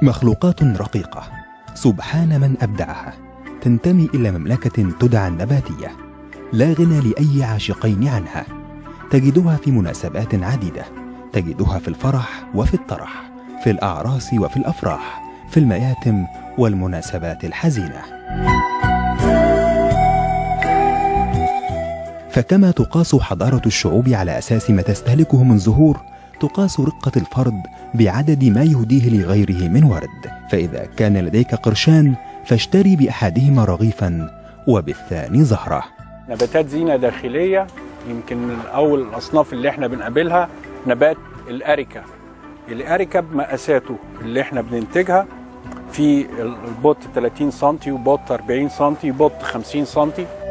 مخلوقات رقيقة سبحان من أبدعها تنتمي إلى مملكة تدعى النباتية لا غنى لأي عاشقين عنها تجدها في مناسبات عديدة تجدها في الفرح وفي الطرح في الأعراس وفي الأفراح في المياتم والمناسبات الحزينة فكما تقاس حضارة الشعوب على أساس ما تستهلكه من زهور تقاس رقة الفرد بعدد ما يهديه لغيره من ورد فإذا كان لديك قرشان فاشتري بأحدهما رغيفا وبالثاني زهرة نباتات زينة داخلية يمكن من أول الأصناف اللي احنا بنقابلها نبات الأريكا الأريكا بمقاساته اللي احنا بننتجها في البوت 30 سم وبوت 40 سم وبوت 50 سم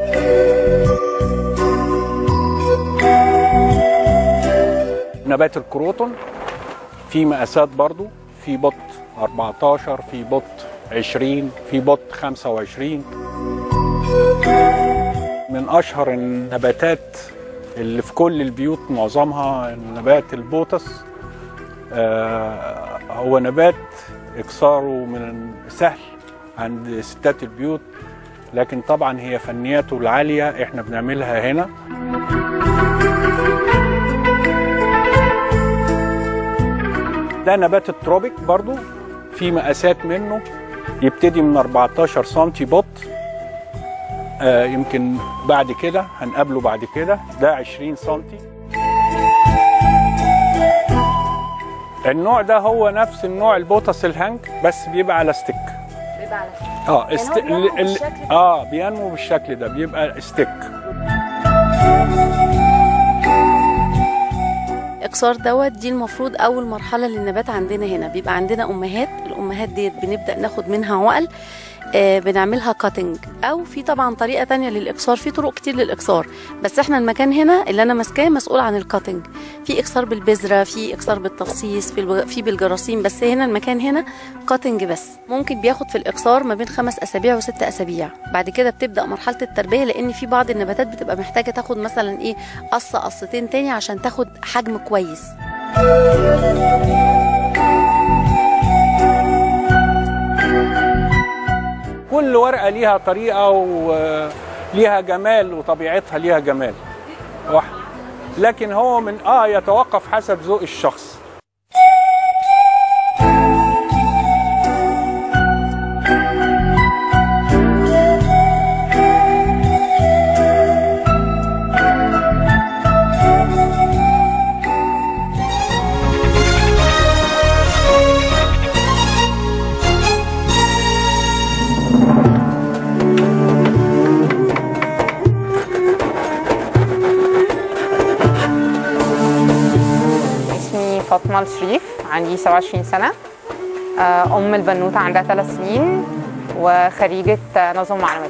نبات الكروتون في مقاسات برضو في بوت 14 في بوت 20 في بوت 25 من اشهر النباتات اللي في كل البيوت معظمها نبات البوتس آه هو نبات اكساره من سهل عند ستات البيوت لكن طبعا هي فنياته العاليه احنا بنعملها هنا ده نبات التروبيك برضو في مقاسات منه يبتدي من 14 سم بوت آه يمكن بعد كده هنقابله بعد كده ده 20 سم النوع ده هو نفس النوع البوتس الهانك بس بيبقى على ستيك بيبقى على اه يعني هو بينمو ال- ال- بالشكل ده؟ اه بينمو بالشكل ده بيبقى ستيك الاقصار دوت دي المفروض اول مرحله للنبات عندنا هنا بيبقى عندنا امهات الامهات ديت بنبدا ناخد منها عقل آه بنعملها كاتنج او في طبعا طريقه تانية للاقصار في طرق كتير للاقصار بس احنا المكان هنا اللي انا ماسكاه مسؤول عن الكاتنج في اقصار بالبذره في اقصار بالتفصيص في الب- في بالجراثيم بس هنا المكان هنا كاتنج بس ممكن بياخد في الاقصار ما بين خمس اسابيع وست اسابيع بعد كده بتبدا مرحله التربيه لان في بعض النباتات بتبقى محتاجه تاخد مثلا ايه قصه قصتين تاني عشان تاخد حجم كويس كل ورقه ليها طريقه وليها جمال وطبيعتها ليها جمال واحد لكن هو من اه يتوقف حسب ذوق الشخص اسمي فاطمة الشريف عندي 27 سنة آه، أم البنوتة عندها 3 سنين وخريجة آه، نظم معلومات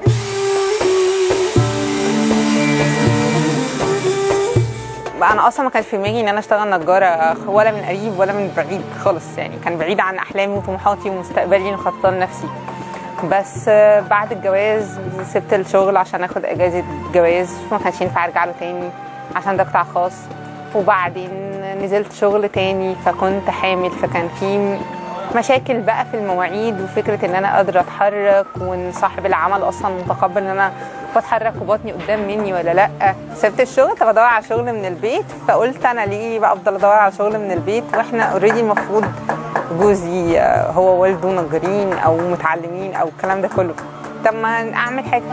بقى أنا أصلا ما كانش في دماغي إن أنا أشتغل نجارة ولا من قريب ولا من بعيد خالص يعني كان بعيد عن أحلامي وطموحاتي ومستقبلي اللي مخططة لنفسي بس آه، بعد الجواز سبت الشغل عشان اخد اجازه جواز فما كانش ينفع ارجع له تاني عشان ده قطاع خاص وبعدين نزلت شغل تاني فكنت حامل فكان في مشاكل بقى في المواعيد وفكره ان انا قادره اتحرك وان صاحب العمل اصلا متقبل ان انا بتحرك وبطني قدام مني ولا لا سبت الشغل طب ادور على شغل من البيت فقلت انا ليه بقى افضل ادور على شغل من البيت واحنا اوريدي المفروض جوزي آه، هو والده نجارين او متعلمين او الكلام ده كله طب ما اعمل حاجه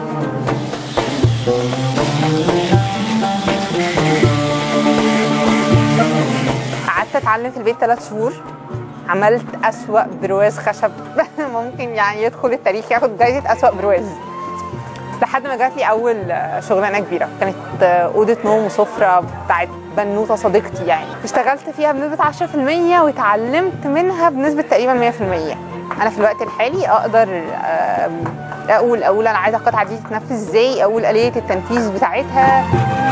قعدت اتعلم في البيت ثلاث شهور عملت اسوأ برواز خشب ممكن يعني يدخل التاريخ ياخد جايزه اسوأ برواز لحد ما جات لي اول آه، شغلانه كبيره كانت آه، اوضه نوم وسفره بتاعت بنوته صديقتي يعني اشتغلت فيها بنسبه 10% واتعلمت منها بنسبه تقريبا 100% انا في الوقت الحالي اقدر آم، اقول اقول انا عايزه القطعه دي تتنفذ ازاي اقول اليه التنفيذ بتاعتها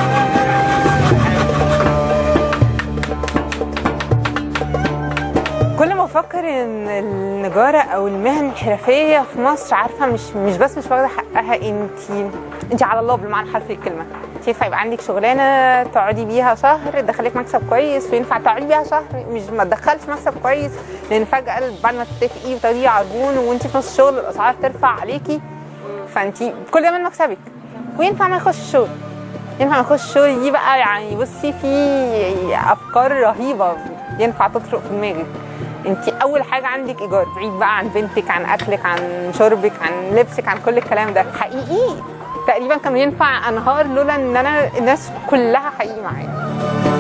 كل ما افكر ان النجاره او المهن الحرفيه في مصر عارفه مش مش بس مش واخده حقها انت انت على الله بالمعنى الحرفي للكلمه انت ينفع يبقى عندك شغلانه تقعدي بيها شهر تدخلك مكسب كويس وينفع تقعدي بيها شهر مش ما تدخلش مكسب كويس لان فجاه بعد ما تتفقي وتاخدي عربون وانت في نص الشغل الاسعار ترفع عليكي فانت كل ده من مكسبك وينفع ما يخش الشغل ينفع ما يخش الشغل دي بقى يعني بصي في افكار رهيبه ينفع تطرق في دماغك انت اول حاجه عندك ايجار بعيد بقى عن بنتك عن اكلك عن شربك عن لبسك عن كل الكلام ده حقيقي تقريبا كان ينفع انهار لولا ان انا الناس كلها حقيقي معايا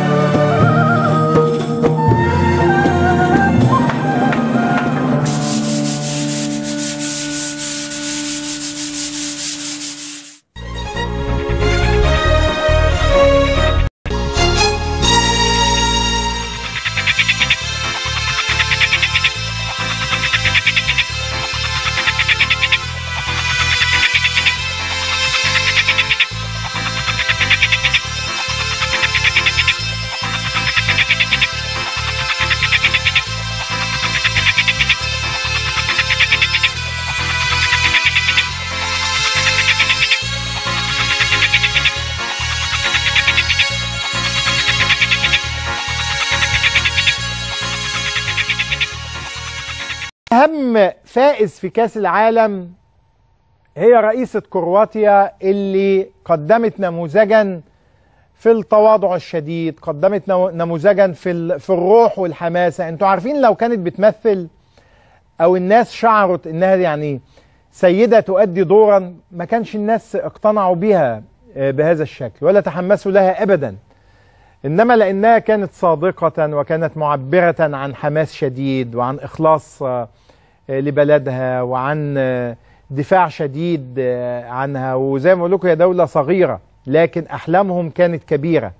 اهم فائز في كاس العالم هي رئيسة كرواتيا اللي قدمت نموذجا في التواضع الشديد قدمت نمو- نموذجا في ال- في الروح والحماسة انتوا عارفين لو كانت بتمثل او الناس شعرت انها يعني سيدة تؤدي دورا ما كانش الناس اقتنعوا بها آه، بهذا الشكل ولا تحمسوا لها ابدا انما لانها كانت صادقة وكانت معبرة عن حماس شديد وعن اخلاص آه، آه، لبلدها وعن آه، دفاع شديد آه، عنها وزي ما بقول لكم هي دولة صغيرة لكن احلامهم كانت كبيرة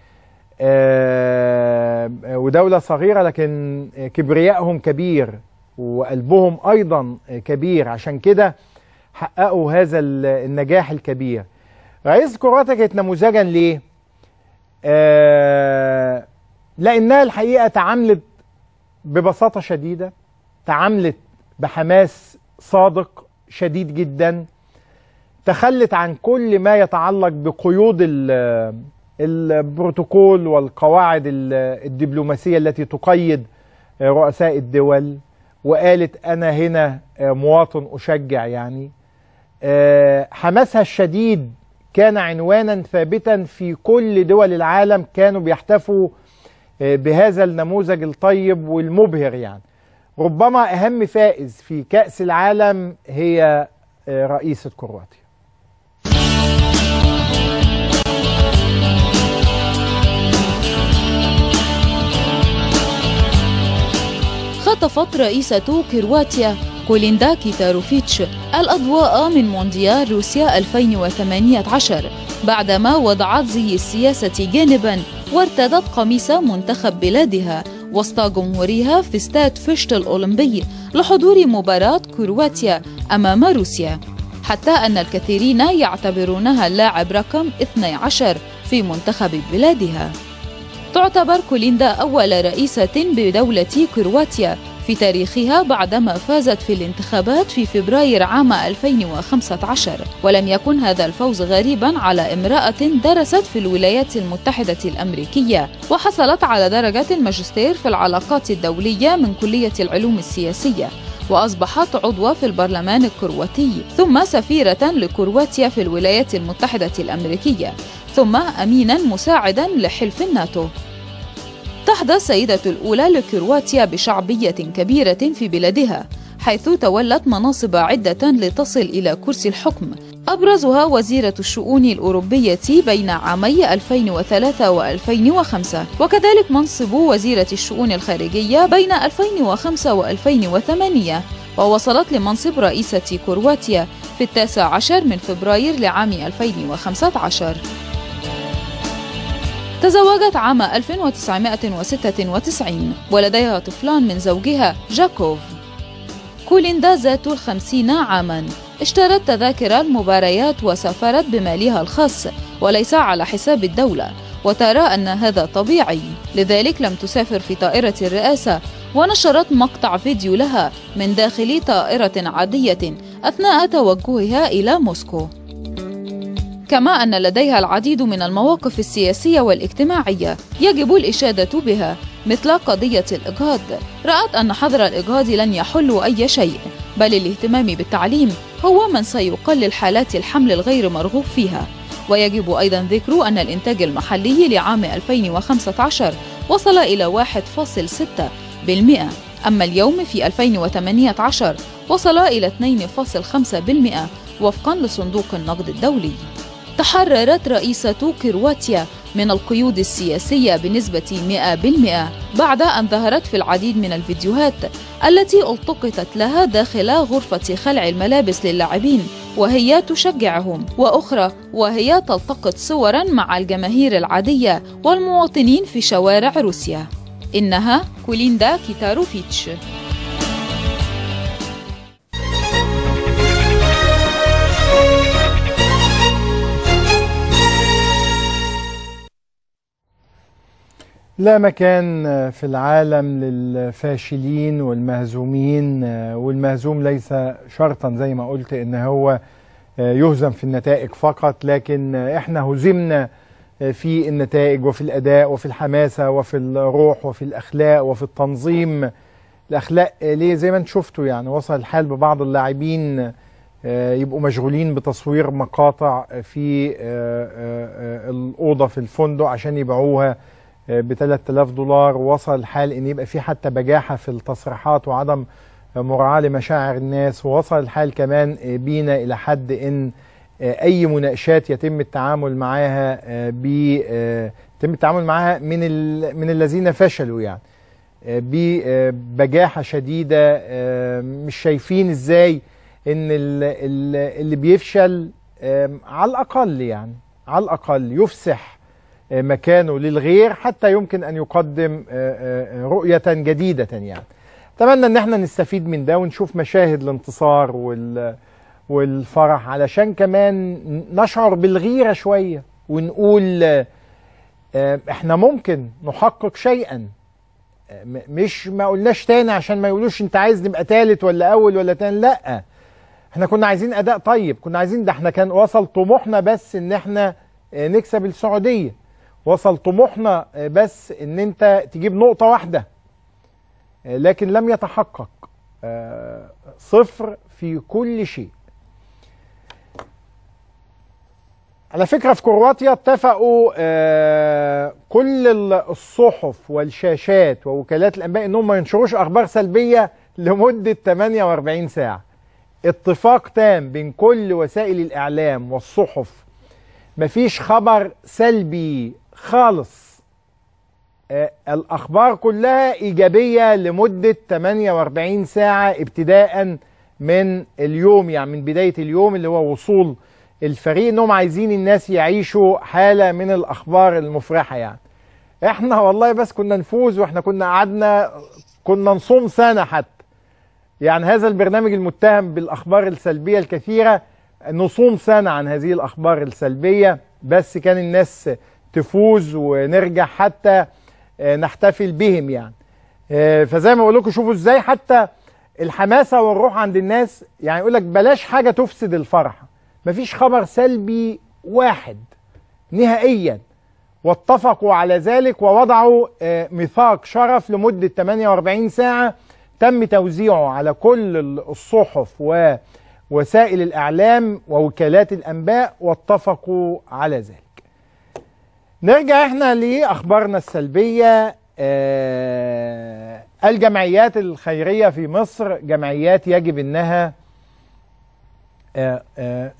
آه، ودولة صغيرة لكن كبريائهم كبير وقلبهم ايضا كبير عشان كده حققوا هذا ال- النجاح الكبير رئيس كرواتيا كانت نموذجا ليه؟ آه لانها الحقيقه تعاملت ببساطه شديده تعاملت بحماس صادق شديد جدا تخلت عن كل ما يتعلق بقيود ال- البروتوكول والقواعد ال- الدبلوماسيه التي تقيد رؤساء الدول وقالت انا هنا مواطن اشجع يعني آه، حماسها الشديد كان عنوانا ثابتا في كل دول العالم كانوا بيحتفوا آه، بهذا النموذج الطيب والمبهر يعني ربما أهم فائز في كأس العالم هي آه، رئيسة كرواتيا خطفت رئيسة كرواتيا كوليندا كيتاروفيتش الأضواء من مونديال روسيا 2018 بعدما وضعت زي السياسة جانبا وارتدت قميص منتخب بلادها وسط جمهورها في استاد فيشت الأولمبي لحضور مباراة كرواتيا أمام روسيا حتى أن الكثيرين يعتبرونها اللاعب رقم 12 في منتخب بلادها تعتبر كوليندا أول رئيسة بدولة كرواتيا في تاريخها بعدما فازت في الانتخابات في فبراير عام 2015 ولم يكن هذا الفوز غريبا على امرأة درست في الولايات المتحدة الأمريكية وحصلت على درجة الماجستير في العلاقات الدولية من كلية العلوم السياسية وأصبحت عضوة في البرلمان الكرواتي ثم سفيرة لكرواتيا في الولايات المتحدة الأمريكية ثم أمينا مساعدا لحلف الناتو تحظى السيدة الأولى لكرواتيا بشعبية كبيرة في بلادها حيث تولت مناصب عدة لتصل إلى كرسي الحكم أبرزها وزيرة الشؤون الأوروبية بين عامي 2003 و2005 وكذلك منصب وزيرة الشؤون الخارجية بين 2005 و2008 ووصلت لمنصب رئيسة كرواتيا في التاسع عشر من فبراير لعام 2015 تزوجت عام 1996 ولديها طفلان من زوجها جاكوف كوليندا ذات الخمسين عاما اشترت تذاكر المباريات وسافرت بمالها الخاص وليس على حساب الدولة وترى أن هذا طبيعي لذلك لم تسافر في طائرة الرئاسة ونشرت مقطع فيديو لها من داخل طائرة عادية أثناء توجهها إلى موسكو كما أن لديها العديد من المواقف السياسية والاجتماعية يجب الإشادة بها مثل قضية الإجهاض رأت أن حظر الإجهاض لن يحل أي شيء بل الاهتمام بالتعليم هو من سيقلل حالات الحمل الغير مرغوب فيها ويجب أيضا ذكر أن الإنتاج المحلي لعام 2015 وصل إلى 1.6 بالمئة أما اليوم في 2018 وصل إلى 2.5 بالمئة وفقا لصندوق النقد الدولي تحررت رئيسة كرواتيا من القيود السياسية بنسبة 100% بعد أن ظهرت في العديد من الفيديوهات التي التقطت لها داخل غرفة خلع الملابس للاعبين وهي تشجعهم وأخرى وهي تلتقط صورا مع الجماهير العادية والمواطنين في شوارع روسيا إنها كوليندا كيتاروفيتش لا مكان في العالم للفاشلين والمهزومين والمهزوم ليس شرطا زي ما قلت ان هو يهزم في النتائج فقط لكن احنا هزمنا في النتائج وفي الاداء وفي الحماسه وفي الروح وفي الاخلاق وفي التنظيم الاخلاق ليه زي ما انت شفتوا يعني وصل الحال ببعض اللاعبين يبقوا مشغولين بتصوير مقاطع في الاوضه في الفندق عشان يبيعوها ب 3000 دولار وصل الحال ان يبقى في حتى بجاحه في التصريحات وعدم مراعاه لمشاعر الناس ووصل الحال كمان بينا الى حد ان اي مناقشات يتم التعامل معاها ب يتم التعامل معاها من من الذين فشلوا يعني ببجاحه شديده مش شايفين ازاي ان اللي بيفشل على الاقل يعني على الاقل يفسح مكانه للغير حتى يمكن ان يقدم رؤيه جديده يعني اتمنى ان احنا نستفيد من ده ونشوف مشاهد الانتصار وال والفرح علشان كمان نشعر بالغيره شويه ونقول احنا ممكن نحقق شيئا مش ما قلناش تاني عشان ما يقولوش انت عايز نبقى تالت ولا اول ولا تاني لا احنا كنا عايزين اداء طيب كنا عايزين ده احنا كان وصل طموحنا بس ان احنا نكسب السعوديه وصل طموحنا بس ان انت تجيب نقطة واحدة لكن لم يتحقق صفر في كل شيء على فكرة في كرواتيا اتفقوا كل الصحف والشاشات ووكالات الانباء انهم ما ينشروش اخبار سلبية لمدة 48 ساعة اتفاق تام بين كل وسائل الاعلام والصحف مفيش خبر سلبي خالص آه الأخبار كلها إيجابية لمدة 48 ساعة ابتداء من اليوم يعني من بداية اليوم اللي هو وصول الفريق انهم عايزين الناس يعيشوا حالة من الأخبار المفرحة يعني احنا والله بس كنا نفوز واحنا كنا قعدنا كنا نصوم سنة حتى يعني هذا البرنامج المتهم بالأخبار السلبية الكثيرة نصوم سنة عن هذه الأخبار السلبية بس كان الناس تفوز ونرجع حتى نحتفل بهم يعني فزي ما بقول لكم شوفوا ازاي حتى الحماسه والروح عند الناس يعني يقول لك بلاش حاجه تفسد الفرحه مفيش خبر سلبي واحد نهائيا واتفقوا على ذلك ووضعوا ميثاق شرف لمده 48 ساعه تم توزيعه على كل الصحف ووسائل الاعلام ووكالات الانباء واتفقوا على ذلك نرجع احنا لاخبارنا السلبيه آه الجمعيات الخيريه في مصر جمعيات يجب انها آه آه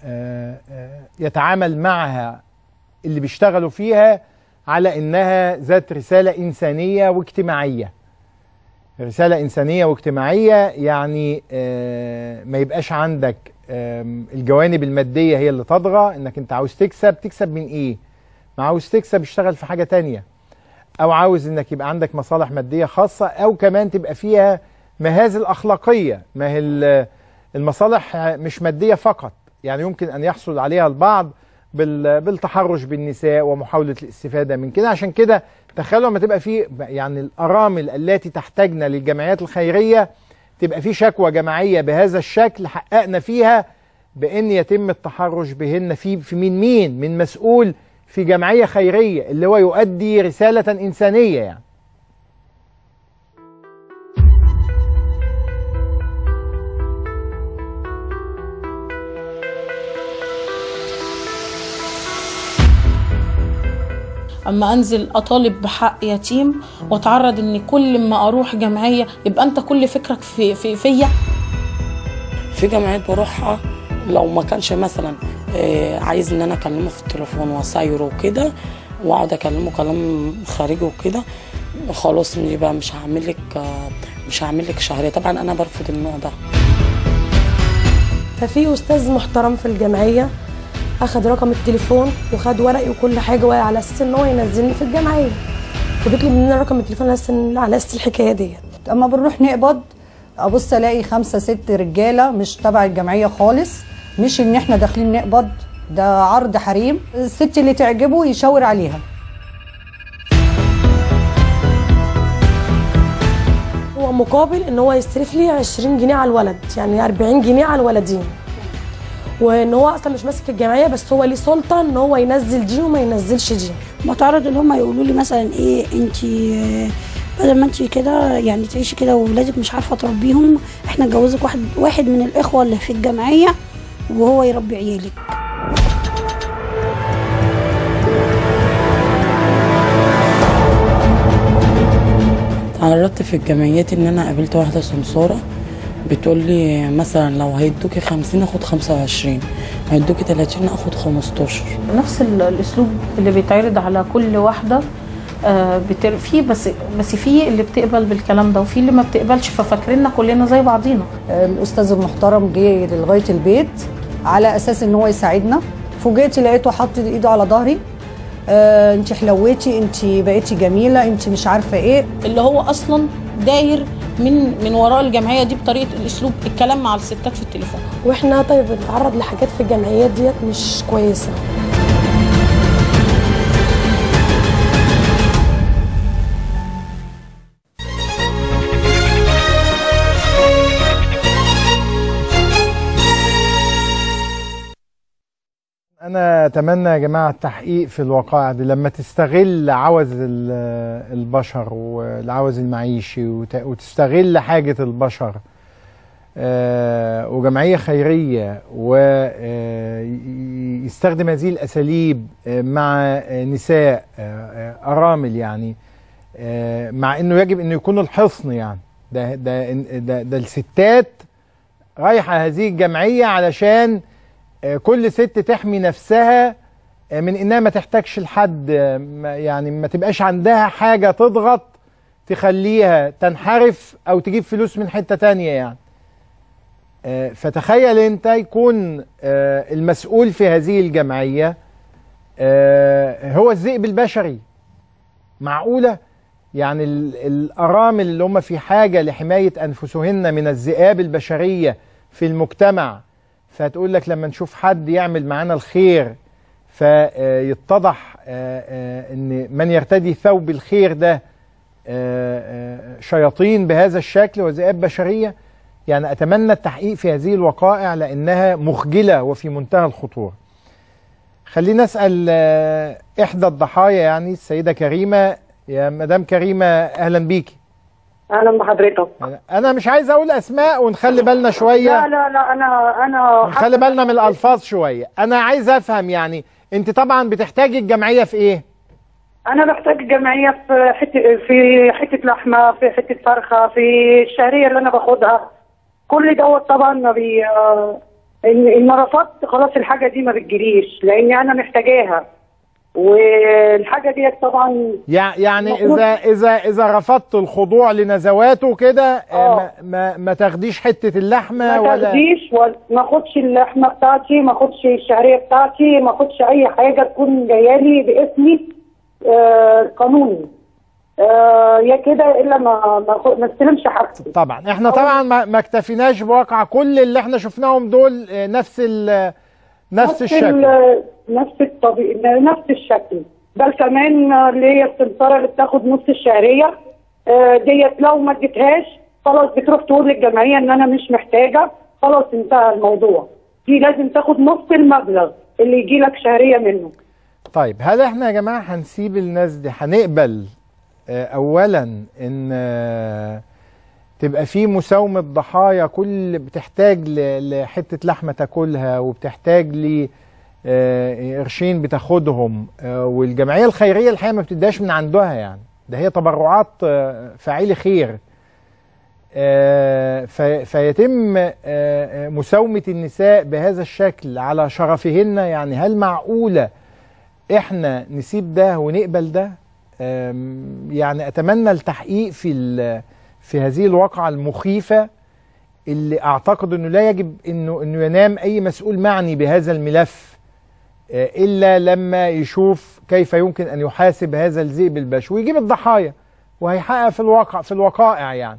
يتعامل معها اللي بيشتغلوا فيها على انها ذات رساله انسانيه واجتماعيه رساله انسانيه واجتماعيه يعني ما يبقاش عندك الجوانب الماديه هي اللي تطغى انك انت عاوز تكسب تكسب من ايه ما عاوز تكسب اشتغل في حاجة تانية او عاوز انك يبقى عندك مصالح مادية خاصة او كمان تبقى فيها مهازل اخلاقية ما هي المصالح مش مادية فقط يعني يمكن ان يحصل عليها البعض بالتحرش بالنساء ومحاولة الاستفادة من كده عشان كده تخيلوا لما تبقى في يعني الارامل التي تحتاجنا للجمعيات الخيرية تبقى في شكوى جماعية بهذا الشكل حققنا فيها بان يتم التحرش بهن في في من مين من مسؤول في جمعيه خيريه اللي هو يؤدي رساله انسانيه يعني اما انزل اطالب بحق يتيم واتعرض ان كل ما اروح جمعيه يبقى انت كل فكرك في في فيا في جمعيات بروحها لو ما كانش مثلا آه، عايز ان انا اكلمه في التليفون واسايره وكده واقعد اكلمه كلام خارجي وكده خلاص يبقى مش هعمل لك آه، مش هعمل لك شهريه طبعا انا برفض النوع ده ففي استاذ محترم في الجمعيه اخد رقم التليفون وخد ورقي وكل حاجه وعلى اساس ان هو ينزلني في الجمعيه وبيطلب مننا رقم التليفون على اساس على اساس الحكايه ديت اما بنروح نقبض ابص الاقي خمسه ست رجاله مش تبع الجمعيه خالص مش ان احنا داخلين نقبض ده عرض حريم الست اللي تعجبه يشاور عليها هو مقابل ان هو يصرف لي 20 جنيه على الولد يعني 40 جنيه على الولدين وان هو اصلا مش ماسك الجمعيه بس هو ليه سلطه ان هو ينزل دي وما ينزلش دي معترض ان هم يقولوا لي مثلا ايه انت بدل ما انت كده يعني تعيشي كده واولادك مش عارفه تربيهم احنا نجوزك واحد واحد من الاخوه اللي في الجمعيه وهو يربي عيالك تعرضت في الجمعيات ان انا قابلت واحده سمساره بتقول لي مثلا لو هيدوكي 50 اخد 25 هيدوكي 30 اخد 15 نفس ال- الاسلوب اللي بيتعرض على كل واحده آه، بتر... في بس بس في اللي بتقبل بالكلام ده وفي اللي ما بتقبلش ففاكريننا كلنا زي بعضينا الاستاذ المحترم جه لغايه البيت على اساس ان هو يساعدنا فوجئت لقيته حاطط ايده على ظهري آه انت حلويتي انت بقيتي جميله انت مش عارفه ايه اللي هو اصلا داير من من وراء الجمعيه دي بطريقه الاسلوب الكلام مع الستات في التليفون واحنا طيب بنتعرض لحاجات في الجمعيات ديت مش كويسه انا اتمنى يا جماعه التحقيق في الوقائع دي لما تستغل عوز ال- البشر والعوز المعيشي وت- وتستغل حاجه البشر آه، وجمعيه خيريه ويستخدم هذه الاساليب آه، مع آه، نساء آه، آه، ارامل يعني آه، مع انه يجب انه يكون الحصن يعني ده ده ده, ده الستات رايحه هذه الجمعيه علشان آه، كل ست تحمي نفسها آه، من انها ما تحتاجش لحد آه، ما- يعني ما تبقاش عندها حاجه تضغط تخليها تنحرف او تجيب فلوس من حته تانية يعني آه، فتخيل انت يكون آه، المسؤول في هذه الجمعيه آه، هو الذئب البشري معقوله يعني ال- الارامل اللي هم في حاجه لحمايه انفسهن من الذئاب البشريه في المجتمع فتقول لك لما نشوف حد يعمل معانا الخير فيتضح ان من يرتدي ثوب الخير ده آه، آه، شياطين بهذا الشكل وذئاب بشريه يعني اتمنى التحقيق في هذه الوقائع لانها مخجله وفي منتهى الخطوره. خلينا اسال آه، احدى الضحايا يعني السيده كريمه يا مدام كريمه اهلا بيكي. اهلا بحضرتك انا مش عايز اقول اسماء ونخلي بالنا شويه لا لا لا انا انا نخلي بالنا من الالفاظ شويه انا عايز افهم يعني انت طبعا بتحتاجي الجمعيه في ايه انا بحتاج الجمعيه في حته في حته لحمه في حته فرخه في الشهريه اللي انا باخدها كل دوت طبعا ما بي آه، ان ان رفضت خلاص الحاجه دي ما بتجريش لاني انا محتاجاها والحاجه ديت طبعا يع- يعني المفروض- اذا اذا اذا رفضت الخضوع لنزواته كده آه، ما, ما ما تاخديش حته اللحمه ما ولا تاخديش ولا- ما اخدش اللحمه بتاعتي ما اخدش الشهريه بتاعتي ما اخدش اي حاجه تكون جايه لي باسمي آه قانوني آه يا كده الا ما ما أخد- ما استلمش حاجتي طبعا احنا طبعا ما, ما اكتفيناش بواقع كل اللي احنا شفناهم دول آه، نفس ال نفس الشكل ال- نفس الطبيعي نفس الشكل بل كمان آه، اللي هي السمساره اللي بتاخد نص الشهريه آه، ديت لو ما اديتهاش خلاص بتروح تقول للجمعيه ان انا مش محتاجه خلاص انتهى الموضوع دي لازم تاخد نص المبلغ اللي يجي لك شهريه منه طيب هل احنا يا جماعه هنسيب الناس دي هنقبل آه، اولا ان آه، تبقى في مساومه ضحايا كل بتحتاج ل- لحته لحمه تاكلها وبتحتاج ل آه، قرشين بتاخدهم آه، والجمعيه الخيريه الحقيقه ما بتديهاش من عندها يعني ده هي تبرعات آه، فاعلي خير آه، في- فيتم آه، آه، مساومه النساء بهذا الشكل على شرفهن يعني هل معقوله احنا نسيب ده ونقبل ده أم، يعني اتمنى التحقيق في ال- في هذه الواقعه المخيفه اللي اعتقد انه لا يجب انه انه ينام اي مسؤول معني بهذا الملف آه، الا لما يشوف كيف يمكن ان يحاسب هذا الذئب البشري ويجيب الضحايا وهيحقق في الواقع في الوقائع يعني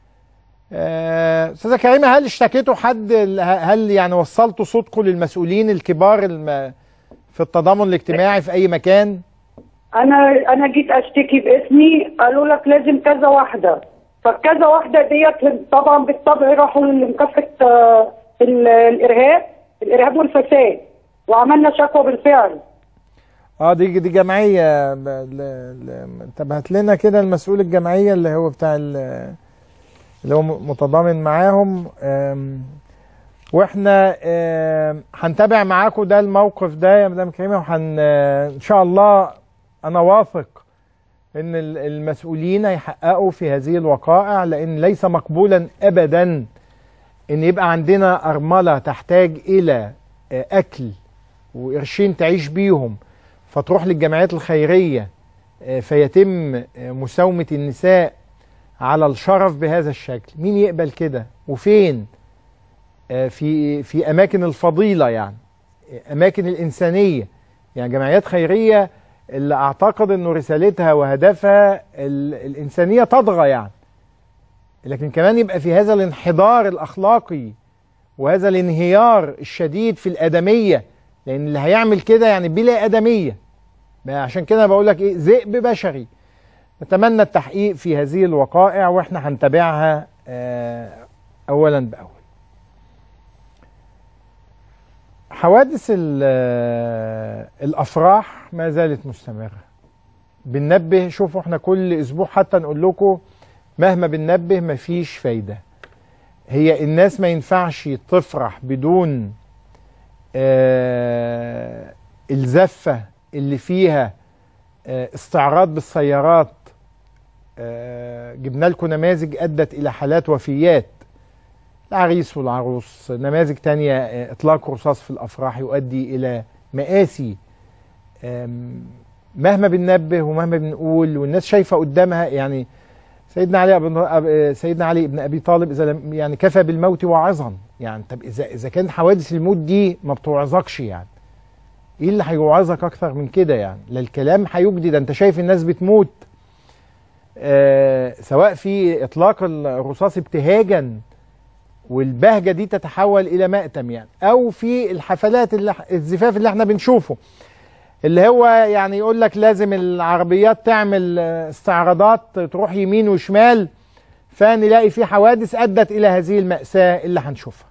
آه، استاذه كريمه هل اشتكيتوا حد هل يعني وصلتوا صوتكم للمسؤولين الكبار الم- في التضامن الاجتماعي في اي مكان انا انا جيت اشتكي باسمي قالوا لك لازم كذا واحده فكذا واحده ديت طبعا بالطبع راحوا لمكافحه آه، ال- الارهاب الارهاب والفساد وعملنا شكوى بالفعل اه دي دي جمعيه ب- ل- ل- طب هات لنا كده المسؤول الجمعيه اللي هو بتاع ال- اللي هو م- متضامن معاهم آم، واحنا آم، هنتابع معاكم ده الموقف ده يا مدام كريمه وهن آه، ان شاء الله انا واثق ان ال- المسؤولين هيحققوا في هذه الوقائع لان ليس مقبولا ابدا ان يبقى عندنا ارمله تحتاج الى آه، اكل وقرشين تعيش بيهم فتروح للجمعيات الخيريه آه، فيتم آه، مساومه النساء على الشرف بهذا الشكل مين يقبل كده وفين آه، في في اماكن الفضيله يعني آه، اماكن الانسانيه يعني جمعيات خيريه اللي اعتقد انه رسالتها وهدفها ال- الانسانيه تطغى يعني لكن كمان يبقى في هذا الانحدار الاخلاقي وهذا الانهيار الشديد في الادميه لان اللي هيعمل كده يعني بلا ادميه ما عشان كده بقول لك ايه ذئب بشري نتمنى التحقيق في هذه الوقائع واحنا هنتابعها آه، اولا باول حوادث ال- آه، الافراح ما زالت مستمره بننبه شوفوا احنا كل اسبوع حتى نقول لكم مهما بننبه مفيش فايده هي الناس ما ينفعش تفرح بدون آه، الزفه اللي فيها آه، استعراض بالسيارات آه، جبنا لكم نماذج ادت الى حالات وفيات العريس والعروس نماذج تانية آه، اطلاق رصاص في الافراح يؤدي الى مآسي آم، مهما بننبه ومهما بنقول والناس شايفه قدامها يعني سيدنا علي ابن أب- سيدنا علي ابن ابي طالب اذا لم يعني كفى بالموت واعظا يعني طب اذا اذا كان حوادث الموت دي ما بتوعظكش يعني ايه اللي هيوعظك اكتر من كده يعني لا الكلام هيجدي ده انت شايف الناس بتموت آه سواء في اطلاق الرصاص ابتهاجا والبهجه دي تتحول الى مأتم يعني او في الحفلات اللي الزفاف اللي احنا بنشوفه اللي هو يعني يقول لك لازم العربيات تعمل آه، استعراضات تروح يمين وشمال فنلاقي في حوادث ادت الى هذه المأساة اللي هنشوفها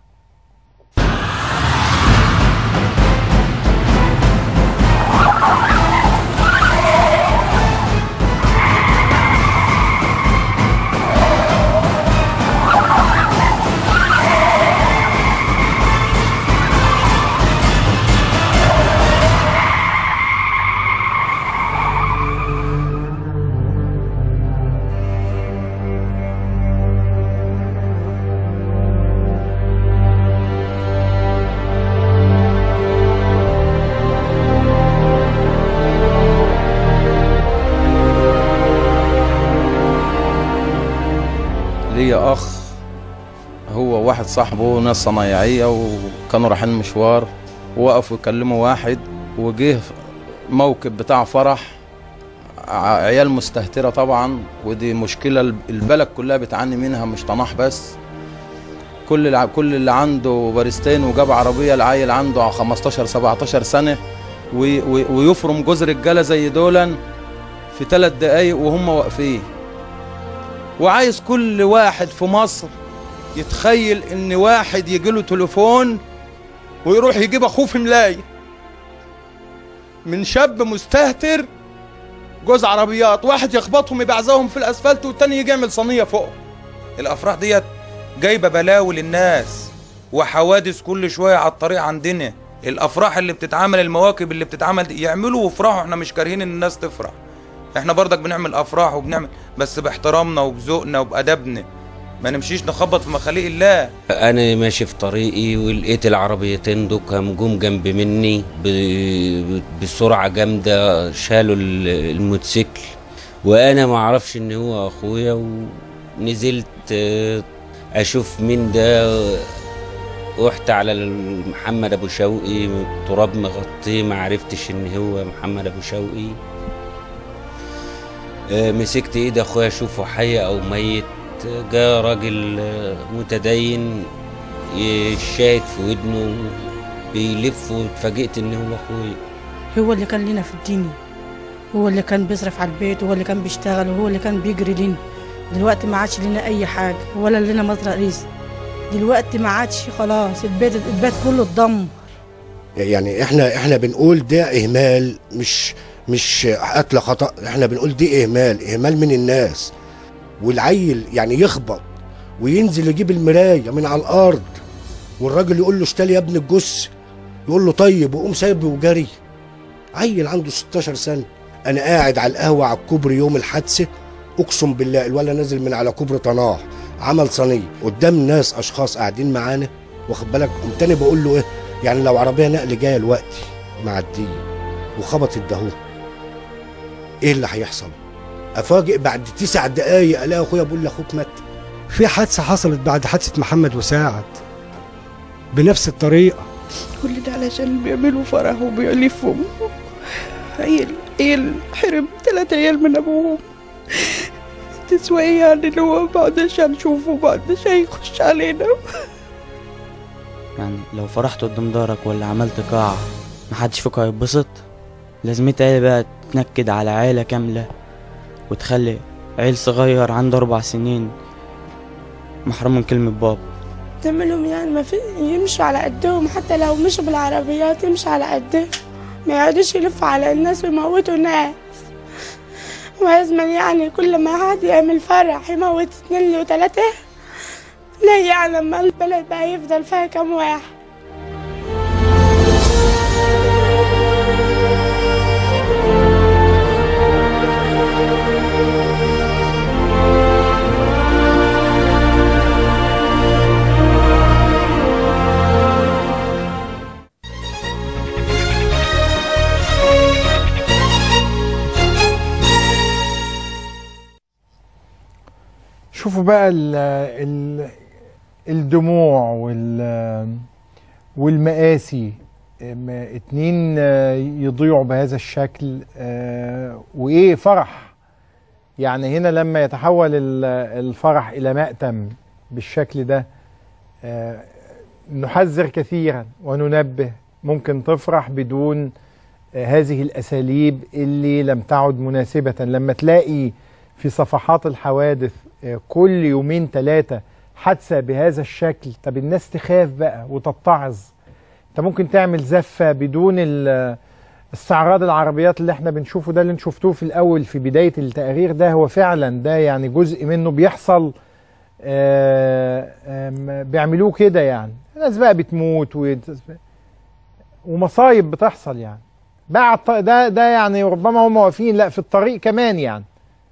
ليا اخ هو واحد صاحبه ناس صنايعيه وكانوا رايحين مشوار ووقفوا يكلموا واحد وجه موكب بتاع فرح ع- عيال مستهترة طبعا ودي مشكلة الب- البلد كلها بتعاني منها مش طناح بس كل الع- كل اللي عنده باريستين وجاب عربية العيل عنده 15 17 سنة وي- وي- ويفرم جوز رجالة زي دولا في ثلاث دقايق وهم واقفين وعايز كل واحد في مصر يتخيل ان واحد يجيله تليفون ويروح يجيب اخوه في ملاية من شاب مستهتر جوز عربيات واحد يخبطهم يبعزهم في الاسفلت والتاني يجي يعمل صينيه فوق الافراح ديت جايبه بلاوي للناس وحوادث كل شويه على الطريق عندنا الافراح اللي بتتعمل المواكب اللي بتتعمل دي يعملوا وافراحوا احنا مش كارهين ان الناس تفرح احنا برضك بنعمل افراح وبنعمل بس باحترامنا وبذوقنا وبادبنا ما نمشيش نخبط في مخاليق الله انا ماشي في طريقي ولقيت العربيتين دول كانوا جم جنب مني ب- بسرعه جامده شالوا ال- الموتوسيكل وانا ما اعرفش ان هو اخويا ونزلت آه، اشوف مين ده رحت على ال- محمد ابو شوقي تراب مغطيه ما عرفتش ان هو محمد ابو شوقي آه، مسكت ايد اخويا اشوفه حي او ميت جاء راجل آه، متدين الشاهد في ودنه بيلف واتفاجئت ان هو اخويا هو اللي كان لنا في الدنيا هو اللي كان بيصرف على البيت وهو اللي كان بيشتغل وهو اللي كان بيجري لنا دلوقتي ما عادش لنا اي حاجه ولا لنا مصدر رزق دلوقتي ما عادش خلاص البيت البيت كله اتدمر يعني احنا احنا بنقول ده اهمال مش مش قتل خطا احنا بنقول دي اهمال اهمال من الناس والعيل يعني يخبط وينزل يجيب المرايه من على الارض والراجل يقول له اشتري يا ابن الجثه يقول له طيب وقوم سايبه وجري عيل عنده 16 سنه انا قاعد على القهوه على الكوبري يوم الحادثه اقسم بالله الولا نازل من على كوبري طناح عمل صينيه قدام ناس اشخاص قاعدين معانا واخد بالك قمت تاني بقول له ايه يعني لو عربيه نقل جايه دلوقتي معديه وخبطت دهو ايه اللي هيحصل افاجئ بعد تسع دقايق الاقي اخويا بيقول لي اخوك مات في حادثة حصلت بعد حادثة محمد وساعد بنفس الطريقة كل ده علشان بيعملوا فرح وبيألفوا عيل عيل حرم ثلاث عيال من ابوهم تسوى ايه يعني اللي هو بعدش هنشوفه بعدش هيخش علينا يعني لو فرحت قدام دارك ولا عملت قاعة محدش فيكم هيتبسط لازمتها ايه بقى تنكد على عيلة كاملة وتخلي عيل صغير عنده أربع سنين محروم من كلمة بابا تعملهم يعني ما في يمشوا على قدهم حتى لو مشوا بالعربيات يمشوا على قدهم ما يقعدوش يلفوا على الناس ويموتوا ناس ولازم يعني كل ما حد يعمل فرح يموت اتنين وتلاتة لا يعلم ما البلد بقى يفضل فيها كام واحد شوفوا بقى ال ال الدموع وال والمآسي ام- اتنين آه، يضيعوا بهذا الشكل آه، وايه فرح يعني هنا لما يتحول ال- الفرح الى مأتم بالشكل ده آه، نحذر كثيرا وننبه ممكن تفرح بدون آه، هذه الأساليب اللي لم تعد مناسبة لما تلاقي في صفحات الحوادث آه، كل يومين ثلاثة حادثة بهذا الشكل طب الناس تخاف بقى وتتعظ انت ممكن تعمل زفة بدون ال- استعراض العربيات اللي احنا بنشوفه ده اللي انتوا شفتوه في الاول في بداية التقرير ده هو فعلا ده يعني جزء منه بيحصل آه، آم، بيعملوه كده يعني الناس بقى بتموت ويت- ومصايب بتحصل يعني بقى على الط- ده ده يعني ربما هم واقفين لا في الطريق كمان يعني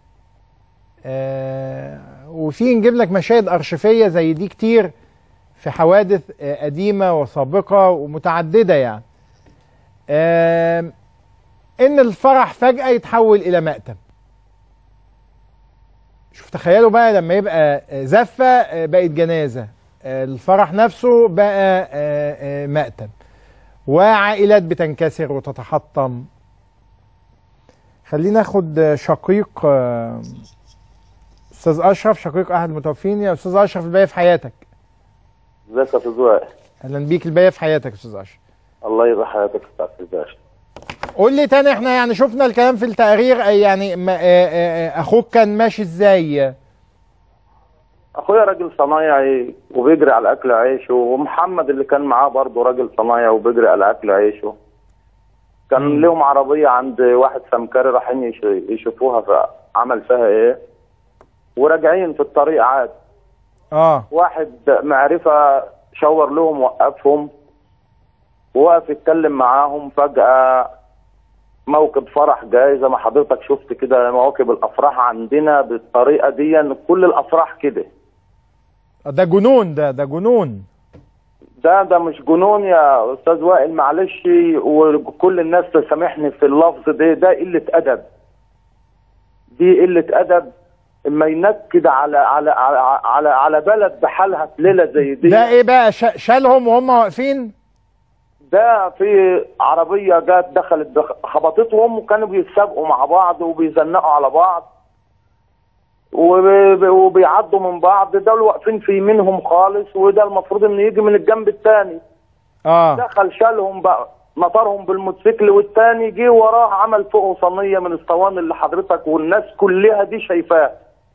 آه وفي نجيب لك مشاهد ارشيفيه زي دي كتير في حوادث آه قديمه وسابقه ومتعدده يعني آه ان الفرح فجاه يتحول الى مأتم شوف تخيلوا بقى لما يبقى آه، زفه آه، بقت جنازه آه، الفرح نفسه بقى آه، آه، مأتم وعائلات بتنكسر وتتحطم خلينا ناخد شقيق آه، استاذ اشرف شقيق احد المتوفين يا استاذ اشرف الباقي في حياتك ازيك يا استاذ وائل اهلا بيك الباقي في حياتك يا استاذ اشرف الله يرضى حياتك يا استاذ الباشا قول لي تاني احنا يعني شفنا الكلام في التقرير آه، يعني ما- آه، آه، آه، اخوك كان ماشي ازاي اخويا راجل صنايعي وبيجري على اكل عيشه ومحمد اللي كان معاه برضه راجل صنايعي وبيجري على اكل عيشه كان لهم عربيه عند واحد سمكري رايحين يش- يشوفوها فعمل فيها ايه وراجعين في الطريق عاد اه واحد معرفه شاور لهم وقفهم ووقف يتكلم معاهم فجاه موكب فرح جاي زي ما حضرتك شفت كده مواكب الافراح عندنا بالطريقه دي كل الافراح كده ده جنون ده ده جنون ده ده مش جنون يا استاذ وائل معلش وكل الناس تسامحني في اللفظ ده ده قله ادب دي قله ادب اما ينكد على على على على, على بلد بحالها في ليله زي دي ده ايه بقى ش- شالهم وهم واقفين ده في عربيه جت دخلت دخ- خبطتهم وكانوا بيتسابقوا مع بعض وبيزنقوا على بعض وب- وبيعدوا من بعض ده اللي واقفين في يمينهم خالص وده المفروض انه يجي من الجنب الثاني اه دخل شالهم بقى نطرهم بالموتوسيكل والتاني جه وراه عمل فوقه صينيه من الصوان اللي حضرتك والناس كلها دي شايفاه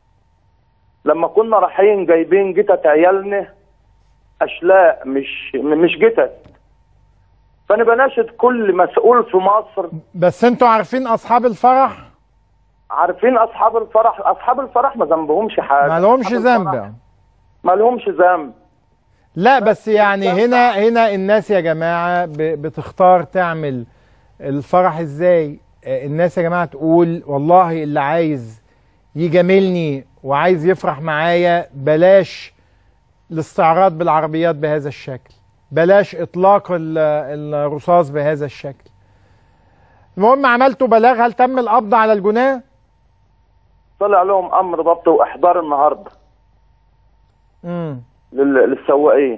لما كنا رايحين جايبين جتت عيالنا اشلاء مش مش جتت فانا بناشد كل مسؤول في مصر بس انتوا عارفين اصحاب الفرح عارفين اصحاب الفرح اصحاب الفرح ما ذنبهمش حاجه ما لهمش أصحاب ذنب الفرح ما لهمش ذنب لا بس يعني هنا هنا الناس يا جماعة ب- بتختار تعمل الفرح ازاي آه، الناس يا جماعة تقول والله اللي عايز يجاملني وعايز يفرح معايا بلاش الاستعراض بالعربيات بهذا الشكل بلاش اطلاق ال- الرصاص بهذا الشكل المهم عملتوا بلاغ هل تم القبض على الجناه طلع لهم امر ضبط واحضار النهارده امم لل- للسواقين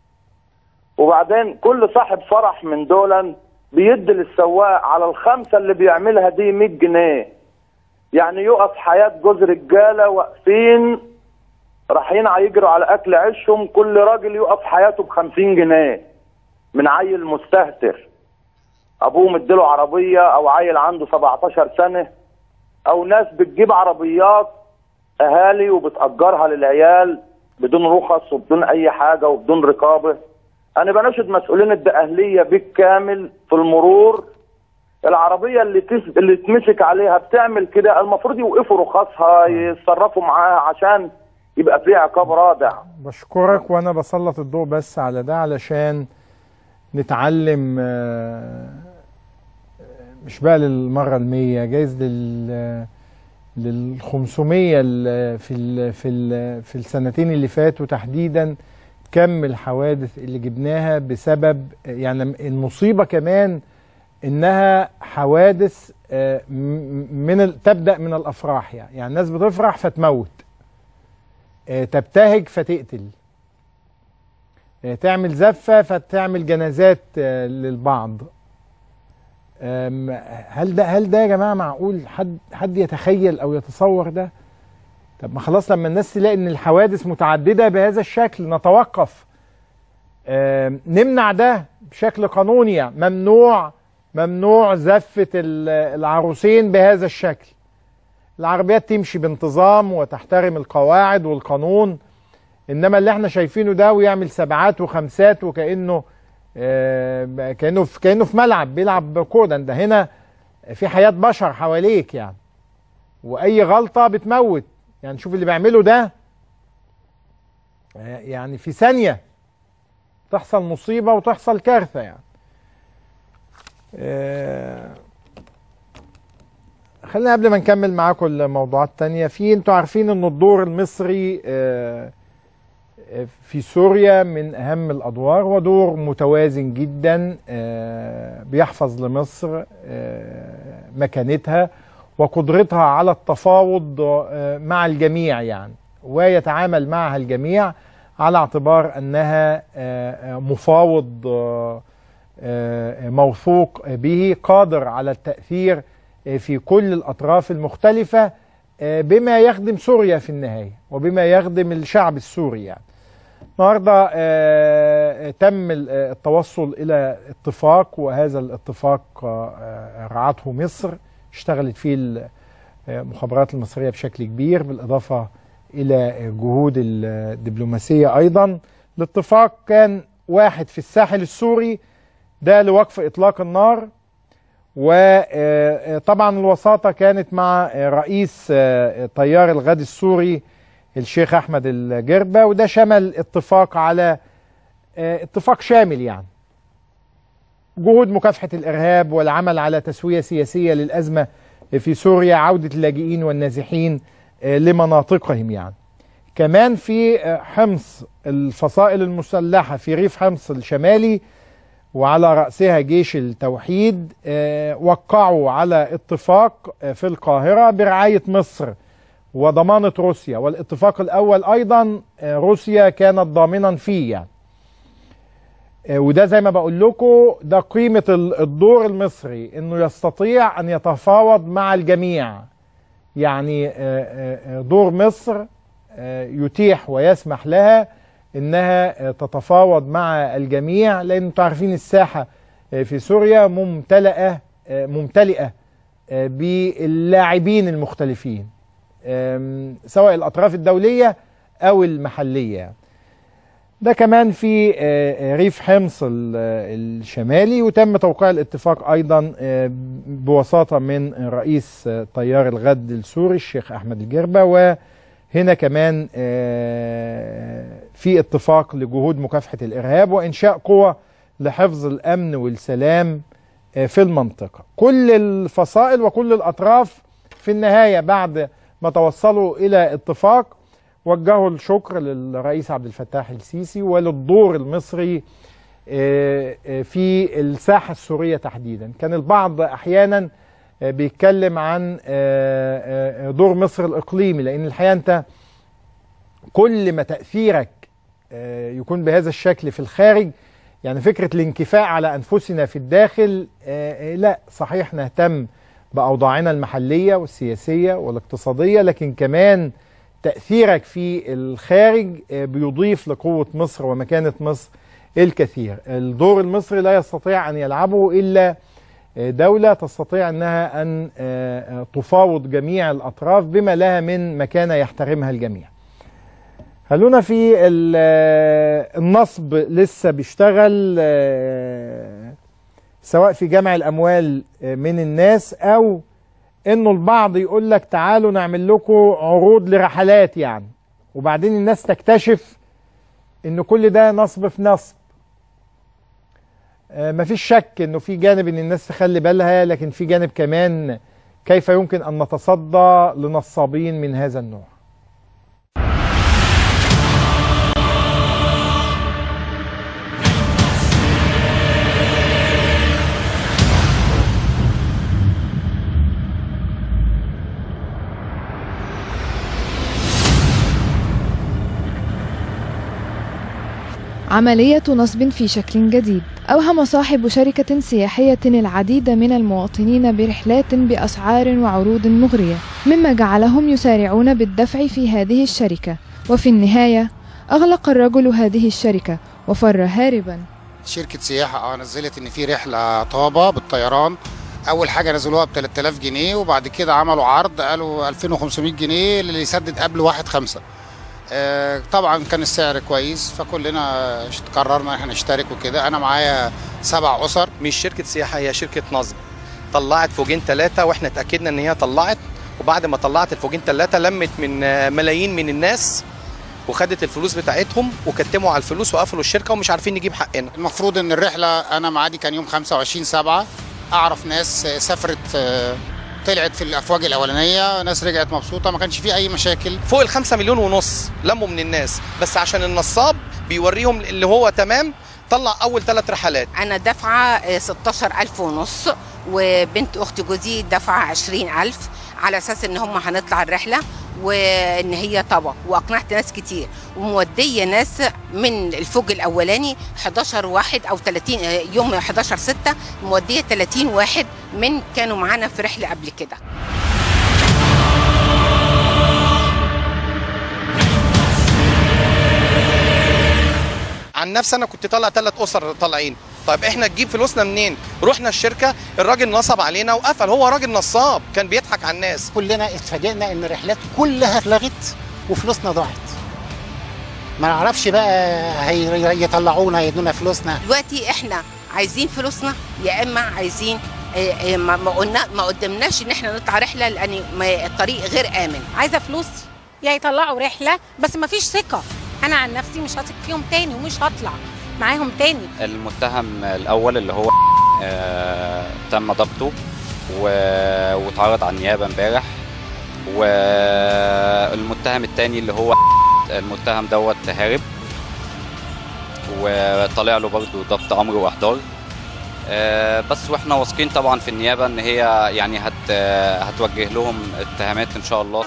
وبعدين كل صاحب فرح من دولا بيدي للسواق على الخمسه اللي بيعملها دي 100 جنيه يعني يقف حياه جوز رجاله واقفين رايحين يجروا على اكل عيشهم كل راجل يقف حياته ب 50 جنيه من عيل مستهتر ابوه مديله عربيه او عيل عنده 17 سنه او ناس بتجيب عربيات اهالي وبتاجرها للعيال بدون رخص وبدون اي حاجه وبدون رقابه انا بناشد مسؤولين الدقهليه بالكامل في المرور العربيه اللي تس... اللي تمسك عليها بتعمل كده المفروض يوقفوا رخصها يتصرفوا معاها عشان يبقى في عقاب رادع بشكرك وانا بسلط الضوء بس على ده علشان نتعلم آه، مش بقى للمرة المية جايز لل لل 500 ال- في ال في ال في السنتين اللي فاتوا تحديدا كم الحوادث اللي جبناها بسبب يعني المصيبة كمان انها حوادث آه، م- من ال- تبدأ من الافراح يعني يعني الناس بتفرح فتموت آه، تبتهج فتقتل آه، تعمل زفة فتعمل جنازات آه، للبعض آم، هل ده هل ده يا جماعة معقول حد حد يتخيل أو يتصور ده؟ طب ما خلاص لما الناس تلاقي إن الحوادث متعددة بهذا الشكل نتوقف آم، نمنع ده بشكل قانوني يعني ممنوع ممنوع زفة ال- العروسين بهذا الشكل العربيات تمشي بانتظام وتحترم القواعد والقانون انما اللي احنا شايفينه ده ويعمل سبعات وخمسات وكانه آه، كانه في كانه في ملعب بيلعب كوره ده هنا في حياه بشر حواليك يعني واي غلطه بتموت يعني شوف اللي بيعمله ده آه، يعني في ثانيه تحصل مصيبه وتحصل كارثه يعني آه، خلينا قبل ما نكمل معاكم الموضوعات التانية في انتوا عارفين ان الدور المصري آه، آه، في سوريا من اهم الادوار ودور متوازن جدا آه، بيحفظ لمصر آه، مكانتها وقدرتها على التفاوض آه، مع الجميع يعني ويتعامل معها الجميع على اعتبار انها آه، آه، مفاوض آه، آه، موثوق به قادر على التأثير آه، في كل الأطراف المختلفة آه، بما يخدم سوريا في النهاية وبما يخدم الشعب السوري يعني النهاردة آه، تم ال- آه، التوصل إلى اتفاق وهذا الاتفاق آه، آه، رعته مصر اشتغلت فيه المخابرات المصرية بشكل كبير بالإضافة إلى جهود الدبلوماسية أيضا الاتفاق كان واحد في الساحل السوري ده لوقف إطلاق النار وطبعا الوساطة كانت مع رئيس طيار الغد السوري الشيخ أحمد الجربة وده شمل اتفاق على اتفاق شامل يعني جهود مكافحة الإرهاب والعمل على تسوية سياسية للأزمة في سوريا عودة اللاجئين والنازحين لمناطقهم يعني كمان في حمص الفصائل المسلحة في ريف حمص الشمالي وعلى رأسها جيش التوحيد وقعوا على اتفاق في القاهرة برعاية مصر وضمانة روسيا والاتفاق الأول أيضا روسيا كانت ضامنا فيه يعني وده زي ما بقول لكم ده قيمة الدور المصري انه يستطيع ان يتفاوض مع الجميع يعني دور مصر يتيح ويسمح لها انها تتفاوض مع الجميع لان انتم عارفين الساحة في سوريا ممتلئة ممتلئة باللاعبين المختلفين سواء الاطراف الدولية او المحلية ده كمان في ريف حمص الشمالي وتم توقيع الاتفاق ايضا بوساطه من رئيس طيار الغد السوري الشيخ احمد الجربه وهنا كمان في اتفاق لجهود مكافحه الارهاب وانشاء قوى لحفظ الامن والسلام في المنطقه. كل الفصائل وكل الاطراف في النهايه بعد ما توصلوا الى اتفاق وجهوا الشكر للرئيس عبد الفتاح السيسي وللدور المصري في الساحة السورية تحديدا كان البعض أحيانا بيتكلم عن دور مصر الإقليمي لأن الحقيقة أنت كل ما تأثيرك يكون بهذا الشكل في الخارج يعني فكرة الانكفاء على أنفسنا في الداخل لا صحيح نهتم بأوضاعنا المحلية والسياسية والاقتصادية لكن كمان تأثيرك في الخارج بيضيف لقوة مصر ومكانة مصر الكثير الدور المصري لا يستطيع أن يلعبه إلا دولة تستطيع أنها أن تفاوض جميع الأطراف بما لها من مكانة يحترمها الجميع خلونا في النصب لسه بيشتغل سواء في جمع الأموال من الناس أو انه البعض يقول لك تعالوا نعمل لكم عروض لرحلات يعني وبعدين الناس تكتشف ان كل ده نصب في نصب آه مفيش شك انه في جانب ان الناس تخلي بالها لكن في جانب كمان كيف يمكن ان نتصدى لنصابين من هذا النوع عملية نصب في شكل جديد أوهم صاحب شركة سياحية العديد من المواطنين برحلات بأسعار وعروض مغرية مما جعلهم يسارعون بالدفع في هذه الشركة وفي النهاية أغلق الرجل هذه الشركة وفر هاربا شركة سياحة اه نزلت ان في رحلة طابة بالطيران اول حاجة نزلوها ب 3000 جنيه وبعد كده عملوا عرض قالوا 2500 جنيه اللي يسدد قبل واحد خمسة آه طبعا كان السعر كويس فكلنا قررنا احنا نشترك وكده انا معايا سبع اسر مش شركه سياحه هي شركه نصب طلعت فوجين ثلاثه واحنا اتاكدنا ان هي طلعت وبعد ما طلعت الفوجين ثلاثه لمت من ملايين من الناس وخدت الفلوس بتاعتهم وكتموا على الفلوس وقفلوا الشركه ومش عارفين نجيب حقنا المفروض ان الرحله انا معادي كان يوم 25 7 اعرف ناس سافرت طلعت في الافواج الاولانيه ناس رجعت مبسوطه ما كانش في اي مشاكل فوق ال 5 مليون ونص لموا من الناس بس عشان النصاب بيوريهم اللي هو تمام طلع اول ثلاث رحلات انا دافعه 16000 ونص وبنت اخت جوزي دافعه 20000 على اساس ان هم هنطلع الرحله وان هي طبع واقنعت ناس كتير وموديه ناس من الفوج الاولاني 11 واحد او 30 يوم 11 6 موديه 30 واحد من كانوا معانا في رحله قبل كده عن نفسي انا كنت طالع ثلاث اسر طالعين طيب احنا تجيب فلوسنا منين رحنا الشركه الراجل نصب علينا وقفل هو راجل نصاب كان بيضحك على الناس كلنا اتفاجئنا ان الرحلات كلها اتلغت وفلوسنا ضاعت ما نعرفش بقى هي- يطلعونا يدونا فلوسنا دلوقتي احنا عايزين فلوسنا يا اما عايزين إيه إيه ما ما قلنا ما قدمناش ان احنا نطلع رحله لان ما- الطريق غير امن عايزه فلوسي يا يطلعوا رحله بس ما فيش ثقه انا عن نفسي مش هثق فيهم تاني ومش هطلع معاهم تاني المتهم الأول اللي هو آه تم ضبطه و- واتعرض على النيابة امبارح والمتهم التاني اللي هو المتهم دوت هارب وطلع له برضه ضبط أمر وإحضار آه بس واحنا واثقين طبعا في النيابة ان هي يعني هت هتوجه لهم اتهامات ان شاء الله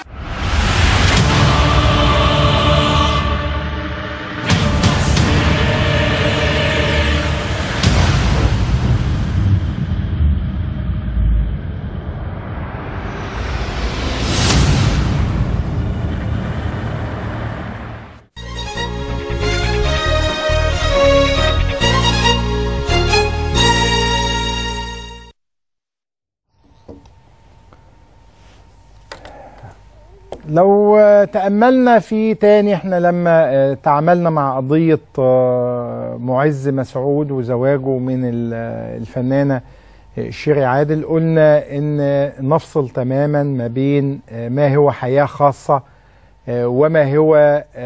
لو آه، تأملنا في تاني احنا لما آه، تعاملنا مع قضية آه، معز مسعود وزواجه من ال- آه، الفنانة آه، شيري عادل قلنا ان نفصل تماما ما بين آه، ما هو حياة خاصة آه، وما هو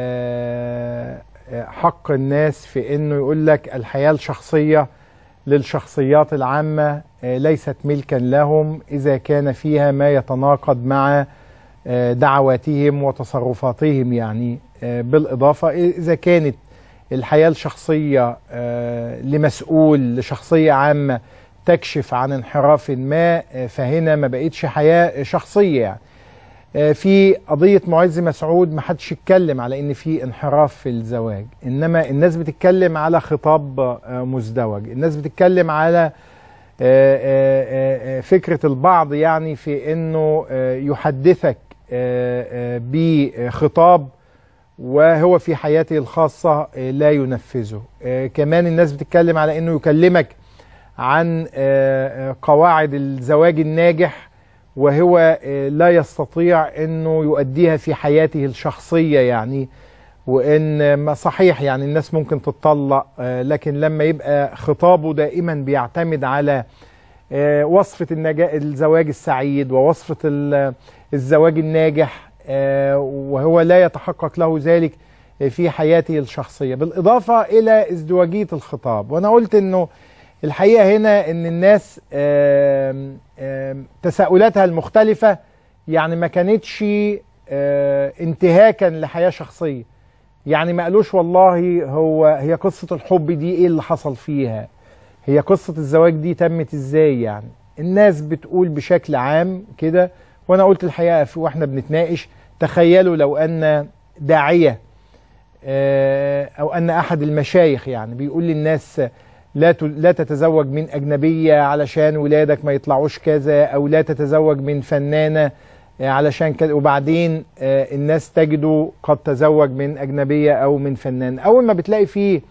آه، آه، حق الناس في انه يقول لك الحياة الشخصية للشخصيات العامة آه، ليست ملكا لهم إذا كان فيها ما يتناقض مع آه، دعواتهم وتصرفاتهم يعني آه، بالإضافة إذا كانت الحياة الشخصية آه، لمسؤول لشخصية عامة تكشف عن انحراف ما آه، فهنا ما بقتش حياة شخصية يعني آه، في قضية معز مسعود ما حدش يتكلم على ان في انحراف في الزواج انما الناس بتتكلم على خطاب آه، مزدوج الناس بتتكلم على آه، آه، آه، فكرة البعض يعني في انه آه، يحدثك آه، آه، بخطاب وهو في حياته الخاصة آه، لا ينفذه آه، كمان الناس بتتكلم على انه يكلمك عن آه، آه، قواعد الزواج الناجح وهو آه، لا يستطيع انه يؤديها في حياته الشخصية يعني وان ما صحيح يعني الناس ممكن تتطلق آه، لكن لما يبقى خطابه دائما بيعتمد على آه، وصفة النجاح الزواج السعيد ووصفة ال- الزواج الناجح آه، وهو لا يتحقق له ذلك في حياته الشخصية بالإضافة إلى ازدواجية الخطاب وأنا قلت أنه الحقيقة هنا أن الناس آم، آم، تساؤلاتها المختلفة يعني ما كانتش آه، انتهاكا لحياة شخصية يعني ما قالوش والله هو هي قصة الحب دي ايه اللي حصل فيها هي قصة الزواج دي تمت ازاي يعني الناس بتقول بشكل عام كده وانا قلت الحقيقة في واحنا بنتناقش تخيلوا لو ان داعية آه، او ان احد المشايخ يعني بيقول للناس لا ت- لا تتزوج من اجنبيه علشان ولادك ما يطلعوش كذا او لا تتزوج من فنانه آه، علشان كذا وبعدين آه، الناس تجده قد تزوج من اجنبيه او من فنان اول ما بتلاقي فيه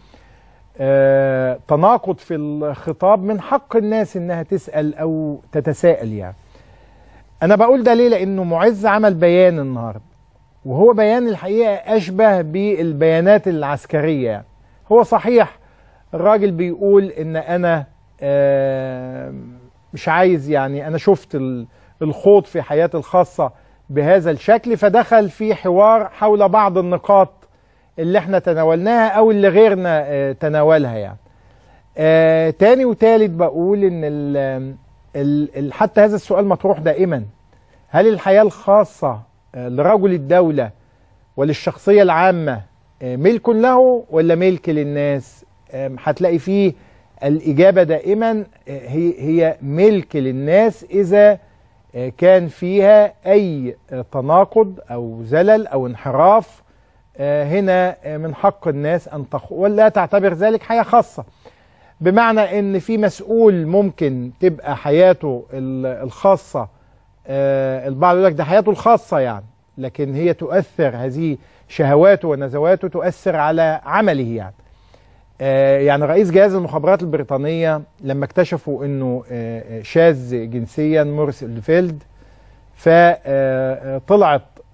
آه، تناقض في الخطاب من حق الناس انها تسال او تتساءل يعني انا بقول ده ليه لانه معز عمل بيان النهارده وهو بيان الحقيقه اشبه بالبيانات العسكريه يعني هو صحيح الراجل بيقول ان انا آه، مش عايز يعني انا شفت ال- الخوض في حياتي الخاصه بهذا الشكل فدخل في حوار حول بعض النقاط اللي احنا تناولناها او اللي غيرنا آه، تناولها يعني آه تاني وتالت بقول ان ال ال ال حتى هذا السؤال مطروح دائما هل الحياة الخاصة آه، لرجل الدولة وللشخصية العامة آه، ملك له ولا ملك للناس آم، هتلاقي فيه الإجابة دائما آه، هي هي ملك للناس إذا آه، كان فيها أي آه، تناقض أو زلل أو انحراف آه، هنا آه، من حق الناس أن تخ... ولا تعتبر ذلك حياة خاصة بمعنى ان في مسؤول ممكن تبقى حياته ال- الخاصة آه، البعض يقول لك ده حياته الخاصة يعني لكن هي تؤثر هذه شهواته ونزواته تؤثر على عمله يعني آه، يعني رئيس جهاز المخابرات البريطانية لما اكتشفوا انه آه، آه، شاذ جنسيا مورس الفيلد فطلعت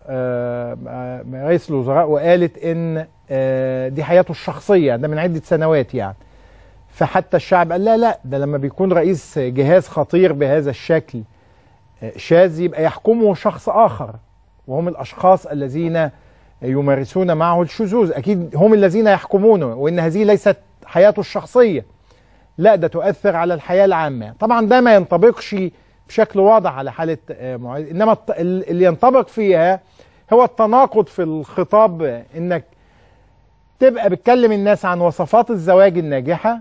آه، آه، رئيس الوزراء وقالت ان آه، دي حياته الشخصيه ده من عده سنوات يعني فحتى الشعب قال لا لا ده لما بيكون رئيس جهاز خطير بهذا الشكل آه، شاذ يبقى يحكمه شخص اخر وهم الاشخاص الذين يمارسون معه الشذوذ اكيد هم الذين يحكمونه وان هذه ليست حياته الشخصيه لا ده تؤثر على الحياه العامه طبعا ده ما ينطبقش بشكل واضح على حاله آه، معاذ انما الت- ال- اللي ينطبق فيها هو التناقض في الخطاب آه، انك تبقى بتكلم الناس عن وصفات الزواج الناجحه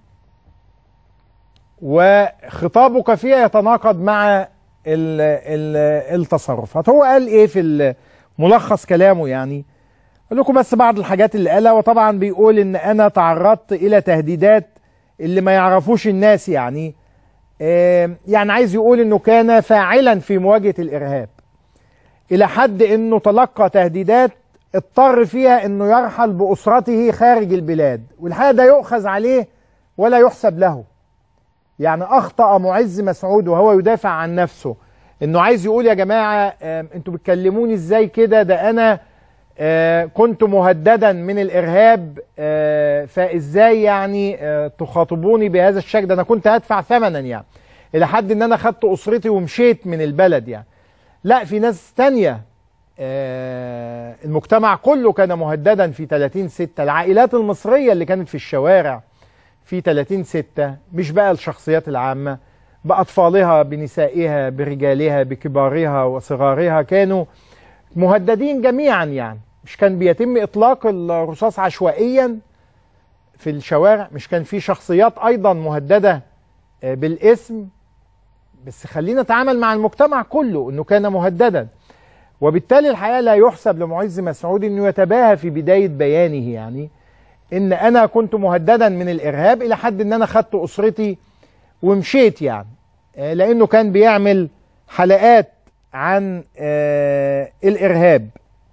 وخطابك فيها يتناقض مع ال ال التصرفات هو قال ايه في ملخص كلامه يعني اقول لكم بس بعض الحاجات اللي قالها وطبعا بيقول ان انا تعرضت الى تهديدات اللي ما يعرفوش الناس يعني آه، يعني عايز يقول انه كان فاعلا في مواجهة الارهاب الى حد انه تلقى تهديدات اضطر فيها انه يرحل باسرته خارج البلاد والحقيقه ده يؤخذ عليه ولا يحسب له يعني اخطا معز مسعود وهو يدافع عن نفسه انه عايز يقول يا جماعه آم، انتوا بتكلموني ازاي كده ده انا آه، كنت مهددا من الارهاب آه، فازاي يعني آه، تخاطبوني بهذا الشكل ده انا كنت هدفع ثمنا يعني الى حد ان انا خدت اسرتي ومشيت من البلد يعني لا في ناس تانية آه، المجتمع كله كان مهددا في 30 6 العائلات المصرية اللي كانت في الشوارع في 30 6 مش بقى الشخصيات العامة بأطفالها بنسائها برجالها بكبارها وصغارها كانوا مهددين جميعا يعني مش كان بيتم إطلاق الرصاص عشوائيا في الشوارع مش كان في شخصيات أيضا مهددة آه، بالاسم بس خلينا نتعامل مع المجتمع كله انه كان مهددا وبالتالي الحقيقه لا يحسب لمعز مسعود انه يتباهى في بدايه بيانه يعني ان انا كنت مهددا من الارهاب الى حد ان انا خدت اسرتي ومشيت يعني آه، لانه كان بيعمل حلقات عن آه، الارهاب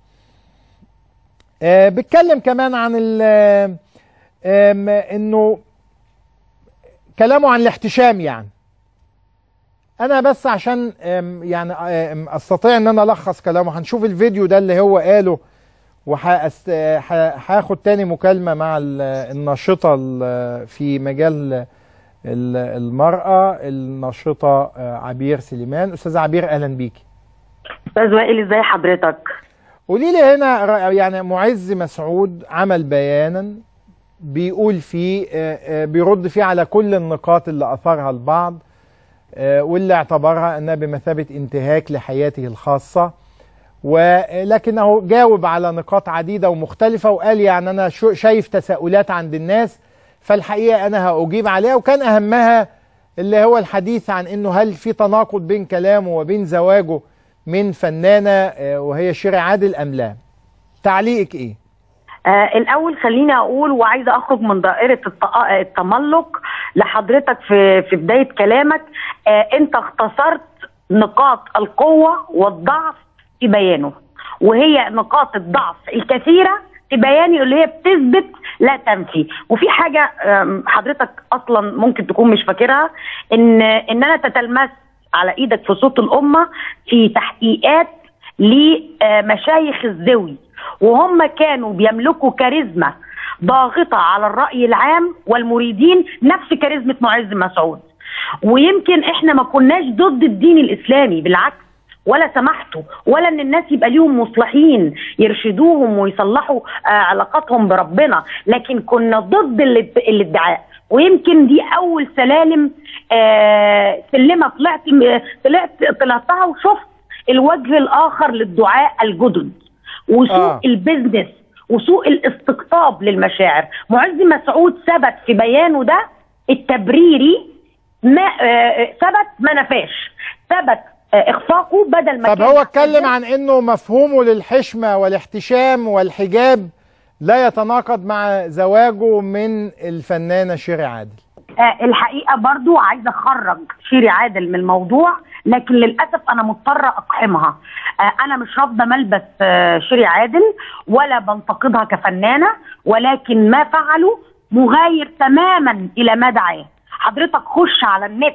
آه، بيتكلم كمان عن ال- آم، انه كلامه عن الاحتشام يعني انا بس عشان آم، يعني آم، استطيع ان انا الخص كلامه هنشوف الفيديو ده اللي هو قاله وهاخد تاني مكالمة مع ال- الناشطة ال- في مجال ال- المرأة الناشطة آه، عبير سليمان أستاذة عبير أهلا بيكي استاذ وائل ازاي حضرتك قولي لي هنا ر- يعني معز مسعود عمل بيانا بيقول فيه آه، آه، بيرد فيه على كل النقاط اللي أثارها البعض آه، واللي اعتبرها أنها بمثابة انتهاك لحياته الخاصة ولكنه جاوب على نقاط عديدة ومختلفة وقال يعني أنا شو- شايف تساؤلات عند الناس فالحقيقة أنا هأجيب عليها وكان أهمها اللي هو الحديث عن أنه هل في تناقض بين كلامه وبين زواجه من فنانة آه، وهي شيري عادل أم لا تعليقك إيه؟ آه الاول خليني اقول وعايزه اخرج من دائره الت- التملق لحضرتك في في بدايه كلامك آه انت اختصرت نقاط القوه والضعف في بيانه وهي نقاط الضعف الكثيره في بياني اللي هي بتثبت لا تنفي وفي حاجه آم، حضرتك اصلا ممكن تكون مش فاكرها ان ان انا تتلمس على ايدك في صوت الامه في تحقيقات لمشايخ الزوي وهم كانوا بيملكوا كاريزما ضاغطه على الراي العام والمريدين نفس كاريزما معز مسعود ويمكن احنا ما كناش ضد الدين الاسلامي بالعكس ولا سمحتوا ولا ان الناس يبقى ليهم مصلحين يرشدوهم ويصلحوا آه علاقاتهم بربنا لكن كنا ضد الاد- الادعاء ويمكن دي اول سلالم آه سلمه طلعت طلعت طلعتها وشفت الوجه الاخر للدعاء الجدد وسوء آه. آه. البزنس وسوء الاستقطاب للمشاعر معز مسعود ثبت في بيانه ده التبريري ما آه ثبت ما نفاش ثبت آه اخفاقه بدل ما طب كان هو اتكلم عن انه مفهومه للحشمة والاحتشام والحجاب لا يتناقض مع زواجه من الفنانة شيري عادل آه الحقيقه برضو عايزه اخرج شيري عادل من الموضوع لكن للاسف انا مضطره اقحمها آه انا مش رافضه ملبس آه شيري عادل ولا بنتقدها كفنانه ولكن ما فعله مغاير تماما الى ما دعاه حضرتك خش على النت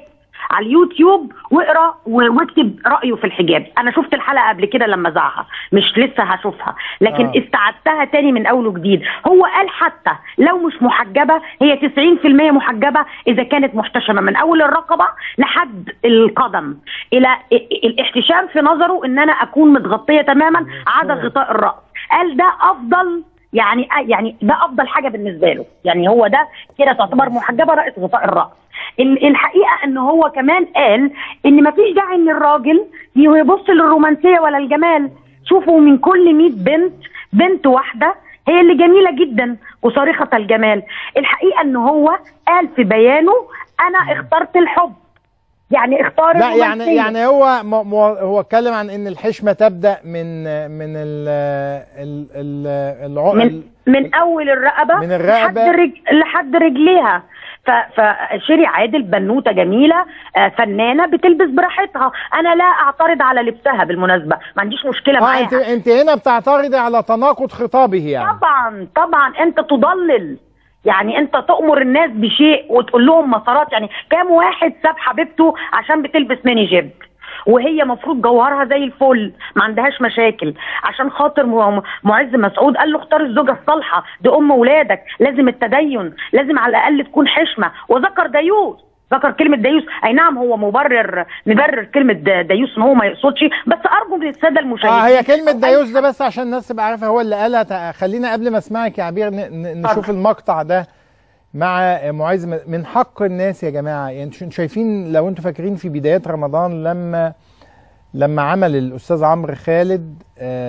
على اليوتيوب واقرا و- واكتب رايه في الحجاب انا شفت الحلقه قبل كده لما ذاعها مش لسه هشوفها لكن آه. آه. استعدتها تاني من اول وجديد هو قال حتى لو مش محجبه هي 90% محجبه اذا كانت محتشمه من اول الرقبه لحد القدم الى ال- الاحتشام في نظره ان انا اكون متغطيه تماما عدا غطاء الراس قال ده افضل يعني يعني ده افضل حاجه بالنسبه له يعني هو ده كده تعتبر محجبه رأس غطاء الراس ال- الحقيقه ان هو كمان قال ان مفيش داعي ان الراجل يبص للرومانسيه ولا الجمال شوفوا من كل 100 بنت بنت واحده هي اللي جميله جدا وصارخه الجمال الحقيقه ان هو قال في بيانه انا اخترت الحب يعني اختار لا يعني الرومانسية. يعني هو م- م- هو اتكلم عن ان الحشمه تبدا من من ال ال ال الع- من من اول الرقبه من الرقبة. لحد رج... لحد رجليها ف... فشيري عادل بنوته جميله آه، فنانه بتلبس براحتها انا لا اعترض على لبسها بالمناسبه ما عنديش مشكله اه معاها انت انت هنا بتعترضي على تناقض خطابه يعني طبعا طبعا انت تضلل يعني انت تأمر الناس بشيء وتقول لهم مسارات يعني كام واحد ساب حبيبته عشان بتلبس ميني جيب وهي مفروض جوهرها زي الفل ما عندهاش مشاكل عشان خاطر م- معز مسعود قال له اختار الزوجه الصالحه دي ام ولادك لازم التدين لازم على الاقل تكون حشمه وذكر ديوث ذكر كلمة ديوث أي نعم هو مبرر مبرر كلمة د- ديوث إن هو ما يقصدش بس أرجو من السادة المشاهدين اه هي كلمه ديوز ده بس عشان الناس تبقى عارفه هو اللي قالها تع- خلينا قبل ما اسمعك يا عبير ن- ن- نشوف المقطع ده مع معاذ م- من حق الناس يا جماعه يعني انتوا شايفين لو انتوا فاكرين في بدايات رمضان لما لما عمل الاستاذ عمرو خالد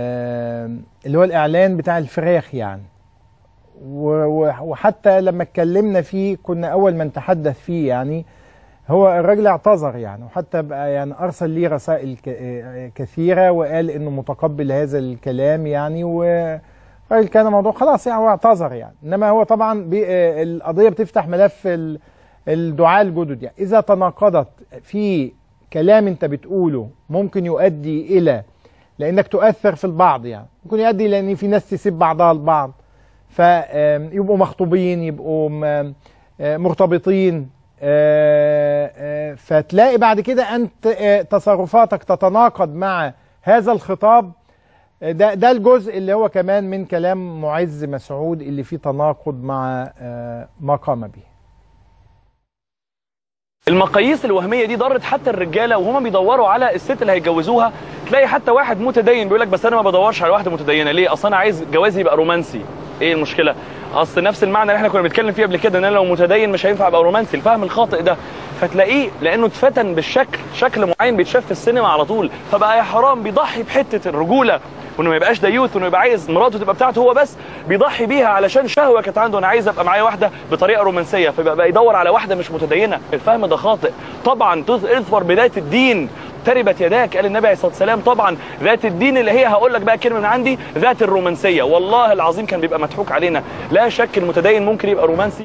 آه اللي هو الاعلان بتاع الفراخ يعني و- و- وحتى لما اتكلمنا فيه كنا اول من تحدث فيه يعني هو الراجل اعتذر يعني وحتى بقى يعني ارسل لي رسائل ك- آه، كثيره وقال انه متقبل هذا الكلام يعني والراجل كان موضوع خلاص يعني هو اعتذر يعني انما هو طبعا بي- آه، القضيه بتفتح ملف ال- الدعاء الجدد يعني اذا تناقضت في كلام انت بتقوله ممكن يؤدي الى لانك تؤثر في البعض يعني ممكن يؤدي الى ان في ناس تسيب بعضها البعض فيبقوا مخطوبين يبقوا م- آه، مرتبطين آه، آه، فتلاقي بعد كده انت آه، تصرفاتك تتناقض مع هذا الخطاب آه، ده ده الجزء اللي هو كمان من كلام معز مسعود اللي فيه تناقض مع آه، ما قام به المقاييس الوهميه دي ضرت حتى الرجاله وهما بيدوروا على الست اللي هيتجوزوها تلاقي حتى واحد متدين بيقول لك بس انا ما بدورش على واحده متدينه ليه اصل انا عايز جوازي يبقى رومانسي ايه المشكله اصل نفس المعنى اللي احنا كنا بنتكلم فيه قبل كده ان انا لو متدين مش هينفع ابقى رومانسي الفهم الخاطئ ده فتلاقيه لانه اتفتن بالشكل شكل معين بيتشاف في السينما على طول فبقى يا حرام بيضحي بحته الرجوله وانه ما يبقاش ديوث وانه يبقى عايز مراته تبقى بتاعته هو بس بيضحي بيها علشان شهوه كانت عنده انا عايز ابقى معايا واحده بطريقه رومانسيه فبقى بقى يدور على واحده مش متدينه الفهم ده خاطئ طبعا تظ- اظفر بذات الدين تربت يداك قال النبي عليه الصلاه والسلام طبعا ذات الدين اللي هي هقول لك بقى كلمه من عندي ذات الرومانسيه والله العظيم كان بيبقى مضحوك علينا لا شك المتدين ممكن يبقى رومانسي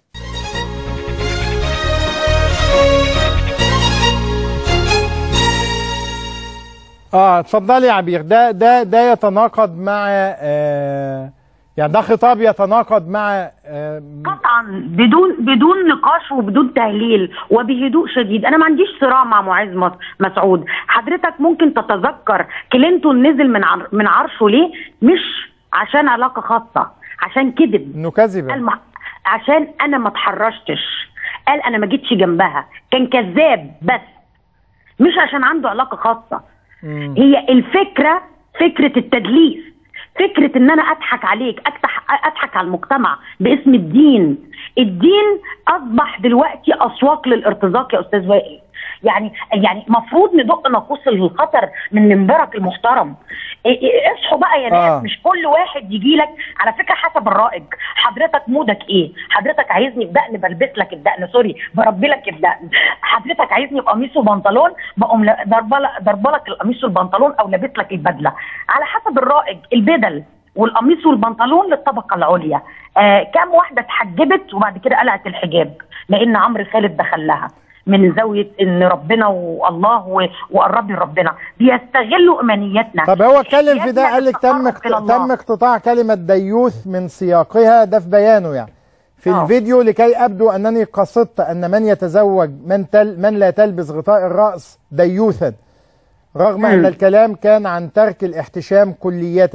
اه اتفضلي يا عبير ده ده ده يتناقض مع آه يعني ده خطاب يتناقض مع آه قطعا بدون بدون نقاش وبدون تهليل وبهدوء شديد انا ما عنديش صراع مع معاذ مس- مسعود حضرتك ممكن تتذكر كلينتون نزل من عر من عرشه ليه مش عشان علاقه خاصه عشان كذب انه كذب قال ما- عشان انا ما اتحرشتش قال انا ما جيتش جنبها كان كذاب بس مش عشان عنده علاقه خاصه هي الفكره فكره التدليس فكره ان انا اضحك عليك اضحك اضحك على المجتمع باسم الدين الدين اصبح دلوقتي اسواق للارتزاق يا استاذ وائل يعني يعني المفروض ندق ناقوس الخطر من منبرك المحترم إيه- إيه، اصحوا بقى يا ناس آه. مش كل واحد يجي لك على فكره حسب الرائج حضرتك مودك ايه حضرتك عايزني بدقن بلبس لك الدقن سوري بربي لك الدقن حضرتك عايزني بقميص وبنطلون بقوم لا- ضربه لك ضربه لك القميص والبنطلون او لابس لك البدله على حسب الرائج البدل والقميص والبنطلون للطبقه العليا آه كام واحده اتحجبت وبعد كده قلعت الحجاب لان عمرو خالد دخل لها من زاويه ان ربنا والله و- وقربي لربنا بيستغلوا امانياتنا طب هو اتكلم في ده قال لك تم إلى الله. تم اقتطاع كلمه ديوث من سياقها ده في بيانه يعني في آه. الفيديو لكي ابدو انني قصدت ان من يتزوج من تل من لا تلبس غطاء الراس ديوثا رغم ان مم. الكلام كان عن ترك الاحتشام كلية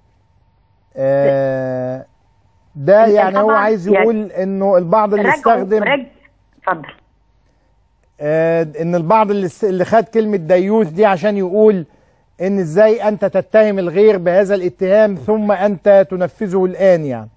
آه ده ال- يعني هو طبعاً عايز يعني يقول انه البعض اللي رجعوا- استخدم رج... اتفضل آه ان البعض اللي است- اللي خد كلمة ديوث دي عشان يقول ان ازاي انت تتهم الغير بهذا الاتهام ثم انت تنفذه الان يعني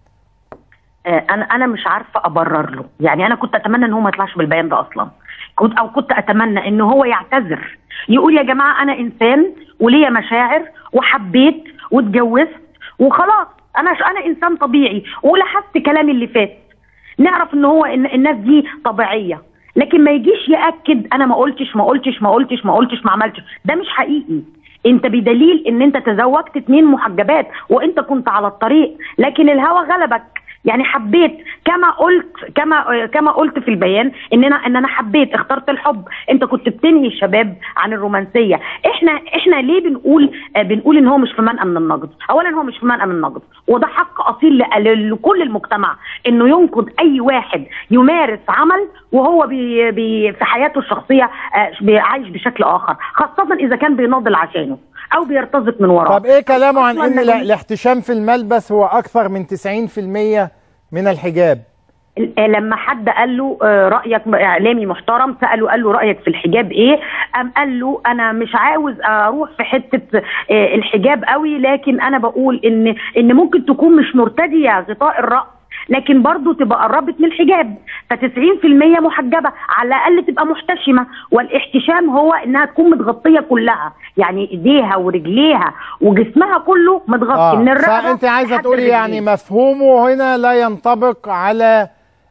آه، انا انا مش عارفه ابرر له يعني انا كنت اتمنى ان هو ما يطلعش بالبيان ده اصلا كنت او كنت اتمنى ان هو يعتذر يقول يا جماعه انا انسان وليا مشاعر وحبيت واتجوزت وخلاص انا انا انسان طبيعي ولاحظت كلامي اللي فات نعرف ان هو إن الناس دي طبيعيه لكن ما يجيش ياكد انا ما قلتش ما قلتش ما قلتش ما قلتش ما عملتش ده مش حقيقي انت بدليل ان انت تزوجت اتنين محجبات وانت كنت على الطريق لكن الهوى غلبك يعني حبيت كما قلت كما كما قلت في البيان ان انا ان انا حبيت اخترت الحب انت كنت بتنهي الشباب عن الرومانسيه احنا احنا ليه بنقول آه، بنقول ان هو مش في منأى من النقد اولا هو مش في منأى من النقد وده حق اصيل ل- لكل المجتمع انه ينقد اي واحد يمارس عمل وهو بي بي في حياته الشخصيه آه، بي- عايش بشكل اخر خاصه اذا كان بيناضل عشانه او بيرتزق من وراه طب ايه كلامه عن ان أصلاً لا- الاحتشام في الملبس هو اكثر من 90% من الحجاب لما حد قال له آه، رايك اعلامي محترم ساله قال له رايك في الحجاب ايه قام قال له انا مش عاوز اروح في حته آه، الحجاب قوي لكن انا بقول ان ان ممكن تكون مش مرتديه غطاء الراس لكن برضو تبقى قربت من الحجاب ف90% محجبه على الاقل تبقى محتشمه والاحتشام هو انها تكون متغطيه كلها يعني ايديها ورجليها وجسمها كله متغطي من الرقبه فانت عايزه لحد تقولي يعني الرجلين. مفهومه هنا لا ينطبق على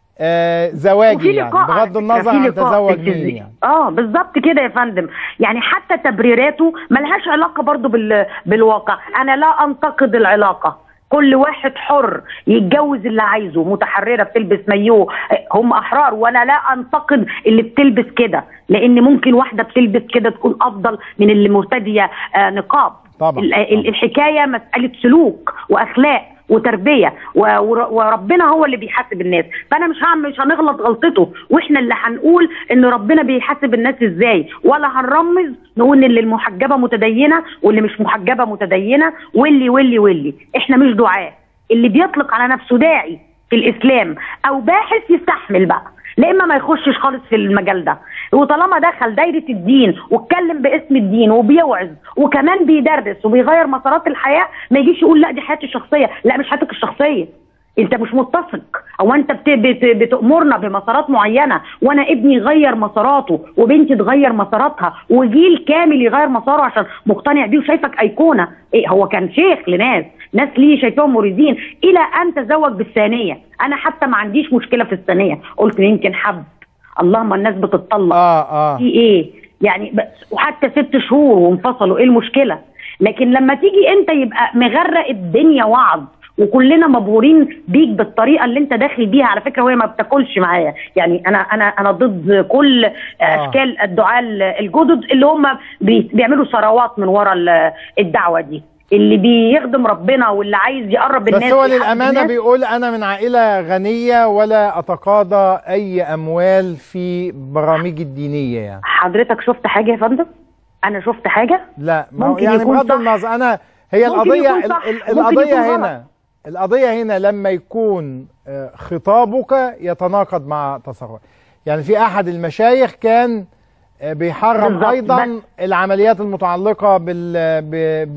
آه زواجي وفي يعني لقاء على بغض فكرة، النظر في عن لقاء تزوج تلفزيوني. مين يعني اه بالظبط كده يا فندم يعني حتى تبريراته ملهاش علاقه برضو بال... بالواقع انا لا انتقد العلاقه كل واحد حر يتجوز اللي عايزه متحرره بتلبس مايوه هم احرار وانا لا انتقد اللي بتلبس كده لان ممكن واحده بتلبس كده تكون افضل من اللي مرتديه آه نقاب طبعا ال- ال- الحكايه مساله سلوك واخلاق وتربيه و- ور- وربنا هو اللي بيحاسب الناس فانا مش هعمل مش هنغلط غلطته واحنا اللي هنقول ان ربنا بيحاسب الناس ازاي ولا هنرمز نقول ان اللي المحجبه متدينه واللي مش محجبه متدينه واللي واللي واللي احنا مش دعاه اللي بيطلق على نفسه داعي في الاسلام او باحث يستحمل بقى لا اما ما يخشش خالص في المجال ده وطالما دخل دايره الدين واتكلم باسم الدين وبيوعظ وكمان بيدرس وبيغير مسارات الحياه ما يجيش يقول لا دي حياتي الشخصيه لا مش حياتك الشخصيه انت مش متفق او انت بت... بت... بتامرنا بمسارات معينه وانا ابني يغير مساراته وبنتي تغير مساراتها وجيل كامل يغير مساره عشان مقتنع بيه وشايفك ايقونه إيه هو كان شيخ لناس ناس ليه شايفاهم مريدين الى ان تزوج بالثانيه انا حتى ما عنديش مشكله في الثانيه قلت يمكن حب اللهم الناس بتطلق اه اه في ايه يعني بس وحتى ست شهور وانفصلوا ايه المشكله لكن لما تيجي انت يبقى مغرق الدنيا وعظ وكلنا مبهورين بيك بالطريقه اللي انت داخل بيها على فكره وهي ما بتاكلش معايا يعني انا انا انا ضد كل اشكال الدعاء الجدد اللي هم بي- بيعملوا ثروات من ورا ال- الدعوه دي اللي بيخدم ربنا واللي عايز يقرب الناس بس هو ويحبب للامانه الناس. بيقول انا من عائله غنيه ولا اتقاضى اي اموال في برامجي الدينيه يعني حضرتك شفت حاجه يا فندم انا شفت حاجه لا ما هو ممكن يعني يكون بغض صح. النظر انا هي ممكن القضيه يكون صح. ال- ال- ممكن القضيه يكون هنا القضيه هنا لما يكون آه، خطابك يتناقض مع تصرفك يعني في احد المشايخ كان آه، بيحرم بالظبط، ايضا العمليات المتعلقه بال ب ب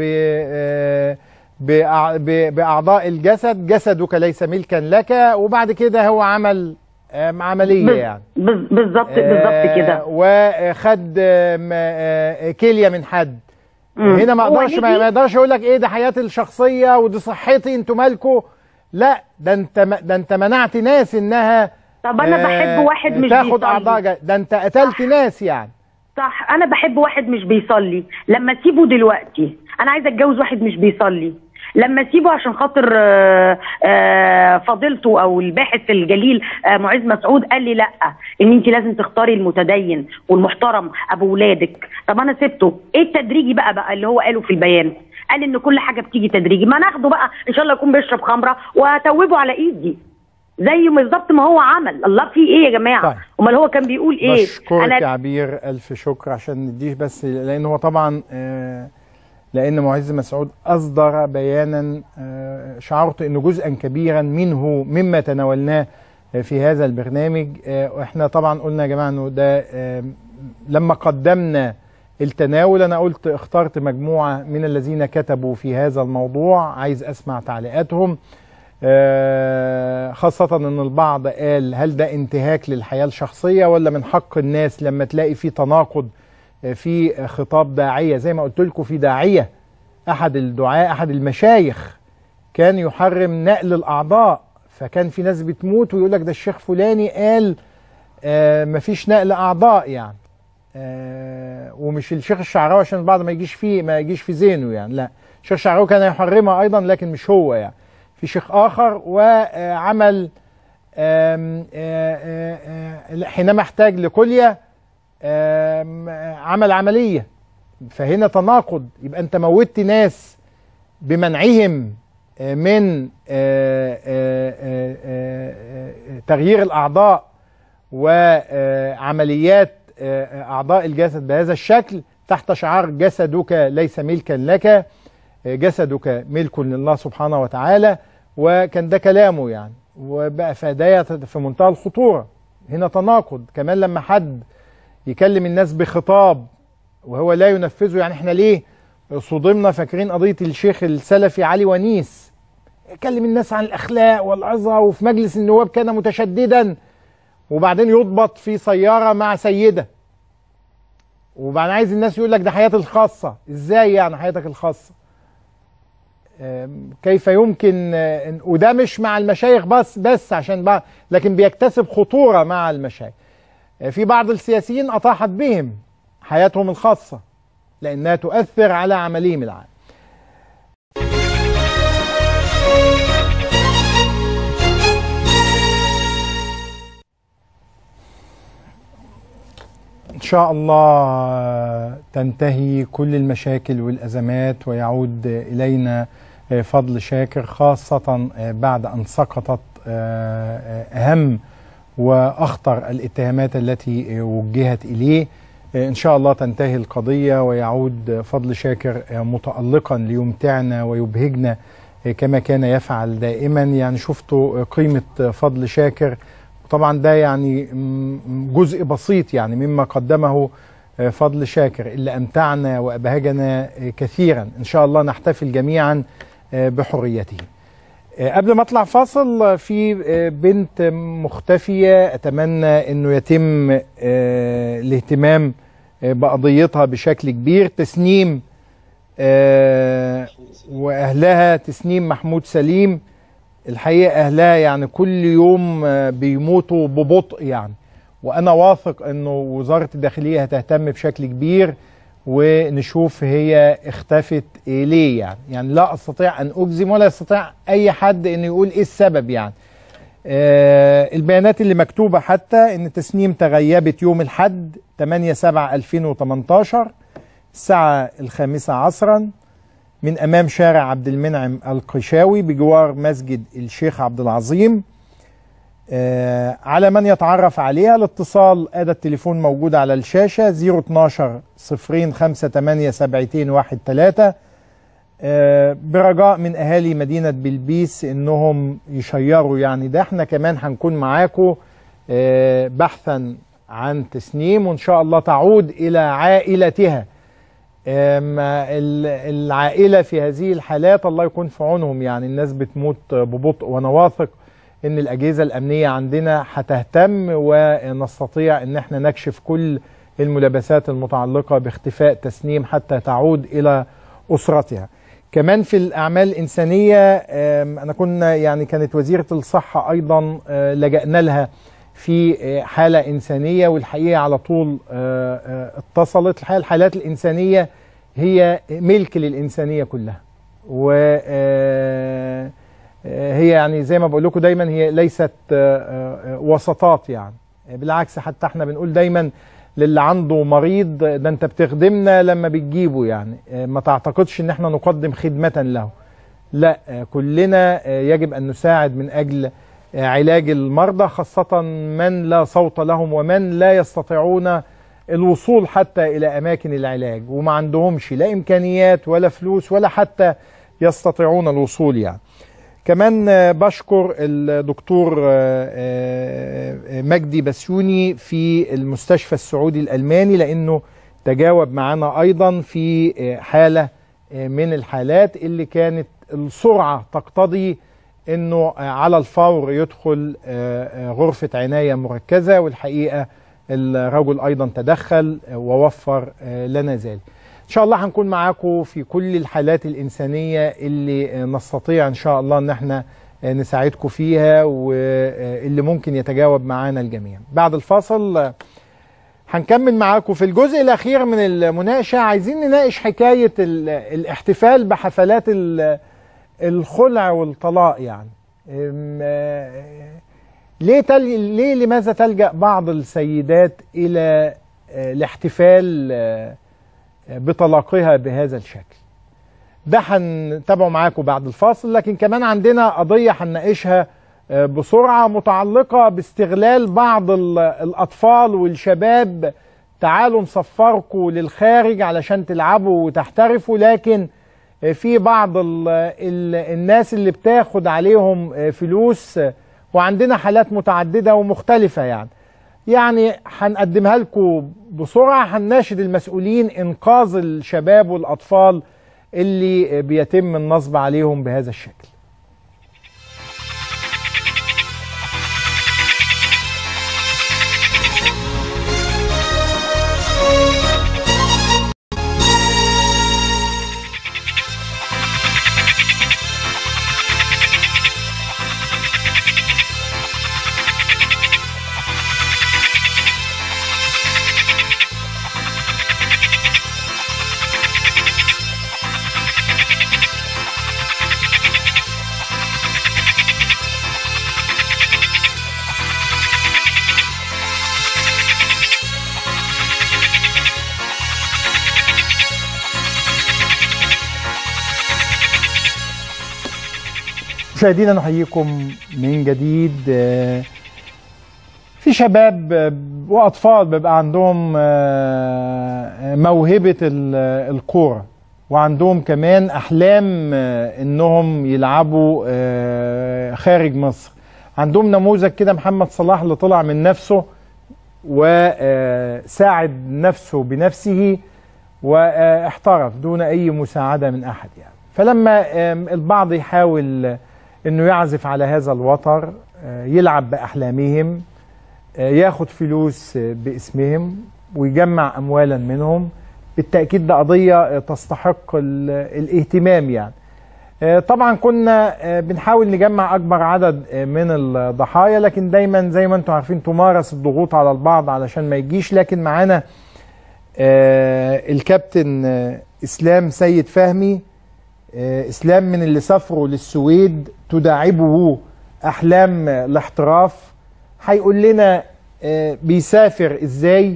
آه، بأع- ب- باعضاء الجسد جسدك ليس ملكا لك وبعد كده هو عمل آه، عمليه بز- يعني بز- بالظبط بالظبط كده آه، وخد آه، م- آه، كليه من حد مم. هنا ما هو اقدرش ما يجي- ما اقدرش اقول لك ايه ده حياتي الشخصيه ودي صحتي انتوا مالكوا لا ده انت م- ده انت منعت ناس انها طب أنا بحب واحد مش تاخد بيصلي. اعضاء جا- ده انت قتلت ناس يعني صح انا بحب واحد مش بيصلي لما اسيبه دلوقتي انا عايزه اتجوز واحد مش بيصلي لما اسيبه عشان خاطر آه، آه، فضيلته او الباحث الجليل آه، معز مسعود قال لي لا ان انت لازم تختاري المتدين والمحترم ابو ولادك طب انا سبته ايه التدريجي بقى بقى اللي هو قاله في البيان قال ان كل حاجه بتيجي تدريجي ما ناخده بقى ان شاء الله يكون بيشرب خمره واتوبه على ايدي زي بالظبط ما هو عمل الله في ايه يا جماعه طيب. امال هو كان بيقول ايه بشكرك يا عبير الف شكر عشان نديه بس لان هو طبعا آه، لان معز مسعود اصدر بيانا آه، شعرت انه جزءا كبيرا منه مما تناولناه آه، في هذا البرنامج آه، واحنا طبعا قلنا يا جماعه انه ده آه، لما قدمنا التناول انا قلت اخترت مجموعه من الذين كتبوا في هذا الموضوع عايز اسمع تعليقاتهم آه، خاصة ان البعض قال هل ده انتهاك للحياة الشخصية ولا من حق الناس لما تلاقي في تناقض آه، في خطاب داعية زي ما قلت لكم في داعية احد الدعاء احد المشايخ كان يحرم نقل الاعضاء فكان في ناس بتموت ويقول لك ده الشيخ فلاني قال آه مفيش نقل اعضاء يعني آه ومش الشيخ الشعراوي عشان البعض ما يجيش فيه ما يجيش في ذهنه يعني لا الشيخ الشعراوي كان يحرمها ايضا لكن مش هو يعني في شيخ اخر وعمل آم، آه، آه، آه، حينما احتاج لكليه آم، آه، عمل عمليه فهنا تناقض يبقى انت موتت ناس بمنعهم آه، من آه، آه، آه، آه، آه، تغيير الاعضاء وعمليات اعضاء الجسد بهذا الشكل تحت شعار جسدك ليس ملكا لك آه، جسدك ملك لله سبحانه وتعالى وكان ده كلامه يعني وبقى فداية في منتهى الخطورة هنا تناقض كمان لما حد يكلم الناس بخطاب وهو لا ينفذه يعني احنا ليه صدمنا فاكرين قضية الشيخ السلفي علي ونيس يكلم الناس عن الأخلاق والعظة وفي مجلس النواب كان متشددا وبعدين يضبط في سيارة مع سيدة وبعدين عايز الناس يقول لك ده حياتي الخاصة ازاي يعني حياتك الخاصة آم، كيف يمكن آه، إن- وده مش مع المشايخ بس بس عشان بعض لكن بيكتسب خطورة مع المشايخ آه، في بعض السياسيين أطاحت بهم حياتهم الخاصة لأنها تؤثر على عملهم العام إن شاء الله تنتهي كل المشاكل والأزمات ويعود إلينا فضل شاكر خاصة بعد أن سقطت أهم وأخطر الاتهامات التي وجهت إليه إن شاء الله تنتهي القضية ويعود فضل شاكر متألقا ليمتعنا ويبهجنا كما كان يفعل دائما يعني شفتوا قيمة فضل شاكر طبعا ده يعني م- جزء بسيط يعني مما قدمه آه، فضل شاكر اللي أمتعنا وأبهجنا آه، كثيرا إن شاء الله نحتفل جميعا آه، بحريته آه، قبل ما اطلع فاصل آه، في آه، بنت مختفية أتمنى أنه يتم آه، الاهتمام آه، بقضيتها بشكل كبير تسنيم آه، وأهلها تسنيم محمود سليم الحقيقة أهلها يعني كل يوم آه، بيموتوا ببطء يعني وأنا واثق أنه وزارة الداخلية هتهتم بشكل كبير ونشوف هي اختفت إيه ليه يعني يعني لا أستطيع أن أجزم ولا يستطيع أي حد أنه يقول إيه السبب يعني آه البيانات اللي مكتوبة حتى أن تسنيم تغيبت يوم الحد 8 7 2018 الساعة الخامسة عصرا من أمام شارع عبد المنعم القشاوي بجوار مسجد الشيخ عبد العظيم آه على من يتعرف عليها الاتصال أدى التليفون موجود على الشاشة 012 058 7213 آه برجاء من أهالي مدينة بلبيس إنهم يشيروا يعني ده احنا كمان هنكون معاكم آه بحثا عن تسنيم وإن شاء الله تعود إلى عائلتها أم، ال- العائلة في هذه الحالات الله يكون في عونهم يعني الناس بتموت ببطء وأنا واثق إن الأجهزة الأمنية عندنا هتهتم ونستطيع إن احنا نكشف كل الملابسات المتعلقة باختفاء تسنيم حتى تعود إلى أسرتها كمان في الأعمال الإنسانية أم، أنا كنا يعني كانت وزيرة الصحة أيضا آه، لجأنا لها في آه، حالة إنسانية والحقيقة على طول آه، آه، اتصلت الحقيقة الحالات الإنسانية هي ملك للإنسانية كلها و آه، آه، هي يعني زي ما بقول لكم دايما هي ليست آه، آه، وسطات يعني بالعكس حتى احنا بنقول دايما للي عنده مريض ده انت بتخدمنا لما بتجيبه يعني آه، ما تعتقدش ان احنا نقدم خدمة له لا آه، كلنا آه، يجب ان نساعد من اجل آه، علاج المرضى خاصة من لا صوت لهم ومن لا يستطيعون الوصول حتى إلى أماكن العلاج وما عندهمش لا إمكانيات ولا فلوس ولا حتى يستطيعون الوصول يعني كمان آه، بشكر الدكتور آه، آه، مجدي بسيوني في المستشفى السعودي الألماني لأنه تجاوب معنا أيضا في آه، حالة آه، من الحالات اللي كانت السرعة تقتضي أنه آه، على الفور يدخل آه، آه، غرفة عناية مركزة والحقيقة الرجل أيضا تدخل آه، ووفر آه، لنا ذلك إن شاء الله هنكون معاكم في كل الحالات الإنسانية اللي آه، نستطيع إن شاء الله إن احنا آه، نساعدكم فيها واللي ممكن يتجاوب معانا الجميع بعد الفاصل آه، هنكمل معاكم في الجزء الأخير من المناقشة عايزين نناقش حكاية ال- الاحتفال بحفلات ال- الخلع والطلاق يعني أم، آه، ليه تل... ليه لماذا تلجأ بعض السيدات إلى آه، الاحتفال آه، بطلاقها بهذا الشكل ده هنتابعه معاكم بعد الفاصل لكن كمان عندنا قضية هنناقشها آه، بسرعة متعلقة باستغلال بعض ال- الأطفال والشباب تعالوا نسفركم للخارج علشان تلعبوا وتحترفوا لكن آه، في بعض ال ال الناس اللي بتاخد عليهم آه، فلوس آه، وعندنا حالات متعددة ومختلفة يعني يعني هنقدمها لكم بسرعة هنناشد المسؤولين إنقاذ الشباب والأطفال اللي بيتم النصب عليهم بهذا الشكل مشاهدينا نحييكم من جديد آه، في شباب آه، واطفال بيبقى عندهم آه، موهبه ال- الكوره وعندهم كمان احلام آه، انهم يلعبوا آه، خارج مصر عندهم نموذج كده محمد صلاح اللي طلع من نفسه وساعد نفسه بنفسه واحترف دون اي مساعده من احد يعني فلما آم، البعض يحاول آه، انه يعزف على هذا الوتر آه، يلعب باحلامهم آه، ياخد فلوس آه، باسمهم ويجمع اموالا منهم بالتاكيد ده قضيه آه، تستحق ال- الاهتمام يعني آه، طبعا كنا آه، بنحاول نجمع اكبر عدد آه، من الضحايا لكن دايما زي ما انتم عارفين تمارس الضغوط على البعض علشان ما يجيش لكن معانا آه، الكابتن آه، اسلام سيد فهمي آه، اسلام من اللي سافروا للسويد تداعبه احلام آه، الاحتراف هيقول لنا آه، بيسافر ازاي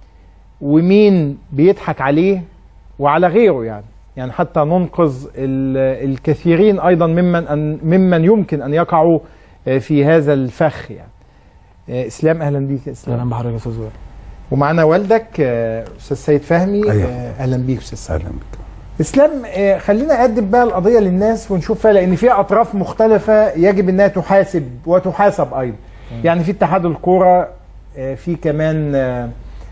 ومين بيضحك عليه وعلى غيره يعني يعني حتى ننقذ ال- الكثيرين ايضا ممن أن ممن يمكن ان يقعوا آه، في هذا الفخ يعني آه، اسلام اهلا بيك يا اسلام اهلا بحضرتك يا استاذ وائل ومعنا والدك آه، استاذ سيد فهمي أيوة. آه، اهلا بيك استاذ سيد اهلا بيك اسلام آه، خلينا نقدم بقى القضيه للناس ونشوف فيها لان فيها اطراف مختلفه يجب انها تحاسب وتحاسب ايضا يعني في اتحاد الكوره آه، في كمان آه،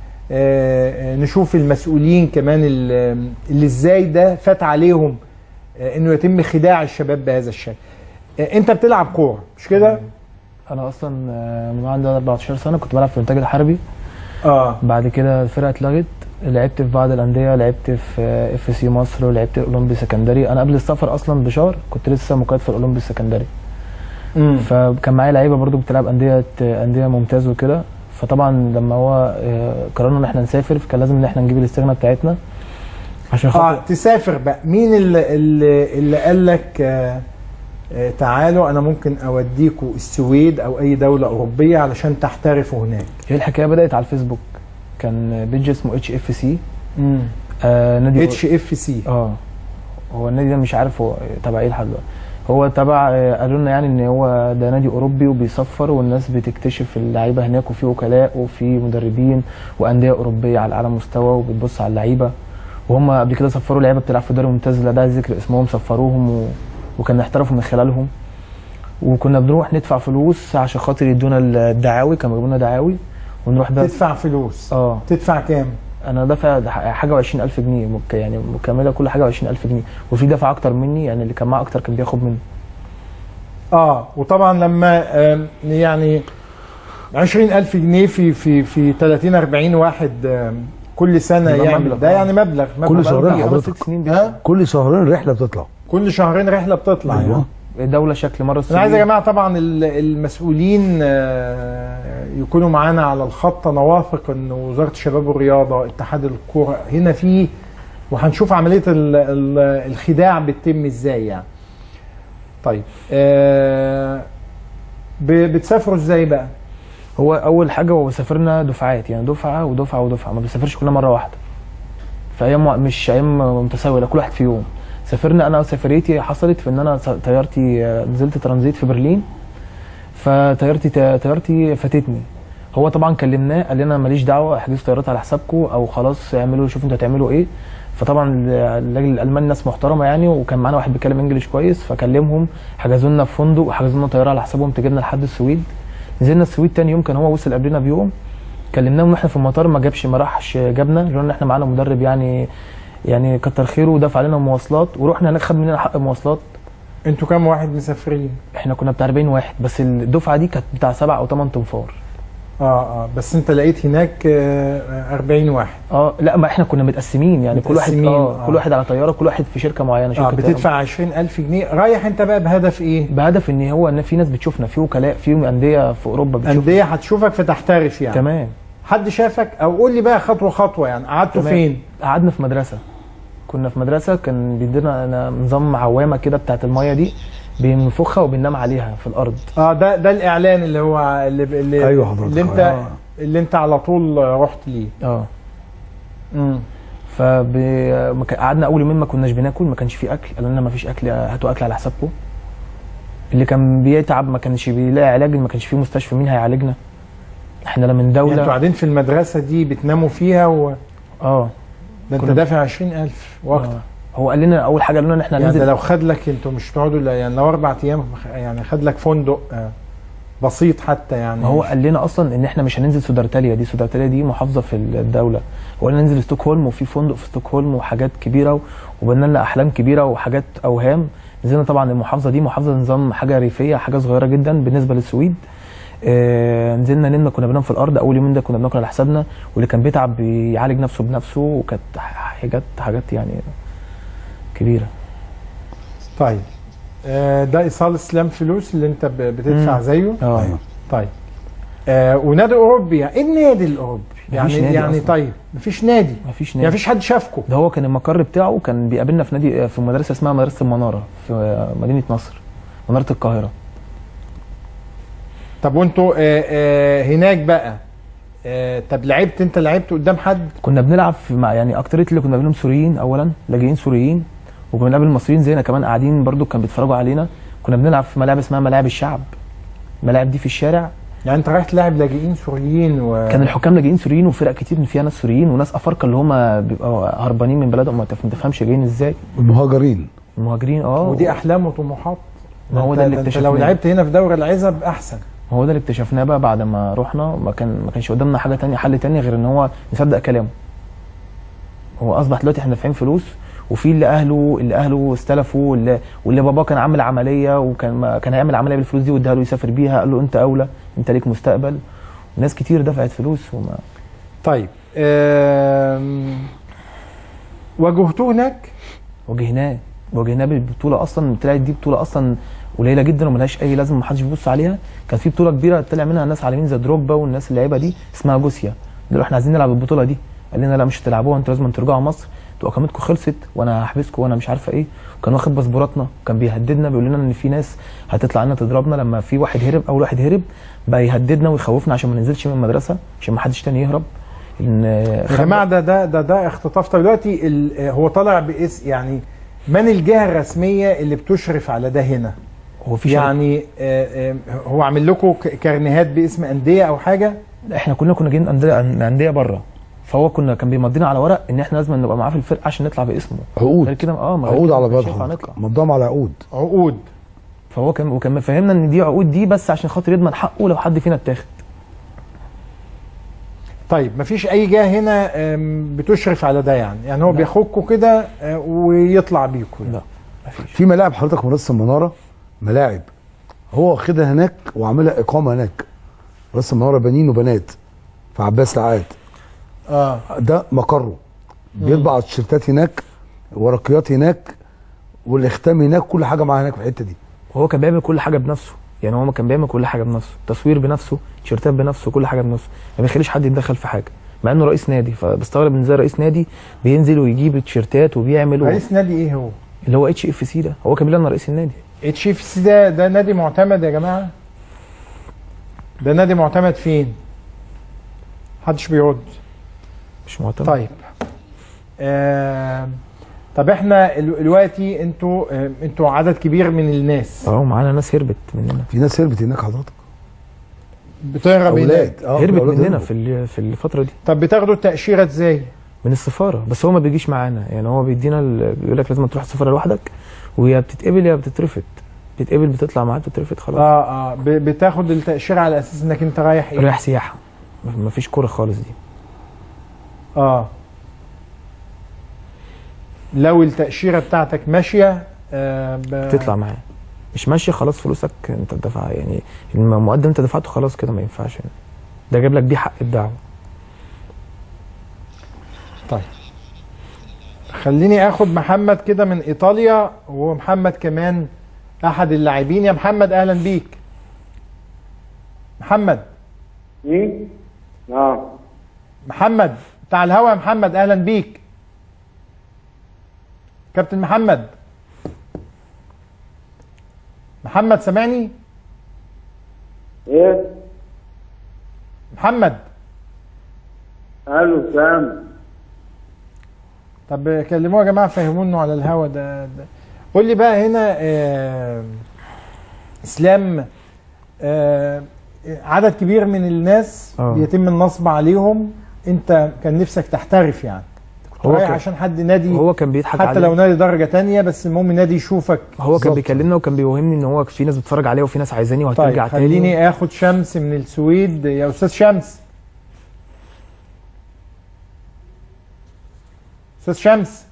آه، نشوف المسؤولين كمان ال- اللي ازاي ده فات عليهم آه، انه يتم خداع الشباب بهذا الشكل آه، انت بتلعب كوره مش كده انا اصلا آه، من عندي 14 سنه كنت بلعب في الانتاج الحربي اه بعد كده الفرقه اتلغت لعبت في بعض الانديه لعبت في اف سي مصر ولعبت اولمبي سكندري انا قبل السفر اصلا بشهر كنت لسه مقيد في الاولمبي السكندري مم. فكان معايا لعيبه برضو بتلعب انديه انديه ممتاز وكده فطبعا لما هو آه، قررنا ان احنا نسافر فكان لازم ان احنا نجيب الاستغنى بتاعتنا عشان اه خاطر تسافر بقى مين اللي, اللي, اللي قال لك آه آه تعالوا انا ممكن اوديكوا السويد او اي دوله اوروبيه علشان تحترفوا هناك هي الحكايه بدات على الفيسبوك كان بيج اسمه اتش اف سي امم آه نادي اتش اف سي اه هو النادي ده مش عارف هو تبع ايه لحد دلوقتي هو تبع آه، قالوا لنا يعني ان هو ده نادي اوروبي وبيصفر والناس بتكتشف اللعيبه هناك وفي وكلاء وفي مدربين وانديه اوروبيه على اعلى مستوى وبتبص على اللعيبه وهم قبل كده صفروا لعيبه بتلعب في الدوري الممتاز لا داعي ذكر اسمهم صفروهم و... وكان احترفوا من خلالهم وكنا بنروح ندفع فلوس عشان خاطر يدونا الدعاوي كانوا بيجيبوا لنا دعاوي ونروح بقى تدفع فلوس اه تدفع كام؟ انا دافع حاجه و20000 جنيه مك- يعني مكمله كل حاجه و20000 جنيه وفي دفع اكتر مني يعني اللي كان معاه اكتر كان بياخد مني اه وطبعا لما آم، يعني 20000 جنيه في في في 30 40 واحد آم، كل سنه يبقى يعمل مبلغ. ده يعني مبلغ مبلغ كل شهرين بقى خمس ست حضرتك سنين ها؟ كل شهرين رحله بتطلع كل شهرين رحله بتطلع أيوة. دوله شكل مره انا عايز يا جماعه طبعا ال- المسؤولين آه، يكونوا معانا على الخط انا واثق ان وزاره الشباب والرياضه اتحاد الكوره هنا في وهنشوف عمليه ال- ال- الخداع بتتم ازاي يعني طيب آه، ب- بتسافروا ازاي بقى هو اول حاجه هو سافرنا دفعات يعني دفعه ودفعه ودفعه ما بنسافرش كلنا مره واحده في ايام مش ايام متساويه لا كل واحد في يوم سافرنا انا سفريتي حصلت في ان انا س- طيارتي آه، نزلت ترانزيت في برلين فطيارتي طيارتي فاتتني هو طبعا كلمناه قال لنا ماليش دعوه احجزوا طيارات على حسابكم او خلاص اعملوا شوفوا انتوا هتعملوا ايه فطبعا الراجل الالماني ناس محترمه يعني وكان معانا واحد بيتكلم انجليش كويس فكلمهم حجزوا لنا في فندق وحجزوا لنا طياره على حسابهم تجيبنا لحد السويد نزلنا السويد تاني يوم كان هو وصل قبلنا بيوم كلمناه واحنا في المطار ما جابش ما راحش جابنا لان ان احنا معانا مدرب يعني يعني كتر خيره ودفع لنا مواصلات ورحنا هناك خد مننا حق مواصلات انتوا كام واحد مسافرين احنا كنا بتاع 40 واحد بس الدفعه دي كانت بتاع سبع او ثمان تنفار اه اه بس انت لقيت هناك آه، 40 واحد اه لا ما احنا كنا متقسمين يعني كل واحد متقسمين، اه آه. كل واحد على طياره كل واحد في شركه معينه شركه اه بتدفع 20000 جنيه رايح انت بقى بهدف ايه بهدف ان هو ان في ناس بتشوفنا في وكلاء في انديه في اوروبا بتشوفنا انديه هتشوفك فتحترف يعني تمام حد شافك او قول لي بقى خطوه خطوه يعني قعدتوا تمام. فين قعدنا في مدرسه كنا في مدرسه كان بيدينا أنا نظام عوامه كده بتاعت الميه دي بنفخها وبننام عليها في الارض اه ده ده الاعلان اللي هو اللي, اللي أيوة حضرتك. اللي انت آه. اللي انت على طول رحت ليه اه امم فقعدنا اول يومين ما كناش بناكل ما كانش في اكل قالوا لنا ما فيش اكل هاتوا اكل على حسابكم اللي كان بيتعب ما كانش بيلاقي علاج ما كانش في مستشفى مين هيعالجنا احنا لا من دوله يعني انتوا قاعدين في المدرسه دي بتناموا فيها و اه ده انت كنا- دافع 20000 واكتر آه. هو قال لنا اول حاجه قال لنا ان احنا يعني ننزل ده لو خد لك انتوا مش تقعدوا لا- يعني لو اربع ايام يعني خد لك فندق آه، بسيط حتى يعني ما هو قال لنا اصلا ان احنا مش هننزل سودرتاليا دي سودرتاليا دي محافظه في الدوله هو قال ننزل ستوكهولم وفي فندق في ستوكهولم وحاجات كبيره وبنى لنا احلام كبيره وحاجات اوهام نزلنا طبعا المحافظه دي محافظه نظام حاجه ريفيه حاجه صغيره جدا بالنسبه للسويد آه نزلنا نمنا كنا بننام في الارض اول يومين ده كنا بناكل على حسابنا واللي كان بيتعب بيعالج نفسه بنفسه وكانت حاجات حاجات يعني كبيره طيب آه، ده ايصال اسلام فلوس اللي انت ب- بتدفع مم. زيه اه طيب آه ونادي اوروبي يعني ايه النادي الاوروبي يعني مفيش نادي يعني أصلاً. طيب مفيش نادي مفيش نادي يعني مفيش حد شافكم ده هو كان المقر بتاعه كان بيقابلنا في نادي في مدرسه اسمها مدرسه المناره في مدينه نصر مناره القاهره طب وانتوا آه آه هناك بقى آه طب لعبت انت لعبت قدام حد كنا بنلعب في مع يعني اكتريه اللي كنا بنقابلهم سوريين اولا لاجئين سوريين وكنا بنقابل مصريين زينا كمان قاعدين برضو كانوا بيتفرجوا علينا كنا بنلعب في ملاعب اسمها ملاعب الشعب الملاعب دي في الشارع يعني انت رايح تلاعب لاجئين سوريين و كان الحكام لاجئين سوريين وفرق كتير من فيها ناس سوريين وناس افارقه اللي هم بيبقوا هربانين من بلادهم ما تف- ما تفهمش جايين ازاي المهاجرين المهاجرين اه ودي احلام وطموحات ما هو انت- ده اللي انت اكتشفناه لو لعبت هنا في دوري العزب احسن هو ده اللي اكتشفناه بقى بعد ما رحنا ما كان ما كانش قدامنا حاجه تانية حل تاني غير ان هو نصدق كلامه هو اصبح دلوقتي احنا دافعين فلوس وفي اللي اهله اللي اهله استلفوا واللي, واللي باباه كان عامل عمليه وكان ما كان هيعمل عمليه بالفلوس دي واداها له يسافر بيها قال له انت اولى انت ليك مستقبل ناس كتير دفعت فلوس وما طيب آم، واجهتوه هناك واجهناه واجهناه بالبطوله اصلا طلعت دي بطوله اصلا قليله جدا وملهاش اي لازمه محدش بيبص عليها كان في بطوله كبيره طلع منها ناس عالمين زي دروجبا والناس اللعيبه دي اسمها جوسيا قالوا احنا عايزين نلعب البطوله دي قال لنا لا مش هتلعبوها انتوا لازم ترجعوا مصر انتوا اقامتكم خلصت وانا هحبسكم وانا مش عارفه ايه وكان واخد باسبوراتنا كان بيهددنا بيقول لنا ان في ناس هتطلع لنا تضربنا لما في واحد هرب اول واحد هرب بقى يهددنا ويخوفنا عشان ما ننزلش من المدرسه عشان ما حدش تاني يهرب ان يا جماعه ده ده ده ده اختطاف طب دلوقتي ال- هو طالع باسم يعني من الجهه الرسميه اللي بتشرف على ده هنا هو في يعني آه، آه، هو عامل لكم ك- كارنيهات باسم انديه او حاجه احنا كلنا كنا جايين انديه انديه بره فهو كنا كان بيمضينا على ورق ان احنا لازم نبقى معاه في الفرقه عشان نطلع باسمه عقود غير كده اه ما غير عقود كده على ما كانش بال ينفع حضرتك نطلع مضاهم على عقود عقود فهو كان وكان مفهمنا ان دي عقود دي بس عشان خاطر يضمن حقه لو حد فينا اتاخد طيب مفيش اي جهه هنا آم، بتشرف على ده يعني يعني هو بياخدكم كده آه، ويطلع بيكم لا في ملاعب حضرتك من راس المناره ملاعب هو واخدها هناك وعاملها اقامه هناك راس المناره بنين وبنات في عباس العاد اه ده مقره بيطبع التيشيرتات هناك ورقيات هناك والاختام هناك كل حاجه معاه هناك في الحته دي وهو كان بيعمل كل حاجه بنفسه يعني هو كان بيعمل كل حاجه بنفسه تصوير بنفسه تيشيرتات بنفسه كل حاجه بنفسه ما بيخليش حد يتدخل في حاجه مع انه رئيس نادي فبستغرب ان زي رئيس نادي بينزل ويجيب التيشيرتات وبيعمل و... رئيس نادي ايه هو؟ اللي هو اتش اف سي ده هو كان بيقول لنا رئيس النادي اتش اف سي ده ده نادي معتمد يا جماعه ده نادي معتمد فين؟ محدش بيرد مش معتمد طيب آه طب احنا ال- دلوقتي انتوا آه انتوا عدد كبير من الناس اه معانا ناس هربت مننا في ناس هربت هناك حضرتك بتهرب أولاد. هناك آه، هربت أولاد مننا هربوا. في ال- في الفتره دي طب بتاخدوا التاشيره ازاي؟ من السفاره بس هو ما بيجيش معانا يعني هو بيدينا ال... بيقول لك لازم تروح السفاره لوحدك ويا بتتقبل يا بتترفض بتتقبل بتطلع معاه بتترفض خلاص اه اه ب- بتاخد التاشيره على اساس انك انت رايح ايه؟ رايح سياحه ما فيش كوره خالص دي اه لو التاشيره بتاعتك ماشيه آه ب... تطلع معاه مش ماشي خلاص فلوسك انت دفع يعني المقدم انت دفعته خلاص كده ما ينفعش يعني. ده جاب لك بيه حق الدعوه طيب خليني اخد محمد كده من ايطاليا ومحمد كمان احد اللاعبين يا محمد اهلا بيك محمد مين؟ اه محمد بتاع الهوا يا محمد اهلا بيك كابتن محمد محمد سامعني ايه؟ محمد الو سام طب كلموه يا جماعه فهمونا على الهوا ده, ده قول لي بقى هنا آه اسلام آه عدد كبير من الناس آه. بيتم النصب عليهم انت كان نفسك تحترف يعني هو رايح كان- عشان حد نادي هو كان بيضحك حتى علينا. لو نادي درجه تانية بس المهم نادي يشوفك هو كان بالظبط. بيكلمنا وكان بيوهمني ان هو في ناس بتتفرج عليه وفي ناس عايزاني وهترجع طيب تاني خليني اخد شمس من السويد يا استاذ شمس استاذ شمس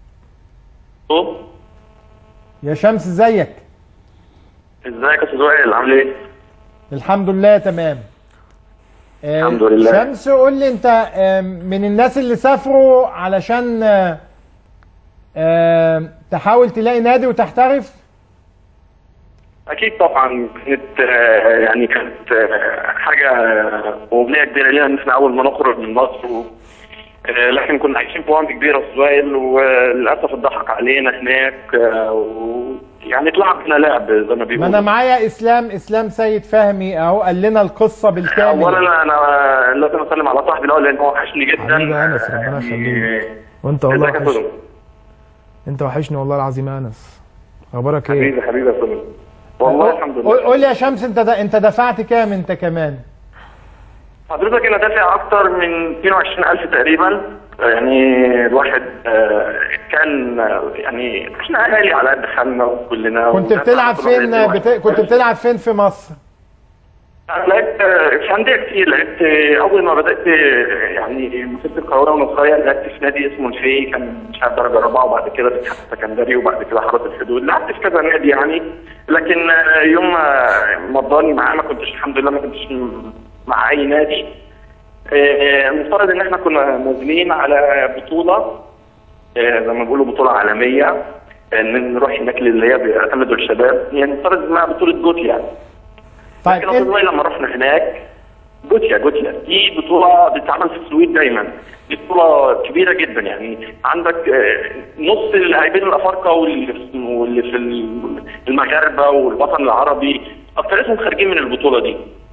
يا شمس ازيك ازيك يا استاذ وائل عامل ايه؟ الحمد لله تمام آه، الحمد لله. شمس قول لي انت آه، من الناس اللي سافروا علشان آه، آه، تحاول تلاقي نادي وتحترف اكيد طبعا كانت آه، يعني كانت آه، حاجه امنيه كبيره لينا ان احنا اول ما نخرج من مصر و... آه، لكن كنا عايشين في وهم كبير يا استاذ وائل وللاسف اتضحك علينا هناك آه، و... يعني اتلعب بينا لعب زي ما ما بيقولوا انا معايا اسلام اسلام سيد فهمي اهو قال لنا القصه بالكامل اولا انا انا لازم اسلم على صاحبي الاول لان هو وحشني جدا حبيبي يا انس ربنا يخليك وانت والله ازيك يا وحش فندم؟ انت وحشني والله العظيم يا انس اخبارك ايه حبيبي حبيبي يا فندم والله الحمد لله قول قول لي يا شمس انت دا انت دفعت كام انت كمان حضرتك انا دافع اكتر من 22000 تقريبا يعني الواحد آه، كان آه، يعني احنا اهالي على قد حالنا كلنا كنت وكان بتلعب عندنا فين رزق بت... كنت بتلعب فين في مصر انا لعبت آه، في انديه كتير لعبت آه، اول ما بدات آه، يعني مسكت القاهره وانا صغير لعبت في نادي اسمه الفي كان مش عارف درجه رابعه وبعد كده في الاتحاد السكندري وبعد كده حرس الحدود لعبت في كذا نادي يعني لكن آه، يوم ما مضاني معاه ما كنتش الحمد لله ما كنتش م- مع اي نادي آه، المفترض ان احنا كنا نازلين على بطوله آه، زي ما بيقولوا بطوله عالميه ان نروح هناك اللي هي بيعتمدوا الشباب يعني المفترض اسمها بطوله جوتيا يعني طيب لكن والله لما رحنا هناك جوتيا جوتيا دي بطولة بتتعمل في السويد دايما دي بطولة كبيرة جدا يعني عندك آه، نص اللاعبين الأفارقة واللي في واللي في المغاربة والوطن العربي أكثرهم خارجين من البطولة دي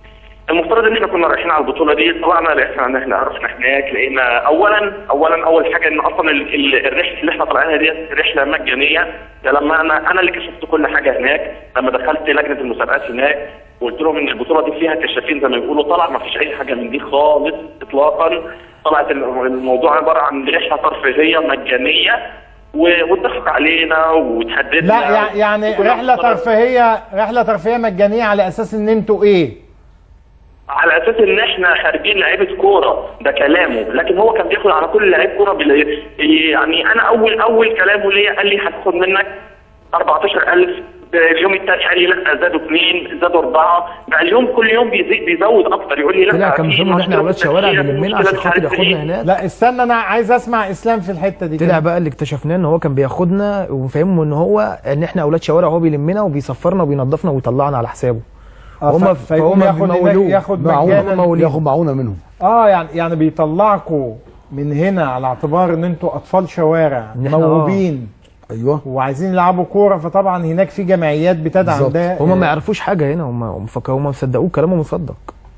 المفترض ان احنا كنا رايحين على البطوله دي طلعنا لقينا ان احنا رحنا هناك لقينا اولا اولا اول حاجه ان اصلا ال- ال- الرحله اللي احنا طالعينها دي رحله مجانيه ده لما انا انا اللي كشفت كل حاجه هناك لما دخلت لجنه المسابقات هناك وقلت لهم ان البطوله دي فيها كشافين زي ما بيقولوا طلع ما فيش اي حاجه من دي خالص اطلاقا طلعت الم- الموضوع عباره عن رحله ترفيهيه مجانيه و- واتضحك علينا وتهددنا لا يع- يعني وكنا رحله مفترض- ترفيهيه رحله ترفيهيه مجانيه على اساس ان انتوا ايه على اساس ان احنا خارجين لعيبه كوره ده كلامه لكن هو كان بياخد على كل لعيب كوره بال... يعني انا اول اول كلامه ليا قال لي هتاخد منك 14000 اليوم الثاني قال لي لا زادوا اثنين زادوا اربعه بقى اليوم كل يوم بيزيد بيزود اكتر يقول لي لا طلع كان في بيفهموا ان احنا مشكلة اولاد في شوارع التسجيل، بيلمنا مشكلة عشان مش خاطر عارف إيه. ياخدنا هناك لا استنى انا عايز اسمع اسلام في الحته دي طلع بقى اللي اكتشفناه ان هو كان بياخدنا وفهمه ان هو ان احنا اولاد شوارع وهو بيلمنا وبيصفرنا وبينضفنا ويطلعنا على حسابه آه، هم ف- فيقوم ياخد هناك- ياخد مجانا ياخد معونه منهم اه يعني يعني بيطلعكوا من هنا على اعتبار ان انتوا اطفال شوارع إن إحنا موهوبين ايوه وعايزين يلعبوا كوره فطبعا هناك في جمعيات بتدعم ده هم ما يعرفوش حاجه هنا هم هم فكروا هم صدقوه كلامه مصدق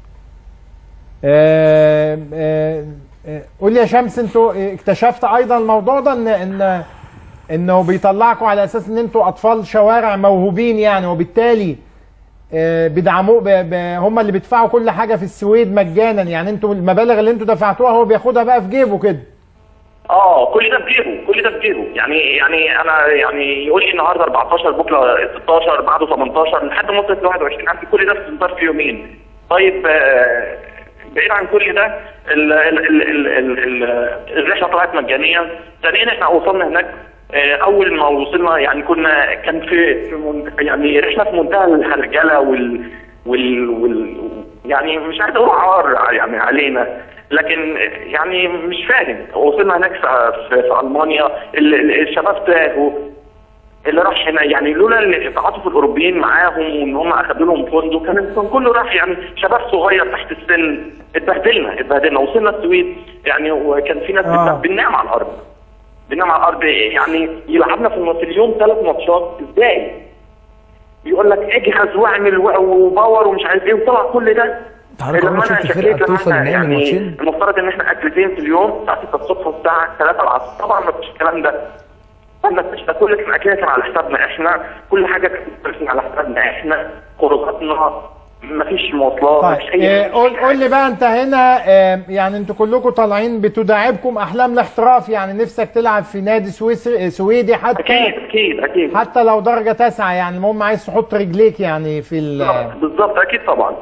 آه، آه، آه، قول لي يا شمس انتوا اكتشفت ايضا الموضوع ده ان ان انه بيطلعكوا على اساس ان انتوا اطفال شوارع موهوبين يعني وبالتالي آه، بيدعموه ب- ب- هم اللي بيدفعوا كل حاجه في السويد مجانا يعني انتوا المبالغ اللي انتوا دفعتوها هو بياخدها بقى في جيبه كده اه كل ده في جيبه كل ده في جيبه يعني يعني انا يعني يقول لي النهارده 14 بكره 16 بعده 18 لحد ما وصلت ل 21000 كل ده في ظرف يومين طيب آه، بعيد عن كل ده ال ال ال ال ال ال الرحله طلعت مجانيه ثانيا احنا وصلنا هناك آه، اول ما وصلنا يعني كنا كان في, في من يعني رحله في منتهى الهرجله وال وال, وال يعني مش عايز اقول عار يعني علينا لكن يعني مش فاهم وصلنا هناك في, في, في المانيا ال- ال- الشباب تاهوا اللي راح هنا يعني لولا اللي تعاطف الاوروبيين معاهم وان هم اخدوا لهم فندق كان كان كله راح يعني شباب صغير تحت السن اتبهدلنا اتبهدلنا وصلنا السويد يعني وكان في ناس آه. بت- بننام على الارض بننام على الارض يعني يلعبنا في الم- في اليوم ثلاث ماتشات ازاي؟ بيقول لك اجهز واعمل و- وباور ومش عارف ايه وطلع كل ده حضرتك لما عمرك انا شفت فرقه شكيت لما بتوصل احنا لنهائي يعني الماتشين المفترض ان احنا اكلتين في اليوم الساعه 6 الصبح والساعه 3 العصر طبعا ما فيش الكلام ده احنا مش ده كل كان اكلنا كان على حسابنا احنا كل حاجه كانت على حسابنا احنا خروجاتنا ما فيش مواصلات ما طيب فيش اي آه، قول قول لي بقى انت هنا آه، يعني انتوا كلكم طالعين بتداعبكم احلام الاحتراف يعني نفسك تلعب في نادي سويسري آه، سويدي حتى اكيد اكيد اكيد حتى لو درجه تاسعه يعني المهم عايز تحط رجليك يعني في ال بالظبط اكيد طبعا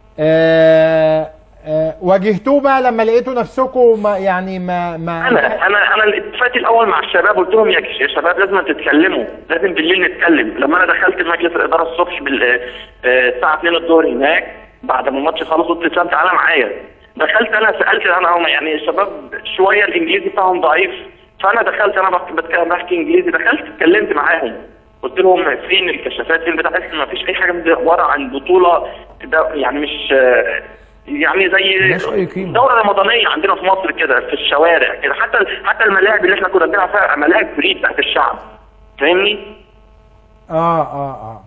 آه، آه، واجهتوه بقى لما لقيتوا نفسكم ما يعني ما ما انا انا انا اتفقت الاول مع الشباب قلت لهم يا يا شباب لازم تتكلموا لازم بالليل نتكلم لما انا دخلت مجلس الاداره الصبح بال آه، الساعه 2 الظهر هناك بعد ما الماتش خلص قلت لسام تعالى معايا دخلت انا سالت انا هم يعني الشباب شويه الانجليزي بتاعهم ضعيف فانا دخلت انا بك- بتكلم بحكي انجليزي دخلت اتكلمت معاهم قلت لهم فين الكشافات فين بتاع ما فيش اي حاجه من دي عباره عن بطوله ده يعني مش آه، يعني زي دوره رمضانيه عندنا في مصر كده في الشوارع كده حتى حتى الملاعب اللي احنا كنا بنلعب فيها ملاعب فري بتاعت الشعب فاهمني؟ اه اه اه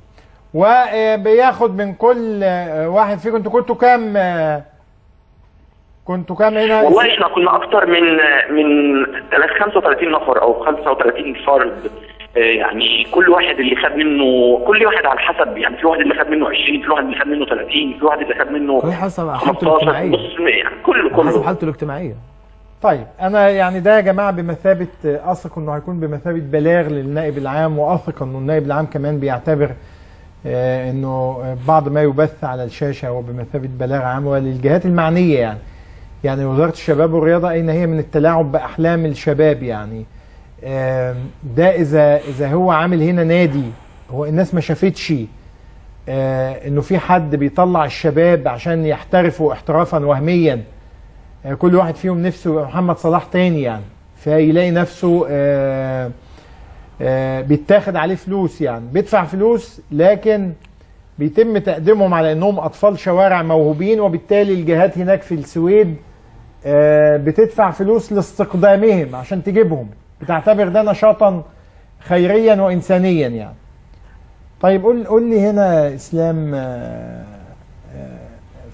وبياخد من كل آه، واحد فيكم انتوا كنتوا كام آه، كنتوا كام هنا والله احنا كنا اكتر من من 35 نفر او 35 فرد آه، يعني كل واحد اللي خد منه كل واحد على حسب يعني في واحد اللي خد منه 20 في واحد اللي خد منه 30 في واحد اللي خد منه كل حسب حالته 15 الاجتماعيه بص يعني كله حسب كله حالته الاجتماعيه طيب انا يعني ده يا جماعه بمثابه آه، اثق انه هيكون بمثابه بلاغ للنائب العام واثق انه النائب العام كمان بيعتبر آه، انه آه، بعض ما يبث على الشاشه هو بمثابه بلاغ عام وللجهات المعنيه يعني يعني وزاره الشباب والرياضه اين هي من التلاعب باحلام الشباب يعني آم، ده اذا اذا هو عامل هنا نادي هو الناس ما شافتش آه، انه في حد بيطلع الشباب عشان يحترفوا احترافا وهميا آه، كل واحد فيهم نفسه يبقى محمد صلاح تاني يعني فيلاقي نفسه آه، آه، بيتاخد عليه فلوس يعني بيدفع فلوس لكن بيتم تقديمهم على انهم اطفال شوارع موهوبين وبالتالي الجهات هناك في السويد آه، بتدفع فلوس لاستقدامهم عشان تجيبهم بتعتبر ده نشاطا خيريا وانسانيا يعني طيب قول قول لي هنا اسلام آه، آه، في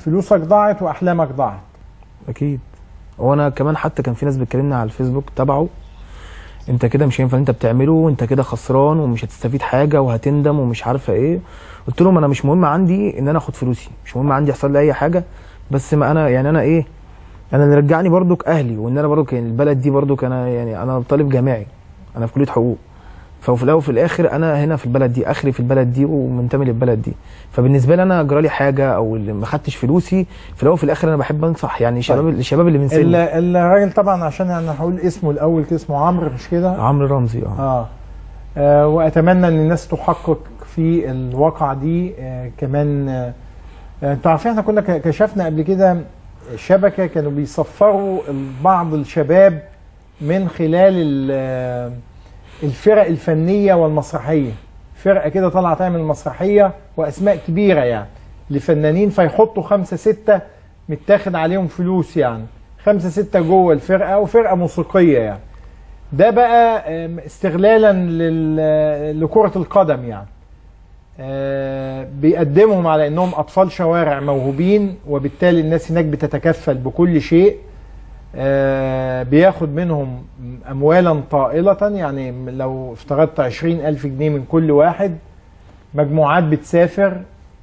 فلوسك ضاعت واحلامك ضاعت اكيد وانا كمان حتى كان في ناس بتكلمني على الفيسبوك تبعه انت كده مش هينفع اللي انت بتعمله وانت كده خسران ومش هتستفيد حاجه وهتندم ومش عارفه ايه قلت لهم انا مش مهم عندي ان انا اخد فلوسي مش مهم عندي يحصل لي اي حاجه بس ما انا يعني انا ايه انا اللي رجعني برضك اهلي وان انا برضك يعني البلد دي برضك انا يعني انا طالب جامعي انا في كليه حقوق ففي الاول وفي الاخر انا هنا في البلد دي اخري في البلد دي ومنتمي للبلد دي فبالنسبه لي انا جرالي حاجه او اللي ما خدتش فلوسي في الاول وفي الاخر انا بحب انصح يعني شباب الشباب اللي من ال- سني الراجل طبعا عشان انا هقول اسمه الاول كده اسمه عمرو مش كده عمرو رمزي اه اه, آه واتمنى ان الناس تحقق في الواقعه دي آه كمان آه آه، انتوا عارفين احنا كنا ك- كشفنا قبل كده شبكه كانوا بيصفروا بعض الشباب من خلال ال- آه، الفرق الفنيه والمسرحيه فرقه كده طالعه تعمل مسرحيه واسماء كبيره يعني لفنانين فيحطوا خمسه سته متاخد عليهم فلوس يعني خمسه سته جوه الفرقه وفرقه موسيقيه يعني ده بقى آم، استغلالا لل- لكره القدم يعني آه، بيقدمهم على انهم اطفال شوارع موهوبين وبالتالي الناس هناك بتتكفل بكل شيء آه، بياخد منهم اموالا طائله يعني لو افترضت عشرين الف جنيه من كل واحد مجموعات بتسافر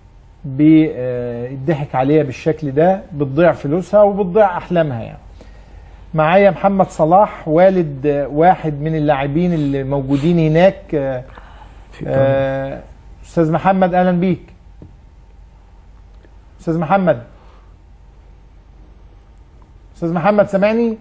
بيضحك عليها بالشكل ده بتضيع فلوسها وبتضيع احلامها يعني معايا محمد صلاح والد آه، واحد من اللاعبين اللي موجودين هناك آه، آه، استاذ محمد اهلا بيك استاذ محمد استاذ محمد سامعني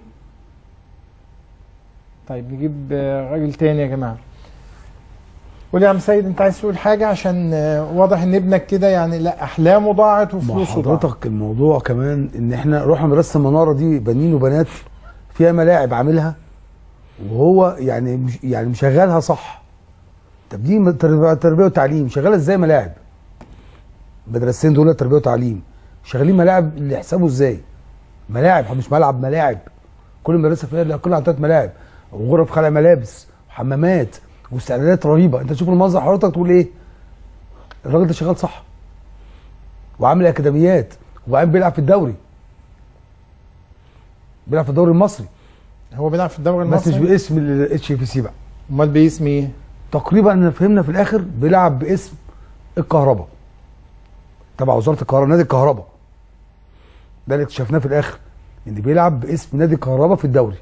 طيب نجيب آه، راجل تاني يا جماعه قول يا عم سيد انت عايز تقول حاجه عشان آه، واضح ان ابنك كده يعني لا احلامه ضاعت ما وفلوسه ضاعت حضرتك الموضوع كمان ان احنا رحنا مدرسه المناره دي بنين وبنات فيها ملاعب عاملها وهو يعني مش يعني مشغلها صح طب دي تربيه تربية وتعليم شغاله ازاي ملاعب مدرستين دول تربيه وتعليم شغالين ملاعب اللي يحسبوا ازاي ملاعب مش ملعب ملاعب كل مدرسه فيها كل عندها ملاعب وغرف خلع ملابس وحمامات واستعدادات رهيبه انت تشوف المنظر حضرتك تقول ايه الراجل ده شغال صح وعامل اكاديميات وبعدين بيلعب في الدوري بيلعب في الدوري المصري هو بيلعب في الدوري بس مش المصري باسم الاتش اف سي بقى امال باسم ايه تقريبا انا فهمنا في الاخر بيلعب باسم الكهرباء تبع وزاره الكهرباء نادي الكهرباء ده اللي اكتشفناه في الاخر ان بيلعب باسم نادي الكهرباء في الدوري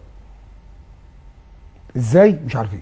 ازاي مش عارفين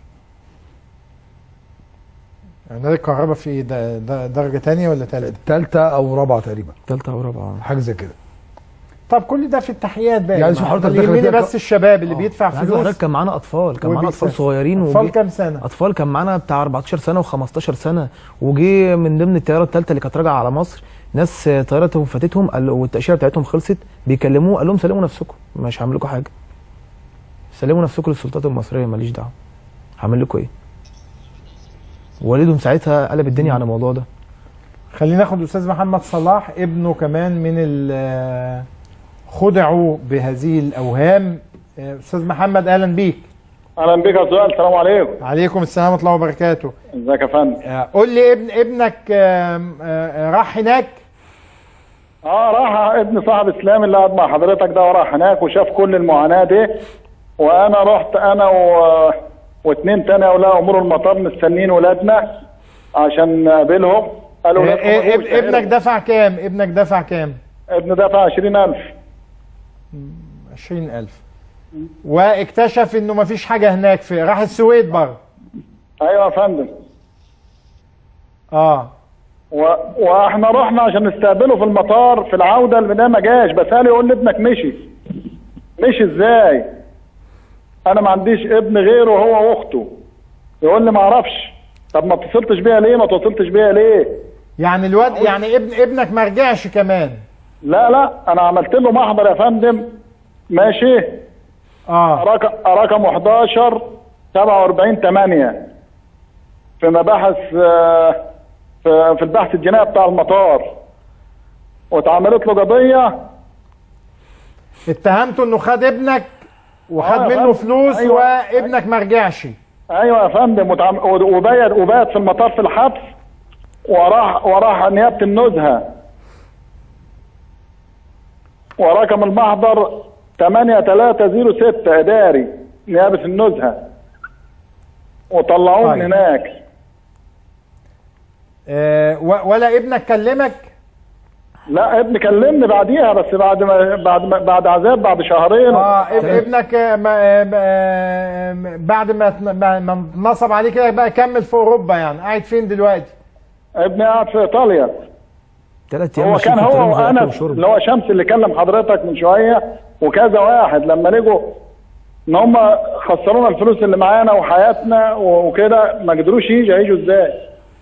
يعني نادي الكهرباء في ايه ده, ده درجه تانية ولا تالتة تالتة او رابعه تقريبا تالتة او رابعه حاجه زي كده طب كل ده في التحيات بقى يعني يا شوف جماعة. حضرتك اللي داخل يهمني فيها بس الشباب اللي بيدفع عايز فلوس حضرتك كان معانا اطفال كان معانا اطفال وبيسافر. صغيرين أطفال وجي- كام سنة؟ اطفال كان معانا بتاع 14 سنه و15 سنه وجي من ضمن الطياره الثالثه اللي كانت راجعه على مصر ناس آه، طيارتهم فاتتهم قال والتاشيره بتاعتهم خلصت بيكلموه قال لهم سلموا نفسكم مش هعمل لكم حاجه سلموا نفسكم للسلطات المصريه ماليش دعوه هعمل لكم ايه والدهم ساعتها قلب الدنيا على الموضوع ده خلينا ناخد استاذ محمد صلاح ابنه كمان من ال- خدعوا بهذه الاوهام آه، استاذ محمد اهلا بيك اهلا بك يا سؤال السلام عليكم عليكم السلام ورحمه الله وبركاته ازيك يا فندم آه، قول لي ابن ابنك آم، آه، راح هناك اه راح ابن صاحب اسلام اللي قاعد مع حضرتك ده وراح هناك وشاف كل المعاناه دي وانا رحت انا و... واثنين تاني اولياء امور المطار مستنيين ولادنا عشان نقابلهم قالوا آه، ولادكم آه، ما اب- جوش ابنك دفع كام ابنك دفع كام ابن دفع 20000 20000 واكتشف انه مفيش حاجه هناك في راح السويد برضه ايوه يا فندم اه و... واحنا رحنا عشان نستقبله في المطار في العوده اللي ما جاش بس قال يقول لي ابنك مشي مشي ازاي انا ما عنديش ابن غيره هو واخته يقول لي ما اعرفش طب ما اتصلتش بيها ليه ما اتصلتش بيها ليه يعني الواد يعني ابن ابنك ما رجعش كمان لا لا انا عملت له محضر يا فندم ماشي اه رقم رقم 11 47 8 في مباحث آه، في في البحث الجنائي بتاع المطار واتعملت له قضيه اتهمته انه خد ابنك وخد آه يا منه فندم. فلوس أيوة. وابنك ما رجعش ايوه يا فندم وتعم... وبيت وبيت في المطار في الحبس وراح وراح نيابه النزهه ورقم المحضر 8306 اداري نيابه النزهه وطلعوه من طيب. هناك آه، و- ولا ابنك كلمك لا ابني كلمني بعديها بس بعد ما بعد ما بعد عذاب بعد شهرين اه اب- ابنك آه، ما- آه، آه، بعد ما ما ما نصب عليه كده بقى كمل في اوروبا يعني قاعد فين دلوقتي ابني قاعد في ايطاليا ثلاث ايام هو ماشيين كان في الطريق هو من غير أكل وانس وشرب. اللي هو شمس اللي كلم حضرتك من شويه وكذا واحد لما لقوا ان هم خسرونا الفلوس اللي معانا وحياتنا وكده ما قدروش يجوا هيجوا ازاي؟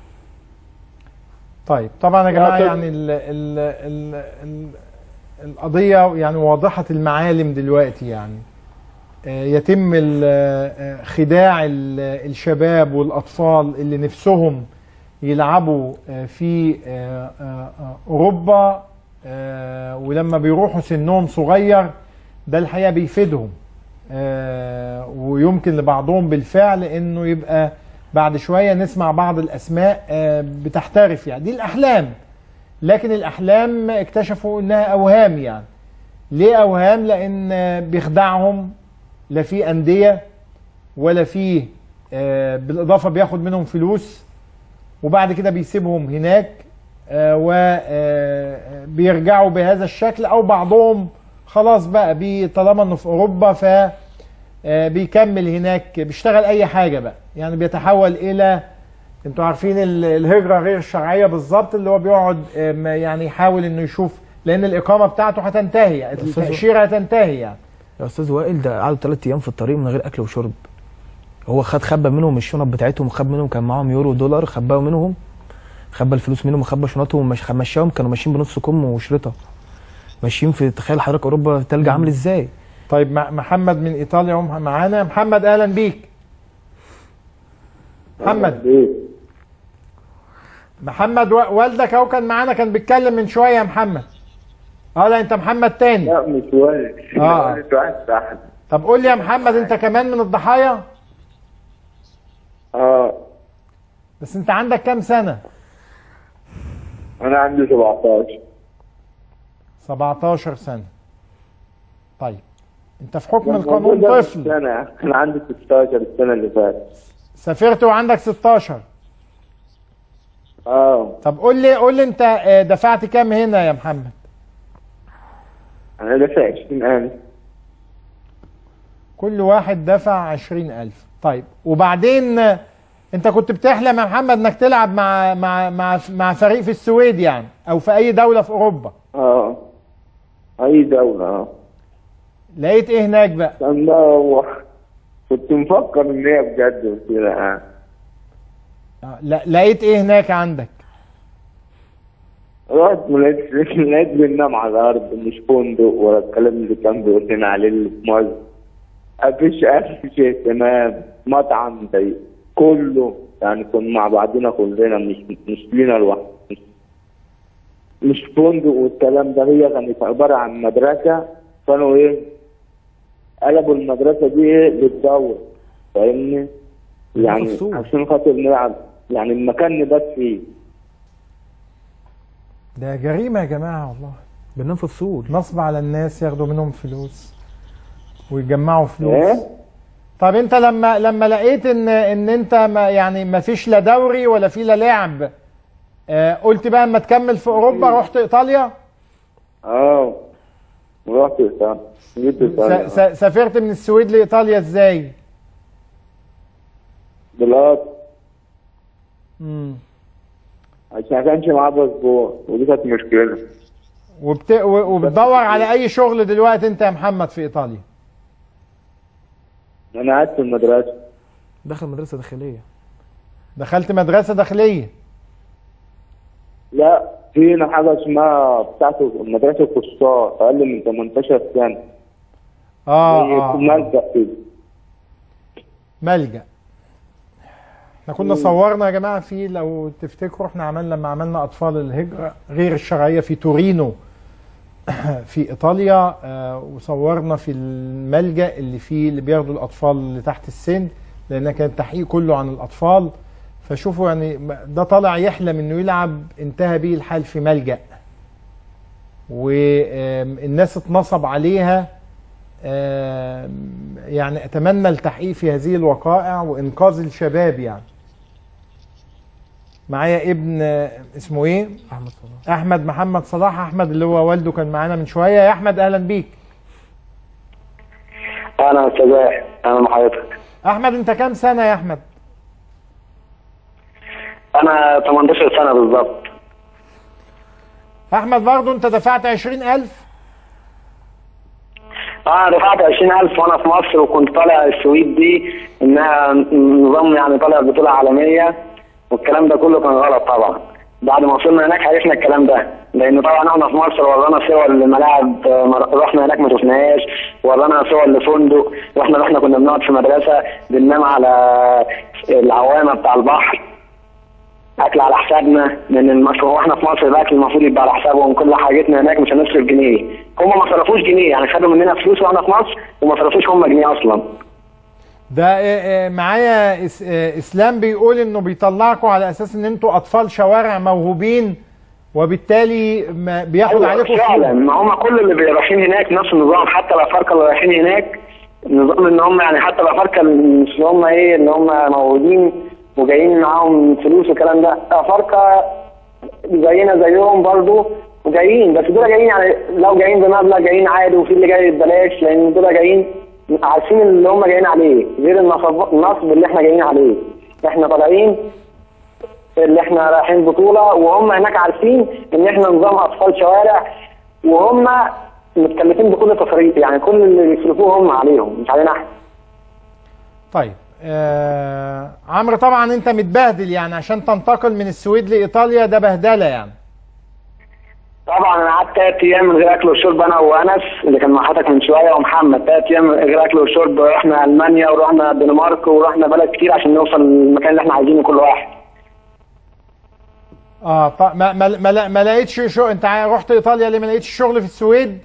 طيب طبعا يا جماعه طب- يعني ال ال ال ال القضيه يعني واضحه المعالم دلوقتي يعني آه، يتم ال- آه، خداع ال- الشباب والاطفال اللي نفسهم يلعبوا آه، في آه، آه، آه، اوروبا آه، ولما بيروحوا سنهم صغير ده الحقيقه بيفيدهم آه، ويمكن لبعضهم بالفعل انه يبقى بعد شويه نسمع بعض الاسماء آه، بتحترف يعني دي الاحلام لكن الاحلام اكتشفوا انها اوهام يعني ليه اوهام لان آه، بيخدعهم لا في انديه ولا في آه، بالاضافه بياخد منهم فلوس وبعد كده بيسيبهم هناك وبيرجعوا بهذا الشكل او بعضهم خلاص بقى بي طالما انه في اوروبا ف آه، بيكمل هناك بيشتغل اي حاجه بقى يعني بيتحول الى انتوا عارفين ال- الهجره غير الشرعيه بالظبط اللي هو بيقعد آه، ما يعني يحاول انه يشوف لان الاقامه بتاعته هتنتهي يعني أستاذ- التاشيره هتنتهي يعني يا استاذ وائل ده قعدوا ثلاث ايام في الطريق من غير اكل وشرب هو خد خبى منهم الشنط بتاعتهم وخد منهم كان معاهم يورو ودولار خباهم منهم خبى الفلوس منهم وخبى شنطهم ومش مشاهم كانوا ماشيين بنص كم وشرطه ماشيين في تخيل حضرتك اوروبا تلج عامل ازاي طيب مع- محمد من ايطاليا هم معانا محمد اهلا بيك محمد محمد و- والدك اهو كان معانا كان بيتكلم من شويه يا محمد اه لا انت محمد تاني لا مش وارد آه. وارد واحد صاحبي طب قول لي يا محمد انت كمان من الضحايا اه بس انت عندك كام سنه انا عندي 17 17 سنه طيب انت في حكم الموضوع القانون ده طفل سنة انا عندي 16 السنة اللي فاتت سافرت وعندك 16 اه طب قول لي قول لي انت آه، دفعت كام هنا يا محمد انا دافع 20000 كل واحد دفع عشرين ألف طيب وبعدين آه، انت كنت بتحلم يا محمد انك تلعب مع مع مع مع فريق في السويد يعني او في اي دولة في اوروبا اه اي دولة اه لقيت ايه هناك بقى كان ده هو كنت مفكر ان هي بجد وكده آه. آه، لا لقيت ايه هناك عندك رحت ما لقيتش لقيت بننام على الارض مش فندق ولا الكلام اللي كان بيقول لنا عليه اللي في مصر مفيش اكل شيء تمام مطعم زي كله يعني كنا مع بعضنا كلنا مش مش لينا لوحدنا مش, مش فندق والكلام ده هي كانت عباره عن مدرسه كانوا ايه قلبوا المدرسه دي ايه للدور فاهمني؟ يعني مفصول. عشان خاطر نلعب يعني المكان نبات فيه ده جريمة يا جماعة والله بننام في فصول نصب على الناس ياخدوا منهم فلوس ويجمعوا فلوس إيه؟ طب انت لما لما لقيت ان ان انت ما يعني ما فيش لا دوري ولا في لا لعب آه قلت بقى اما تكمل في اوروبا رحت ايطاليا اه رحت ايطاليا جيت س- ايطاليا س- سافرت من السويد لايطاليا ازاي؟ بالقطر مم. عشان ما كانش معاه باسبور ودي كانت مشكله وبت... و- وبتدور على اي شغل دلوقتي انت يا محمد في ايطاليا انا قاعد في المدرسه دخل مدرسه داخليه دخلت مدرسه داخليه لا في هنا حاجه اسمها بتاعت مدرسه قصار اقل من 18 سنه اه هي اه ملجأ كده ملجأ احنا كنا صورنا يا جماعه في لو تفتكروا احنا عملنا لما عملنا اطفال الهجره غير الشرعيه في تورينو في ايطاليا آه، وصورنا في الملجأ اللي فيه اللي بياخدوا الاطفال اللي تحت السن لان كان التحقيق كله عن الاطفال فشوفوا يعني ده طالع يحلم انه يلعب انتهى بيه الحال في ملجأ والناس اتنصب عليها آم، يعني اتمنى التحقيق في هذه الوقائع وانقاذ الشباب يعني معايا ابن آه، اسمه ايه احمد صلاح احمد محمد صلاح احمد اللي هو والده كان معانا من شويه يا احمد اهلا بيك انا استاذ واحد انا مع حضرتك احمد انت كام سنه يا احمد انا 18 سنه بالظبط احمد برضه انت دفعت 20000 انا دفعت 20000 وانا في مصر وكنت طالع السويد دي انها نظام يعني طالع بطوله عالميه والكلام ده كله كان غلط طبعا بعد ما وصلنا هناك عرفنا الكلام ده لان طبعا احنا في مصر ورانا صور لملاعب آه، مر- رحنا هناك ما شفناهاش ورانا صور لفندق واحنا رحنا كنا بنقعد في مدرسه بننام على العوامه بتاع البحر اكل على حسابنا لان المصر واحنا في مصر الاكل المفروض يبقى على حسابهم كل حاجتنا هناك مش هنصرف جنيه هم ما صرفوش جنيه يعني خدوا مننا فلوس واحنا في مصر وما صرفوش هم جنيه اصلا ده آه، آه، معايا إس- آه، اسلام بيقول انه بيطلعكم على اساس ان انتوا اطفال شوارع موهوبين وبالتالي ما بياخد أيوة، عليكم فعلا فلوس. ما هم كل اللي رايحين هناك نفس النظام حتى الافارقه اللي رايحين هناك نظام ان هم يعني حتى الافارقه مش اللي هم ايه اللي هم موجودين وجايين معاهم فلوس والكلام ده افارقه زينا زيهم برضو وجايين بس دول جايين يعني لو جايين بمبلغ جايين عادي وفي اللي جاي ببلاش لان دول جايين عارفين اللي هم جايين عليه غير النصب النصب اللي احنا جايين عليه احنا طالعين اللي احنا رايحين بطوله وهم هناك عارفين ان احنا نظام اطفال شوارع وهم متكلفين بكل تصريف يعني كل اللي بيصرفوه هم عليهم مش علينا احنا طيب آه عمرو طبعا انت متبهدل يعني عشان تنتقل من السويد لايطاليا ده بهدله يعني طبعا انا قعدت ثلاث ايام من غير اكل وشرب انا وانس اللي كان مع حضرتك من شويه ومحمد ثلاث ايام من غير اكل وشرب رحنا المانيا ورحنا الدنمارك ورحنا بلد كتير عشان نوصل للمكان اللي احنا عايزينه كل واحد اه طب ما ما ما, ما لقيتش شو انت عا- رحت ايطاليا ليه ما لقيتش شغل في السويد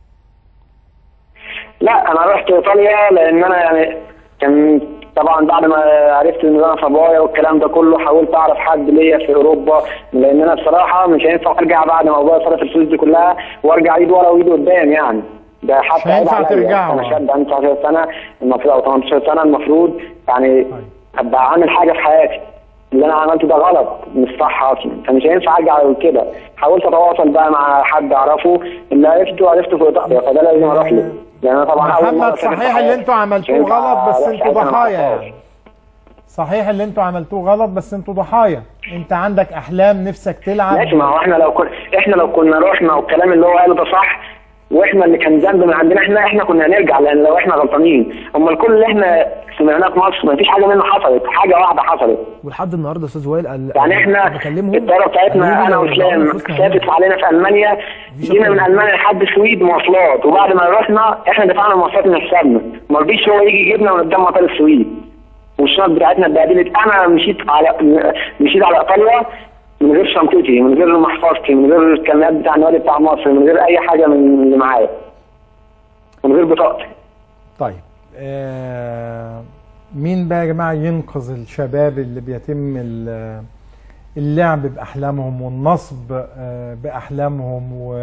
لا انا رحت ايطاليا لان انا يعني كان طبعا بعد ما عرفت ان انا صبايا والكلام ده كله حاولت اعرف حد ليا في اوروبا لان انا بصراحه مش هينفع ارجع بعد ما ابويا صرف الفلوس دي كلها وارجع ايد ورا وايد قدام يعني ده حتى مش هينفع عيب عليا. ترجعوا. انا شاب عندي 19 سنه المفروض او 18 سنه المفروض يعني ابقى عامل حاجه في حياتي اللي انا عملته ده غلط مش صح اصلا فمش هينفع ارجع أقول كده حاولت اتواصل بقى مع حد اعرفه اللي عرفته عرفته في ايطاليا فده لازم اروح له لان انا طبعا أول مرة محمد أسافر في صحيح اللي حياتي. انتوا عملتوه مش هينفع غلط بس أروح انتوا حاجة أنا ضحايا معرفهاش. يعني صحيح اللي انتوا عملتوه غلط بس انتوا ضحايا انت عندك احلام نفسك تلعب ماشي ما هو احنا لو كنا احنا لو كنا رحنا والكلام اللي هو قاله ده صح واحنا اللي كان ذنب من عندنا احنا احنا كنا هنرجع لان لو احنا غلطانين امال كل اللي احنا سمعناه في مصر ما فيش حاجه منه حصلت حاجه واحده حصلت ولحد النهارده يا استاذ وائل قال يعني احنا بكلمهم الطياره بتاعتنا قالوا لي انا لو واسلام رجعونا فلوسنا ثابت علينا في المانيا جينا من المانيا لحد السويد مواصلات وبعد ما رحنا احنا دفعنا المواصلات من حسابنا ما رضيش هو يجي يجيبنا من قدام مطار السويد والشنط بتاعتنا اتبهدلت انا مشيت على مشيت على ايطاليا من غير شنطتي من غير محفظتي من غير الكاميرات بتاع النادي بتاع مصر من غير اي حاجه من اللي معايا من غير بطاقتي طيب آه مين بقى يا جماعه ينقذ الشباب اللي بيتم ال- اللعب باحلامهم والنصب آه باحلامهم و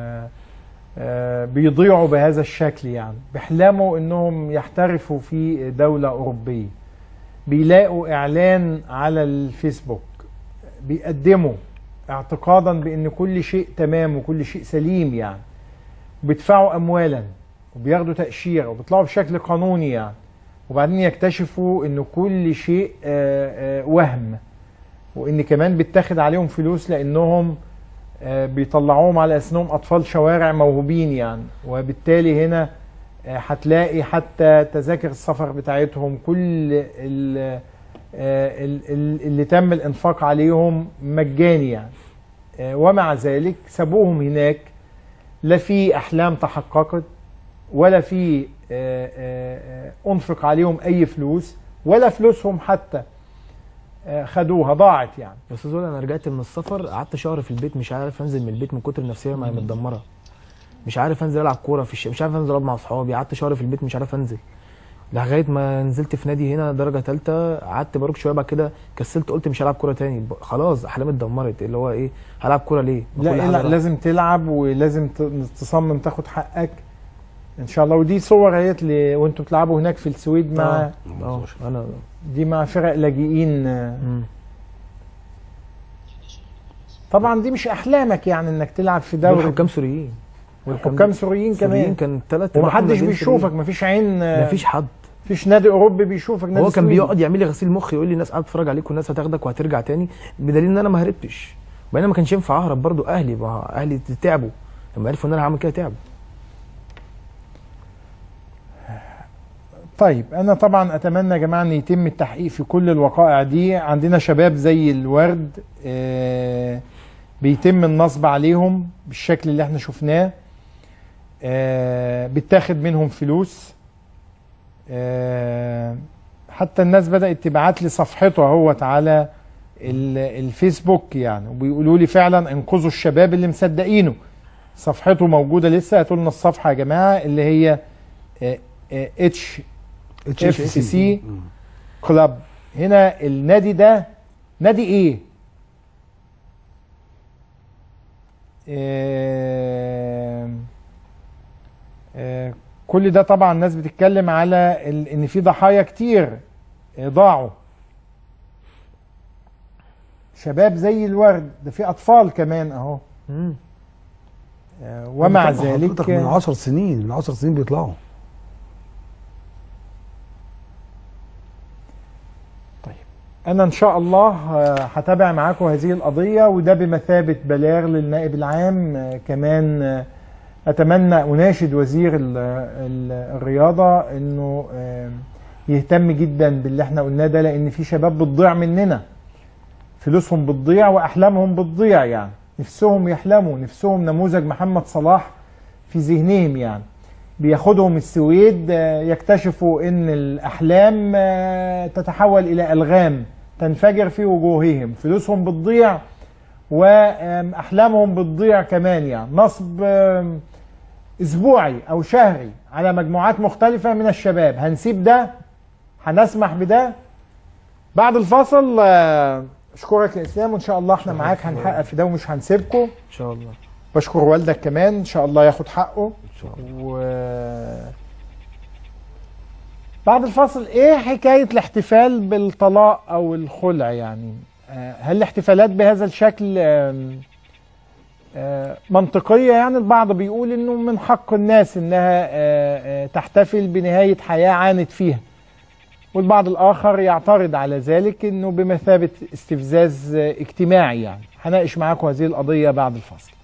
آه، بيضيعوا بهذا الشكل يعني بيحلموا انهم يحترفوا في دولة اوروبية بيلاقوا اعلان على الفيسبوك بيقدموا اعتقادا بان كل شيء تمام وكل شيء سليم يعني بيدفعوا اموالا وبياخدوا تاشيره وبيطلعوا بشكل قانوني يعني وبعدين يكتشفوا ان كل شيء آه، آه، وهم وان كمان بيتاخد عليهم فلوس لانهم آه، بيطلعوهم على اساس انهم اطفال شوارع موهوبين يعني وبالتالي هنا آه، هتلاقي حتى تذاكر السفر بتاعتهم كل ال- آه، ال- ال- اللي تم الانفاق عليهم مجاني يعني آه، ومع ذلك سابوهم هناك لا في احلام تحققت ولا في آه، آه، آه، انفق عليهم اي فلوس ولا فلوسهم حتى آه، خدوها ضاعت يعني يا استاذ وائل انا رجعت من السفر قعدت شهر في البيت مش عارف انزل من البيت من كتر النفسيه ما هي متدمره مش عارف انزل العب كوره في الش... مش عارف انزل اقعد مع اصحابي قعدت شهر في البيت مش عارف انزل لغايه ما نزلت في نادي هنا درجه ثالثه قعدت بروك شويه بعد كده كسلت قلت مش هلعب كوره تاني ب- خلاص احلامي اتدمرت اللي هو ايه هلعب كوره ليه؟ ما كل لا, حاجة لا راحت. لازم تلعب ولازم ت- تصمم تاخد حقك ان شاء الله ودي صور اهيت ل- وانتوا بتلعبوا هناك في السويد مع اه اه انا دي مع فرق لاجئين آه. طبعا دي مش احلامك يعني انك تلعب في دوري والحكام سوريين والحكام سوريين كمان كان ثلاث ومحدش بيشوفك مفيش عين مفيش حد مفيش نادي اوروبي بيشوفك نادي هو كان سويدي. بيقعد يعمل لي غسيل مخ يقول لي الناس قاعده تتفرج عليك والناس هتاخدك وهترجع تاني بدليل ان انا ما هربتش وبعدين ما كانش ينفع اهرب برضو اهلي ما هو اهلي تعبوا لما عرفوا ان انا هعمل كده تعبوا طيب انا طبعا اتمنى يا جماعه ان يتم التحقيق في كل الوقائع دي عندنا شباب زي الورد آه بيتم النصب عليهم بالشكل اللي احنا شفناه آه بيتاخد منهم فلوس آه حتى الناس بدأت تبعت لي صفحته اهوت على ال- الفيسبوك يعني وبيقولوا لي فعلا انقذوا الشباب اللي مصدقينه صفحته موجودة لسه هاتوا لنا الصفحة يا جماعة اللي هي اتش اف سي سي كلاب هنا النادي ده نادي ايه؟ آه، آه، كل ده طبعا الناس بتتكلم على ال- ان في ضحايا كتير آه، ضاعوا شباب زي الورد ده في اطفال كمان اهو آه، ومع طبعا ذلك حضرتك من 10 سنين من 10 سنين بيطلعوا انا ان شاء الله آه، هتابع معاكم هذه القضيه وده بمثابه بلاغ للنائب العام آه، كمان آه، اتمنى اناشد وزير ال- ال- الرياضه انه آه، يهتم جدا باللي احنا قلناه ده لان في شباب بتضيع مننا فلوسهم بتضيع واحلامهم بتضيع يعني نفسهم يحلموا نفسهم نموذج محمد صلاح في ذهنهم يعني بياخدهم السويد آه، يكتشفوا ان الاحلام آه، تتحول الى الغام تنفجر في وجوههم فلوسهم بتضيع واحلامهم بتضيع كمان يعني نصب آم، اسبوعي او شهري على مجموعات مختلفه من الشباب هنسيب ده هنسمح بده بعد الفاصل آه، اشكرك يا اسلام وان شاء الله احنا معاك هنحقق في ده ومش هنسيبكم ان شاء الله بشكر والدك كمان ان شاء الله ياخد حقه ان شاء الله و... بعد الفاصل ايه حكايه الاحتفال بالطلاق او الخلع يعني آه، هل الاحتفالات بهذا الشكل آم، آه، منطقيه يعني البعض بيقول انه من حق الناس انها آه، آه، تحتفل بنهايه حياه عانت فيها والبعض الاخر يعترض على ذلك انه بمثابه استفزاز آه، اجتماعي يعني هناقش معاكم هذه القضيه بعد الفاصل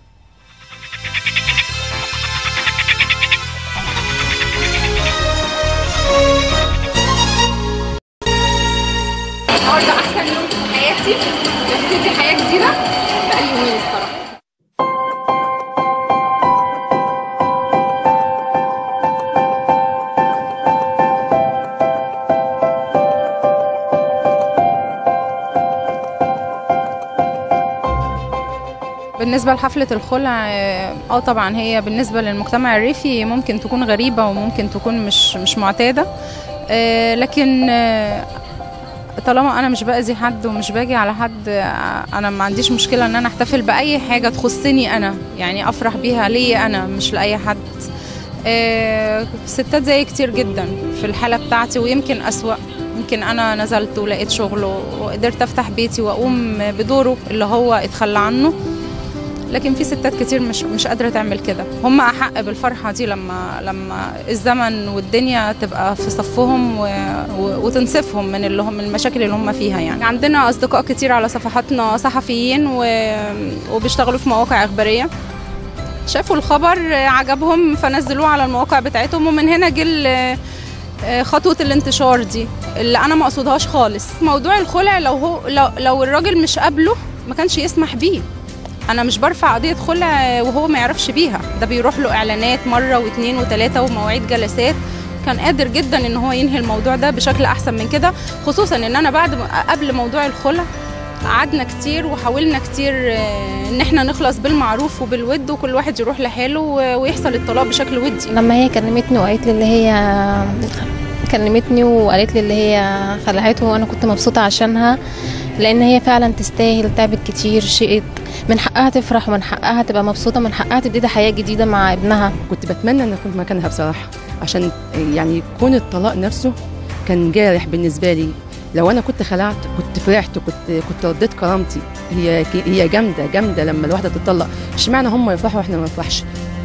النهارده احسن يوم في حياتي ببتدي حياه جديده بقالي يومين الصراحه بالنسبة لحفلة الخلع اه آه طبعا هي بالنسبة للمجتمع الريفي ممكن تكون غريبة وممكن تكون مش مش معتادة آه لكن آه طالما انا مش باذي حد ومش باجي على حد آه انا ما عنديش مشكلة ان انا احتفل باي حاجة تخصني انا يعني افرح بيها ليا انا مش لاي حد آه ستات زي كتير جدا في الحالة بتاعتي ويمكن اسوأ يمكن انا نزلت ولقيت شغل وقدرت افتح بيتي واقوم بدوره اللي هو اتخلى عنه لكن في ستات كتير مش مش قادره تعمل كده هم احق بالفرحه دي لما لما الزمن والدنيا تبقى في صفهم و... و... وتنصفهم من اللي هم المشاكل اللي هم فيها يعني عندنا اصدقاء كتير على صفحاتنا صحفيين و... وبيشتغلوا في مواقع اخباريه شافوا الخبر عجبهم فنزلوه على المواقع بتاعتهم ومن هنا جه خطوة الانتشار دي اللي أنا ما أقصدهاش خالص موضوع الخلع لو هو لو, لو الراجل مش قابله ما كانش يسمح بيه انا مش برفع قضيه خلع وهو ما يعرفش بيها ده بيروح له اعلانات مره واثنين وثلاثه ومواعيد جلسات كان قادر جدا ان هو ينهي الموضوع ده بشكل احسن من كده خصوصا ان انا بعد قبل موضوع الخلع قعدنا كتير وحاولنا كتير ان احنا نخلص بالمعروف وبالود وكل واحد يروح لحاله ويحصل الطلاق بشكل ودي لما هي كلمتني وقالت لي اللي هي كلمتني وقالت لي اللي هي خلعته وانا كنت مبسوطه عشانها لان هي فعلا تستاهل تعبت كتير شيء من حقها تفرح ومن حقها تبقى مبسوطه من حقها تبتدي حياه جديده مع ابنها كنت بتمنى ان اكون في مكانها بصراحه عشان يعني كون الطلاق نفسه كان جارح بالنسبه لي لو انا كنت خلعت كنت فرحت كنت كنت رديت كرامتي هي هي جامده جامده لما الواحده تتطلق اشمعنى هم يفرحوا واحنا ما نفرحش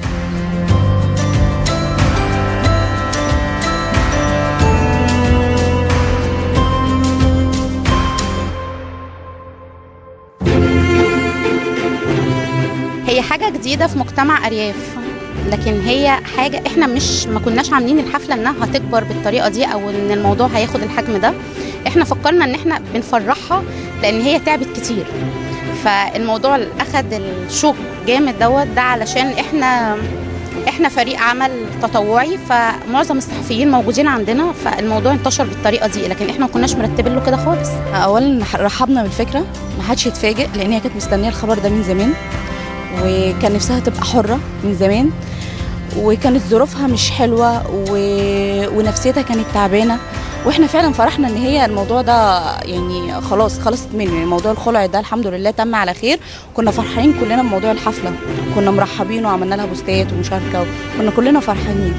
هي حاجة جديدة في مجتمع أرياف لكن هي حاجة احنا مش ما كناش عاملين الحفلة انها هتكبر بالطريقة دي او ان الموضوع هياخد الحجم ده احنا فكرنا ان احنا بنفرحها لان هي تعبت كتير فالموضوع اللي اخد الشغل جامد دوت ده علشان احنا احنا فريق عمل تطوعي فمعظم الصحفيين موجودين عندنا فالموضوع انتشر بالطريقه دي لكن احنا ما كناش مرتبين له كده خالص اولا رحبنا بالفكره ما حدش يتفاجئ لان هي كانت مستنيه الخبر ده من زمان وكان نفسها تبقى حره من زمان وكانت ظروفها مش حلوه و... ونفسيتها كانت تعبانه واحنا فعلا فرحنا ان هي الموضوع ده يعني خلاص خلصت منه يعني موضوع الخلع ده الحمد لله تم على خير كنا فرحانين كلنا بموضوع الحفله كنا مرحبين وعملنا لها بوستات ومشاركه كنا كلنا فرحانين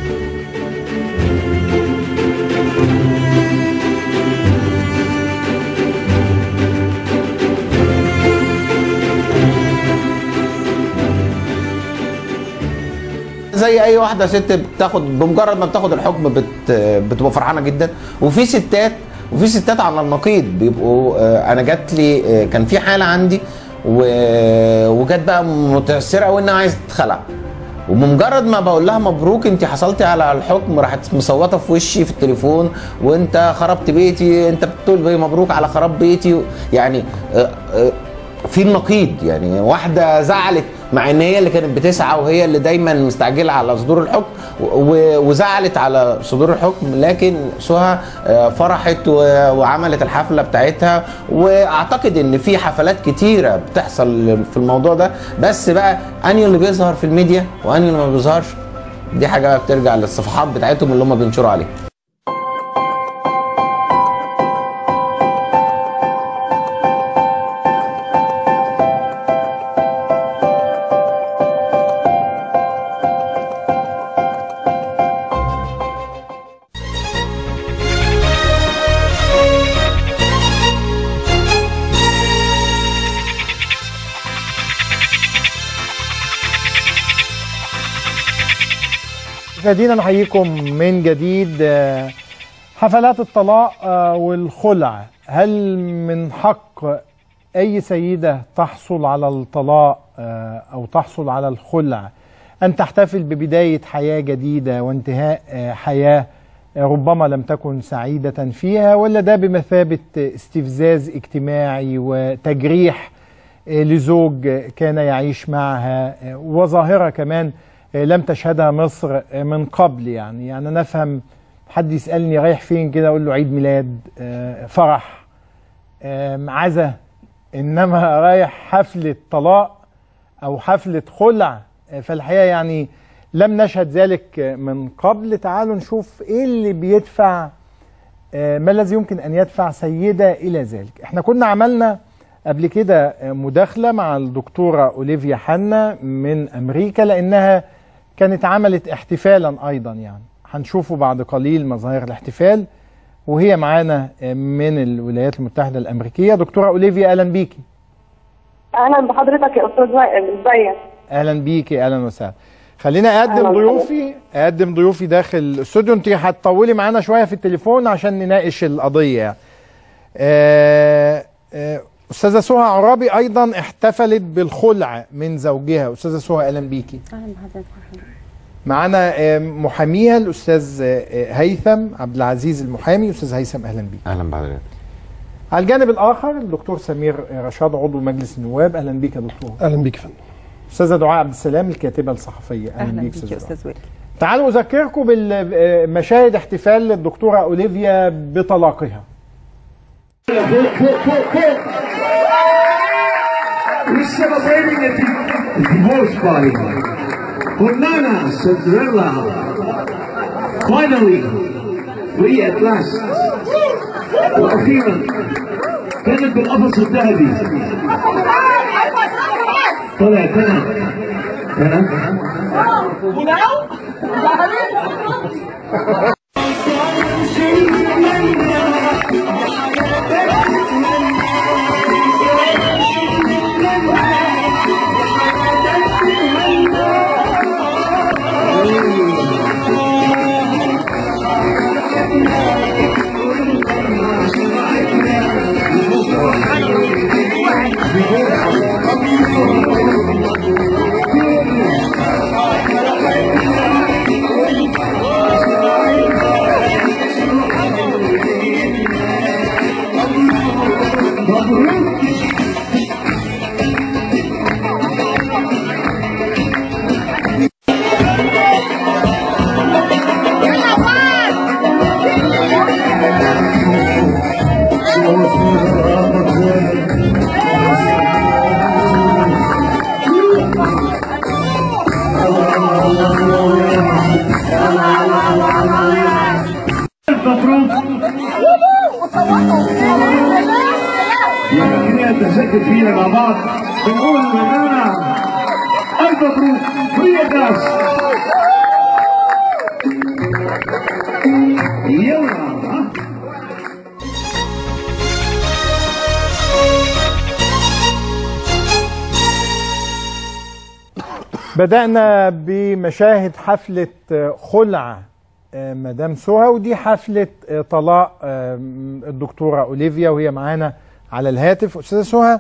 زي اي واحده ست بتاخد بمجرد ما بتاخد الحكم بت بتبقى فرحانه جدا وفي ستات وفي ستات على النقيض بيبقوا آه، انا جات لي آه، كان في حاله عندي و- وجت بقى متاثره قوي انها عايزه تتخلع وبمجرد ما بقول لها مبروك انت حصلتي على الحكم راحت مصوته في وشي في التليفون وانت خربت بيتي انت بتقول بي مبروك على خراب بيتي يعني آه، آه، في النقيض يعني واحده زعلت مع ان هي اللي كانت بتسعى وهي اللي دايما مستعجله على صدور الحكم و- وزعلت على صدور الحكم لكن سهى آه، فرحت و- وعملت الحفله بتاعتها واعتقد ان في حفلات كتيره بتحصل في الموضوع ده بس بقى انهي اللي بيظهر في الميديا وانهي اللي ما بيظهرش دي حاجه بقى بترجع للصفحات بتاعتهم اللي هم بينشروا عليها مشاهدينا نحييكم من جديد آه، حفلات الطلاق آه، والخلع هل من حق أي سيدة تحصل على الطلاق آه، أو تحصل على الخلع أن تحتفل ببداية حياة جديدة وانتهاء آه، حياة آه، ربما لم تكن سعيدة فيها ولا ده بمثابة استفزاز اجتماعي وتجريح آه، لزوج آه، كان يعيش معها آه، وظاهرة كمان آه، لم تشهدها مصر آه، من قبل يعني يعني أنا أفهم حد يسألني رايح فين كده أقول له عيد ميلاد آه، فرح آم، عزا إنما رايح حفلة طلاق أو حفلة خلع آه، فالحقيقة يعني لم نشهد ذلك آه، من قبل تعالوا نشوف إيه اللي بيدفع آه، ما الذي يمكن أن يدفع سيدة إلى ذلك احنا كنا عملنا قبل كده آه، مداخلة مع الدكتورة أوليفيا حنا من أمريكا لأنها كانت عملت احتفالا أيضا يعني هنشوفه بعد قليل مظاهر الاحتفال وهي معانا آه، من الولايات المتحدة الأمريكية دكتورة أوليفيا أهلا بيكي اهلا بحضرتك يا استاذ وائل ازيك أهلا بيكي أهلا وسهلا خلينا أهلا أقدم وسهلا. ضيوفي أقدم ضيوفي داخل الاستوديو أنت هتطولي معانا شوية في التليفون عشان نناقش القضية يعني. آه، آه، أستاذة سهى عرابي أيضا احتفلت بالخلع من زوجها أستاذة سهى أهلا بيكي اهلا بحضرتك معانا آه، محاميها الأستاذ آه، هيثم عبد العزيز المحامي أستاذ هيثم أهلا بيك اهلا بحضرتك على الجانب الآخر الدكتور سمير رشاد عضو مجلس النواب أهلا بيك يا دكتور اهلا بيك يا فندم أستاذة دعاء عبد السلام الكاتبة الصحفية أهلا, أهلاً بيك بيك يا دعاء. أستاذ وائل. تعالوا أذكركم بمشاهد احتفال الدكتورة أوليفيا بطلاقها We're celebrating a, di- a divorce party. Hornana Cinderella. Finally, وهي اتلاس واخيرا كانت بالقفص الذهبي طلع كنب كنب مبروك لما كنا نتذكر فينا مع بعض بنقول لنا ألف مبروك هي ناس يلا بدأنا بمشاهد حفلة خلع آه، مدام سهى ودي حفلة آه، طلاق آه، الدكتورة أوليفيا وهي معانا على الهاتف أستاذة سهى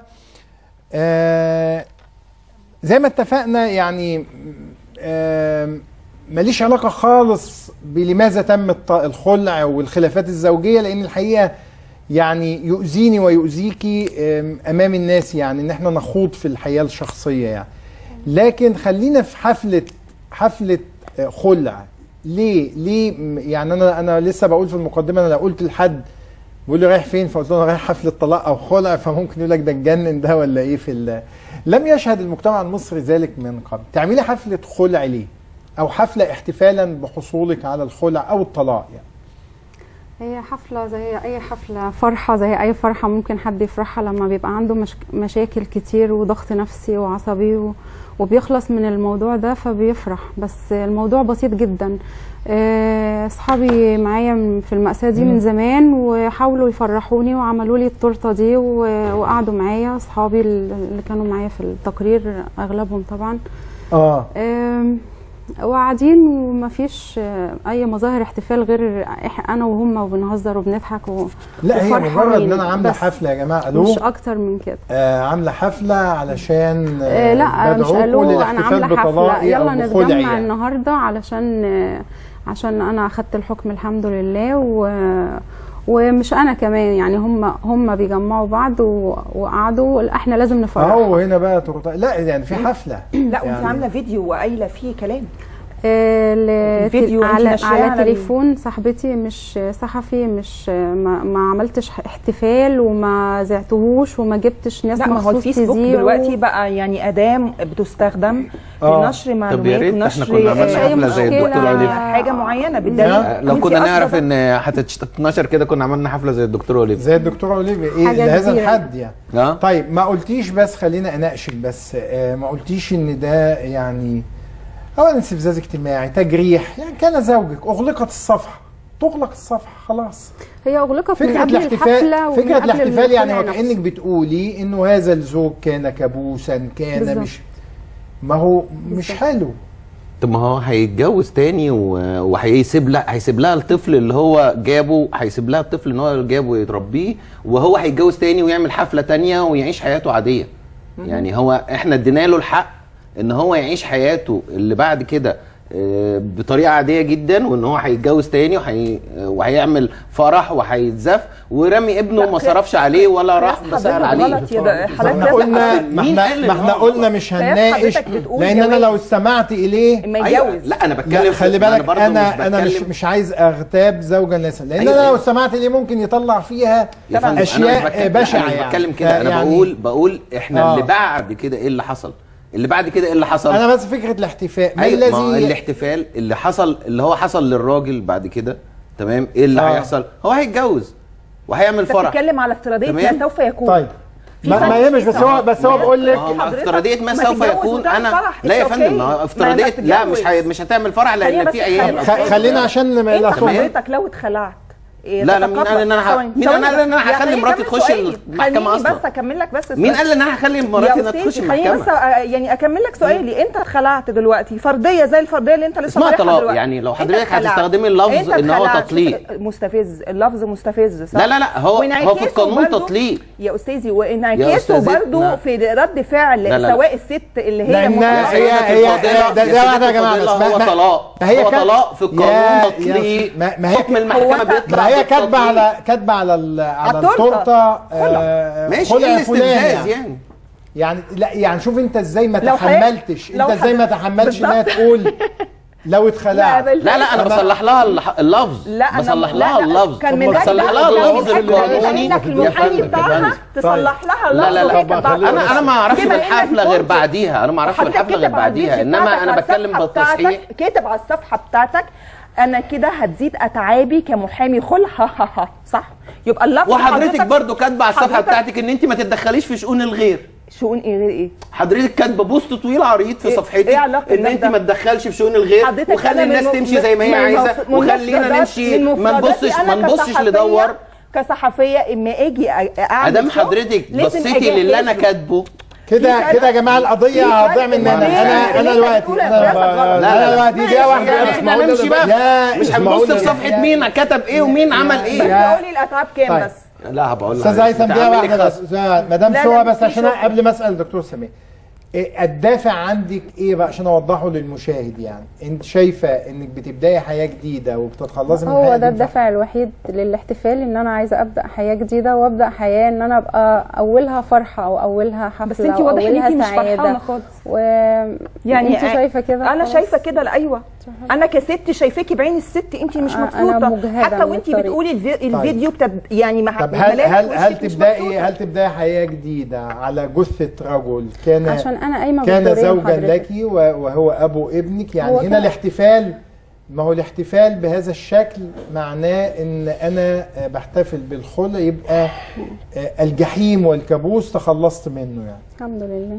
آه، زي ما اتفقنا يعني آه، ماليش علاقة خالص بلماذا تم الط- الخلع والخلافات الزوجية لأن الحقيقة يعني يؤذيني ويؤذيكي آم، أمام الناس يعني إن احنا نخوض في الحياة الشخصية يعني لكن خلينا في حفلة حفلة آه، خلع ليه ليه م- يعني انا انا لسه بقول في المقدمه انا لو قلت لحد بيقول لي رايح فين فقلت له انا رايح حفله طلاق او خلع فممكن يقول لك ده اتجنن ده ولا ايه في ال- لم يشهد المجتمع المصري ذلك من قبل تعملي حفله خلع ليه او حفله احتفالا بحصولك على الخلع او الطلاق يعني هي حفلة زي أي حفلة فرحة زي أي فرحة ممكن حد يفرحها لما بيبقى عنده مش مشاكل كتير وضغط نفسي وعصبي و... وبيخلص من الموضوع ده فبيفرح بس الموضوع بسيط جدا آه، أصحابي معايا من- في المأساة دي من زمان وحاولوا يفرحوني وعملوا لي التورتة دي و- وقعدوا معايا أصحابي اللي كانوا معايا في التقرير أغلبهم طبعا اه آم، وقاعدين ومفيش آه، اي مظاهر احتفال غير إح- انا وهم وبنهزر وبنضحك و... لا هي وفرحانين. مجرد ان انا عامله بس حفله يا جماعه الو مش اكتر من كده آه عامله حفله علشان آه لا مش بدعوكوا قالوا انا للاحتفال عامله حفله بطلاقي أو يلا بخلعي نتجمع يعني. النهارده علشان آه، عشان انا اخدت الحكم الحمد لله و ومش انا كمان يعني هم هم بيجمعوا بعض و... وقعدوا احنا لازم نفرح اهو هنا بقى تورته لا يعني في حفله لا وانت يعني- عامله فيديو وقايله فيه كلام آه، الفيديو ل- أنت على ناشراه على على ال- تليفون صاحبتي مش صحفي مش ما, ما عملتش احتفال وما زعتهوش وما جبتش ناس لا ما هو مخصوص الفيسبوك تذيعه. دلوقتي بقى يعني اداه بتستخدم آه. لنشر معلومات طب يا ريت احنا ونشر كنا عملنا آه، حفلة زي الدكتور مشكلة، أوليفيا. حاجه معينه بالدليل لو وانت كنا قصدك نعرف ان هتتنشر كده كنا عملنا حفله زي الدكتور اوليفيا زي الدكتور اوليفيا ايه حاجة لهذا كبيرة. الحد يعني اه طيب ما قلتيش بس خلينا اناقشك بس آه ما قلتيش ان ده يعني اولا استفزاز اجتماعي تجريح يعني كان زوجك اغلقت الصفحه تغلق الصفحه خلاص هي اغلقت من فكره قبل الاحتفال الحفله ومن فكره قبل الاحتفال يعني الخلع وكانك نفسه. بتقولي انه هذا الزوج كان كابوسا كان بالظبط. مش ما هو مش حلو طب ما هو هيتجوز تاني و- وهيسيب لها هيسيب لها الطفل اللي هو جابه هيسيب لها الطفل اللي هو جابه يتربيه وهو هيتجوز تاني ويعمل حفله تانيه ويعيش حياته عاديه يعني هو احنا ادينا له الحق ان هو يعيش حياته اللي بعد كده آه، بطريقه عاديه جدا وان هو هيتجوز تاني وهي... وهيعمل فرح وهيتزف ورمي ابنه وما صرفش عليه ولا راح حضرتك بسأل عليه غلط يا ده ما حضرتك احنا قلنا ما مين احنا قال إن ما احنا هو قلنا مش قياس هنناقش حضرتك بتقول لان انا جواز. لو استمعت اليه ما أيوة. يتجوز لا انا بتكلم لا خلي ما بالك برضه انا مش انا مش بتكلم- مش عايز اغتاب زوجا ليس لان أيوة، انا لو أيوة. استمعت ليه ممكن يطلع فيها يا فندم، أنا مش اشياء بتكلم- بشعه انا مش يعني بتكلم كده انا يعني بقول بقول احنا آه. اللي بعد كده ايه اللي حصل اللي بعد كده ايه اللي حصل انا بس فكره الاحتفاء ما أيوة، ما هو الذي الاحتفال اللي حصل اللي هو حصل للراجل بعد كده تمام ايه اللي آه. هيحصل هو هيتجوز وهيعمل انت فرح بتتكلم على افتراضيه تمام. ما سوف يكون طيب في ما, ما فرق يهمش بس هو بس هو بقول لك ما هو حضرتك افتراضيه ما ما سوف تتجوز يكون وتعمل انا فرح، لا يا it's فندم okay. ما هو ما افتراضيه انت لا مش تتجوز. هي مش هتعمل فرح خلينا لان بس في عيال خلينا- خ- خلينا عشان ما انت الأصوات- حضرتك لو اتخلعت إيه، لا، لا، مين تتقبل- قال إن أنا ه- ثواني، مين ثواني قال إن أنا بس. هخلي يعني مراتي كمل تخش سؤالي. المحكمة خليني أصلاً؟ بس اكمل لك بس مين قال ان انا هخلي مراتي انها يا تخش أستاذي، خليني بس المحكمه أ- يعني اكمل لك سؤالي انت اتخلعت دلوقتي فرضيه زي الفرديه اللي انت لسه اسمها طالعها طلاق دلوقتي. يعني لو انت حضرتك اتخلعت. هتستخدمي اللفظ انت ان هو اتخلعت. تطليق مستفز اللفظ مستفز صح لا لا لا هو هو في وانعكاسه القانون برضو- تطليق يا استاذي يا وانعكاسه أستاذتنا. برضه في رد فعل لا، لا، لا. سواء الست اللي هي لانها مخ- هي هي الفاضلة- ده يا ده واحده يا سيدتي جماعه الفاضلة بس هو ما- طلاق. ما هي هو كات- طلاق في القانون يا- تطليق. يا- ما ما هي حكم المحكمة هو- بيطلع ما هي بالتطليق. كاتبه على كاتبه على ال- على التورتة. التورته آه، ماشي، خلع إيه فلان الاستفزاز يعني يعني؟ يعني لا يعني شوف انت ازاي ما لو حضرتك- تحملتش لو انت ازاي ما حضرتك- تحملش انها بالظبط. تقول لو اتخلعت لا لا انا بصلح لها الح- اللفظ لا أنا- بصلح لا، لها لا، اللفظ كان من بصلح أجل- لها لا، اللفظ من أجل- القانوني إنك المحامي بتاعها تصلح لها لا لا اللفظ وهي لا كانت بعد- انا انا ما اعرفش بما إنك بالحفله غير كنت- بعديها انا ما اعرفش وحضرتك بالحفله غير كاتب على الفيديو بعديها انما بتاعتك انا على بتكلم الصفحة بالتصحيح بتاعتك- كاتب على الصفحه بتاعتك انا كده هتزيد اتعابي كمحامي خلع ها ها ها صح يبقى اللفظ وحضرتك حضرتك- برضو كاتبه على الصفحه حضرتك- بتاعتك ان انت ما تتدخليش في شؤون الغير شؤون ايه غير ايه حضرتك كاتبه بوست طويل عريض في إيه- صفحتك إيه علاقة ان ده انت بده؟ ما تدخلش في شؤون الغير حضرتك وخلي أنا الناس من- تمشي زي ما هي من- عايزه من وخلينا مفردات- نمشي من ما مفرداتي نبصش أنا ما نبصش كصحفية- ندور كصحفيه اما اجي أ- اعمل ادام شغل، حضرتك لازم بصيتي أجهز للي انا له. كاتبه كده كده يا جماعه القضيه هتضيع مننا انا انا دلوقتي انا انا دلوقتي دقيقه واحده يعني احنا نمشي بقى يا مش اسمعوني هنبص في يا- صفحه مين كتب ايه ومين عمل بس ايه قولي الاتعاب كام طيب. بس لا هبقول استاذ هيثم دقيقه واحده بس مدام لا، سوا لا، بس في عشان شغل. قبل ما اسال الدكتور سمير إيه الدافع عندك ايه بقى عشان اوضحه للمشاهد يعني انت شايفه انك بتبداي حياه جديده وبتتخلصي من هو الحياه ده دي الدافع الوحيد للاحتفال ان انا عايزه ابدا حياه جديده وابدا حياه ان انا ابقى اولها فرحه او اولها حفله بس انت أو واضح ان أولها انت مش سعادة. فرحانه خالص و يعني انت شايفه كده انا خلاص. شايفه كده لا ايوه انا كست شايفاكي بعين الست انت مش أنا مبسوطه مجهدة حتى من وانت الطريق. بتقولي الفي... طيب. الفيديو بتب... يعني مع طب هل ملامح هل هل وشك مش تبداي مبسوطة. هل تبداي حياه جديده على جثه رجل كان عشان أنا قايمة كان بالدورين زوجا حضرتك. لك و- وهو ابو ابنك يعني هو هنا كان- الاحتفال ما هو الاحتفال بهذا الشكل معناه ان انا آه، بحتفل بالخلع يبقى آه، الجحيم والكابوس تخلصت منه يعني الحمد لله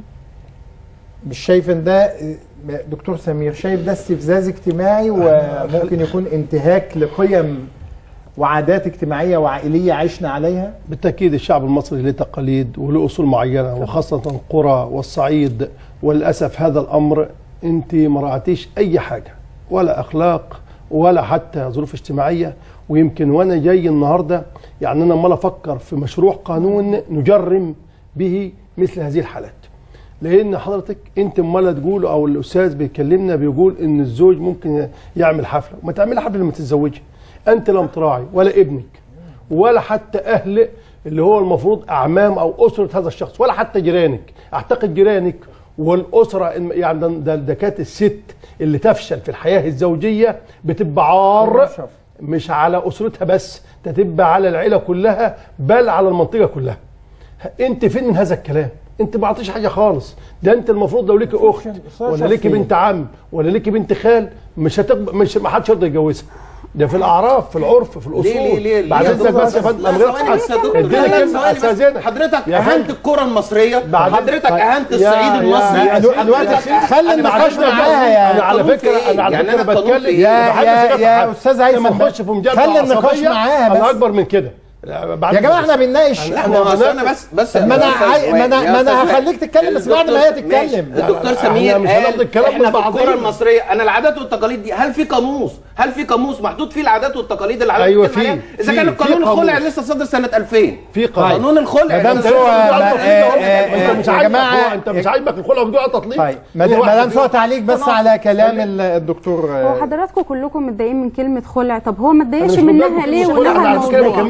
مش شايف ان ده آه، دكتور سمير شايف ده استفزاز اجتماعي وممكن يكون انتهاك لقيم وعادات اجتماعيه وعائليه عشنا عليها بالتأكيد الشعب المصري له تقاليد وله أصول معينة وخاصة القرى والصعيد وللأسف هذا الأمر أنت ما راعتيش أي حاجة ولا أخلاق ولا حتى ظروف اجتماعية ويمكن وأنا جاي النهاردة يعني أنا عمال أفكر في مشروع قانون نجرم به مثل هذه الحالات لان حضرتك انت امال تقول او الاستاذ بيكلمنا بيقول ان الزوج ممكن يعمل حفله ما تعملي حفله لما تتزوجي انت لم تراعي ولا ابنك ولا حتى اهل اللي هو المفروض اعمام او اسره هذا الشخص ولا حتى جيرانك اعتقد جيرانك والاسره الم- يعني ده- ده ده كانت الست اللي تفشل في الحياه الزوجيه بتبقى عار مش على اسرتها بس ده تبقى على العيله كلها بل على المنطقه كلها انت فين من هذا الكلام انت ما عطيش حاجه خالص ده انت المفروض لو ليكي اخت ولا ليكي بنت عم ولا ليكي بنت خال مش هتقبل مش ما حدش يرضى يتجوزها ده في الاعراف في العرف في الاصول ليه ليه ليه بعد ليه يا اذنك دكتور؟ بس يا فندم لا، انا غير ثواني بس يا دكتور. اديني لا، لا، كلمه ثواني بس. استاذنك حضرتك يا اهنت فندم. الكره المصريه بعد- حضرتك طيب. اهنت يا- الصعيد يا- المصري يا- الو- الوقت خلي النقاش معاها يا انا على قانون فكره في إيه؟ انا على يعني فكره أنا قانون في بتكلم إيه؟ يا- ما يا- بحبش يا أتعب. أستاذ هيثم لما نخش في مجال خلي النقاش معاها انا بس. اكبر من كده بعد يا جماعه إذنك. احنا بنناقش لا ما هو أصل انا بس بس طب ما انا يا أستاذ عاي- ما انا وائل، يا ما انا أستاذ هخليك تتكلم بس بعد ما هي الدكتور- ماشي. تتكلم الدكتور لا، سمير إحنا مش قال هناخد الكلام احنا من في الكره بعضينا. المصريه انا العادات والتقاليد دي هل في قاموس هل في قاموس محطوط فيه العادات والتقاليد اللي على أيوة بتتكلم في- عليها؟ اذا في- كان في قانون الخلع قاموس. لسه صادر سنه 2000 في قانون قانون الخلع مدام لسه سوى صادر ما- سنة آه، 2000. آه، انت مش يا عاجبك جماعة- هو انت مش عاجبك الخلع بدون تطليق طيب في مدام واحد مدام سوى بيقول- تعليق بس على كلام ال- الدكتور هو حضراتكم كلكم متضايقين من كلمه خلع طب هو ما أنا اتضايقش مش متضايق منها من ليه كلمة خلع، ولها انا على فكره ما موضوع كملتش كلامي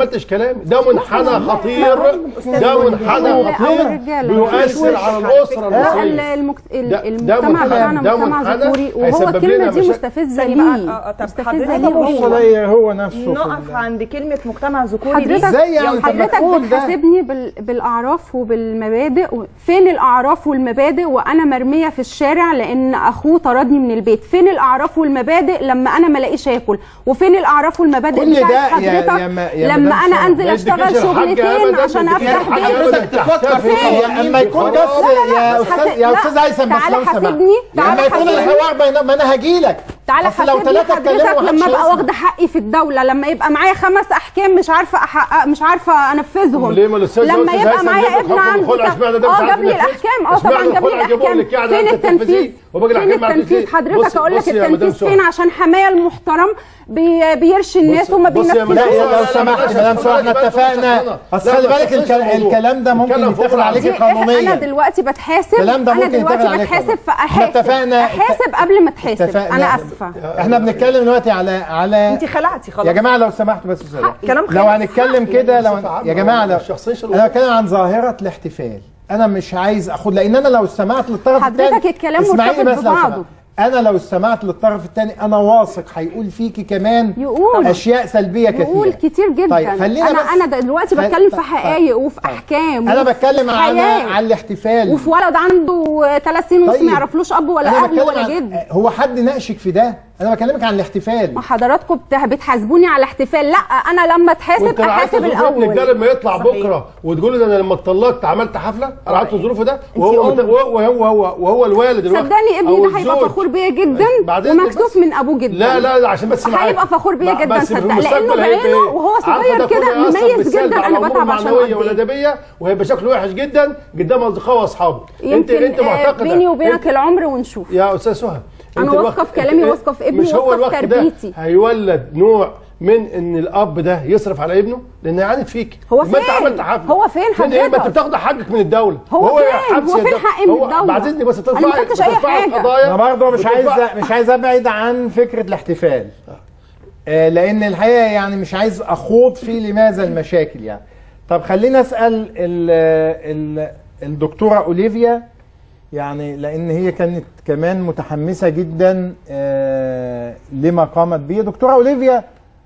كلامي ده منحنى خطير ده منحنى أو خطير الرجالة. بيؤثر على الاسره ال- المصريه المكت... ال- ده- ده المجتمع منحنى- بتاعنا ده مجتمع منحنى ذكوري وهو هيسبب الكلمه لنا دي مشاكل. مستفزه ثانية بقى، ليه آه، آه، طب مستفزه حضرتك ليه بص هو ليه هو نفسه في نقف عند كلمه مجتمع ذكوري دي حضرتك إزاي يعني؟ طب حضرتك مفهوم ده. بتحاسبني بال... بالاعراف وبالمبادئ و... فين الاعراف والمبادئ وانا مرميه في الشارع لان اخوه طردني من البيت فين الاعراف والمبادئ لما انا ما الاقيش اكل وفين الاعراف والمبادئ كل بتاعت ده يا- حضرتك يا ما- يا لما مدام انا سارة. انزل ما اشتغل يديكيش الحاجة شغلتين أبداً، عشان ما يديكيش افتح الحاجة بيت أبداً. تفكر في فين؟ ايه اما يكون خلاص. بس يا بس استاذ حاسب- يا لا، استاذ هيثم بس تعالى لو سمحت حاسبني، تعالى لما يكون حاسبني. الحوار بين ما انا هاجي لك تعالى بس لو حاسبني ثلاثه اتكلموا حضرتك محدش لما ابقى هيسمع. واخده حقي في الدوله لما يبقى معايا خمس احكام مش عارفه احقق مش عارفه انفذهم ليه ما الأستاذ لما يوسف يبقى هيثم معايا جاب لك ابن حكم عندي الخلع، اشمعنى ده مش اه عارف جاب لي ينفذ؟ الاحكام اه اشمعنى طبعا جاب لي الخلع جابوه الاحكام لك يعني فين عشان التنفيذ تنفذيه؟ وباجي فين الأحكام ما التنفيذ تنفذيه. حضرتك بص- اقول لك بص يا مدام التنفيذ سهى. فين عشان حمايه المحترم بي بيرشي الناس وما بص يا مدام لا بينفذوش يا لو سمحت مدام سهى احنا اتفقنا اصل خلي بالك الك- الكلام ده ممكن يتاخد عليك دي إح- قانونيا انا دلوقتي بتحاسب الكلام ده انا ممكن دلوقتي يتاخد عليك بتحاسب قانونيا. احنا فاحاسب اتفقنا احاسب قبل ما اتحاسب اتفقنا. انا اسفه احنا بنتكلم دلوقتي على على انت خلعتي خلاص يا جماعه لو سمحتوا بس أستاذ. كلام لو خلص. هنتكلم كده لو بصفة عامة، يا جماعه لو الشخصية انا بتكلم عن ظاهره الاحتفال انا مش عايز اخد لان انا لو استمعت للطرف حضرتك الثاني الكلام اسمعيني مرتبط بس لو ببعضه. سمحت. انا لو استمعت للطرف الثاني انا واثق هيقول فيكي كمان يقول. اشياء سلبيه كثيره يقول كتير جدا طيب خلينا انا بس انا دلوقتي خل- بتكلم في طيب. حقائق وفي احكام انا وفي بتكلم على حياة. على الاحتفال وفي ولد عنده ثلاث سنين ونص طيب. ما يعرفلوش اب ولا أنا اهل بتكلم ولا عن- جد هو حد ناقشك في ده انا بكلمك عن الاحتفال ما حضراتكم بت- بتحاسبوني على احتفال لا انا لما اتحاسب وانت عارف احاسب ظروف ابنك ده الاول لما يطلع صحيح. بكره وتقول ده انا لما اتطلقت عملت حفله انا عارف ظروفه ده وهو أم. وهو وهو وهو, وهو الوالد الوقت صدقني ابني أو ده هيبقى الزوج. فخور بيا جدا بعد إذنك ومكسوف بس. من ابوه جدا لا لا لا عشان بس معاك هيبقى فخور بيا ب- جدا بس في صدق المستقبل لانه هيبقى بعينه إيه؟ وهو عارفة صغير ده كده كله يأثر مميز بالسلب جدا على انا أمور بتعب عشان معنويه أرضيه. والادبيه وهيبقى شكله وحش جدا قدام اصدقائه واصحابه انت يمكن انت آه، معتقده بيني وبينك انت- العمر ونشوف يا استاذ سهى أنا انت واثقة الوقت- في كلامي، انت- واثقة في ابني، مش هو واثقة في الوقت ده تربيتي. هيولد نوع من ان الاب ده يصرف على ابنه لان يعاند فيك هو ما انت فين؟ عملت حفله هو فين فين ايه ما انت حضرتك؟ بتاخد حقك من الدوله هو فين؟ حبس هو يا فين دولة. حقي من هو الدولة؟ بعد اذنك بس أنا ما ترفعي خدتش أي بترفعي حاجة. قضايا انا برضه مش عايز بترفعي- مش عايز ابعد عن فكره الاحتفال آه، لان الحقيقه يعني مش عايز اخوض في لماذا المشاكل يعني طب خلينا اسال ال ال الدكتوره اوليفيا يعني لان هي كانت كمان متحمسه جدا آه، لما قامت به دكتوره اوليفيا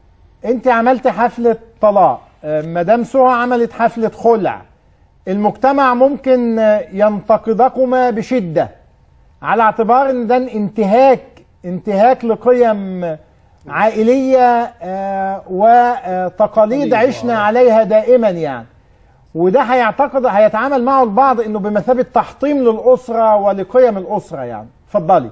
انت عملت حفله طلاق آه، مدام سهى عملت حفله خلع المجتمع ممكن آه، ينتقدكما بشده على اعتبار ان ده انتهاك انتهاك لقيم عائليه آه، وتقاليد عشنا عليها دائما يعني وده هيعتقد هيتعامل معه البعض انه بمثابه تحطيم للاسره ولقيم الاسره يعني اتفضلي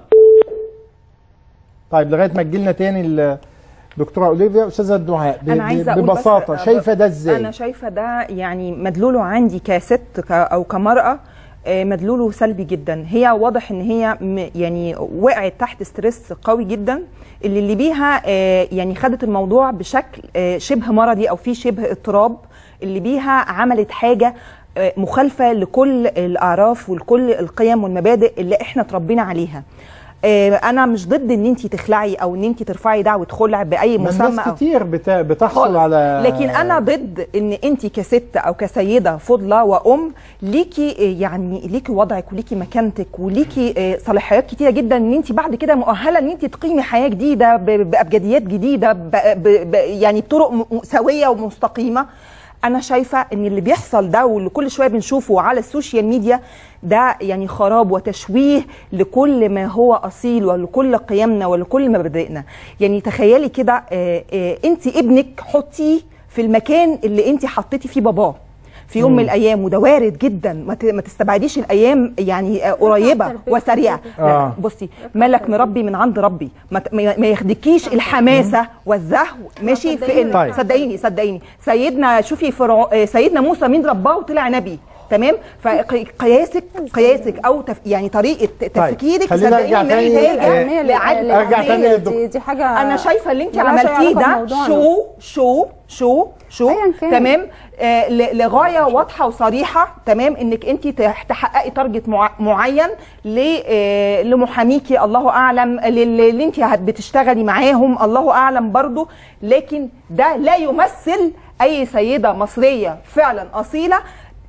طيب لغايه ما تجيلنا تاني الدكتوره اوليفيا استاذه الدعاء ب- انا عايزه اقول ببساطه بس شايفه ده ازاي انا شايفه ده يعني مدلوله عندي كست ك- او كمراه آه، مدلوله سلبي جدا هي واضح ان هي م- يعني وقعت تحت ستريس قوي جدا اللي اللي بيها آه، يعني خدت الموضوع بشكل آه، شبه مرضي او في شبه اضطراب اللي بيها عملت حاجه آه، مخالفه لكل الاعراف ولكل القيم والمبادئ اللي احنا اتربينا عليها آه، انا مش ضد ان انت تخلعي او ان انت ترفعي دعوه خلع باي ما مسمى الناس أو كتير بتا- بتحصل خالص. على لكن انا ضد ان انت كست او كسيده فضله وام ليكي آه، يعني ليكي وضعك وليكي مكانتك وليكي آه، صلاحيات كتيره جدا ان انت بعد كده مؤهله ان انت تقيمي حياه جديده ب- بابجديات جديده ب ب ب يعني بطرق م- م- سويه ومستقيمه انا شايفه ان اللي بيحصل ده واللي كل شويه بنشوفه على السوشيال ميديا ده يعني خراب وتشويه لكل ما هو اصيل ولكل قيمنا ولكل مبادئنا يعني تخيلي كده انت ابنك حطيه في المكان اللي انت حطيتي فيه باباه في يوم مم. من الايام وده وارد جدا ما ت- ما تستبعديش الايام يعني آه، قريبه وسريعه لا، آه. بصي ملك مربي من عند ربي ما ت- ما ما ياخدكيش الحماسه والزهو ماشي في ان طيب. صدقيني صدقيني سيدنا شوفي فرعو آه، سيدنا موسى مين رباه وطلع نبي تمام فقياسك قياسك او تف يعني طريقه تفكيرك خلينا صدقيني نرجع ما تاني، يحتاج آه، لعدل أرجع تاني عقلية. للدكتور. دي, دي حاجه انا شايفه اللي انت ملهاش عملتيه علاقة ده بموضوعنا. شو شو شو شو كان. تمام آه ل- لغايه واضحه وصريحه تمام انك انت تح- تحققي تارجت مع- معين ل- آه، لمحاميكي الله اعلم لل- اللي انت هت- بتشتغلي معاهم الله اعلم برضو لكن ده لا يمثل اي سيده مصريه فعلا اصيله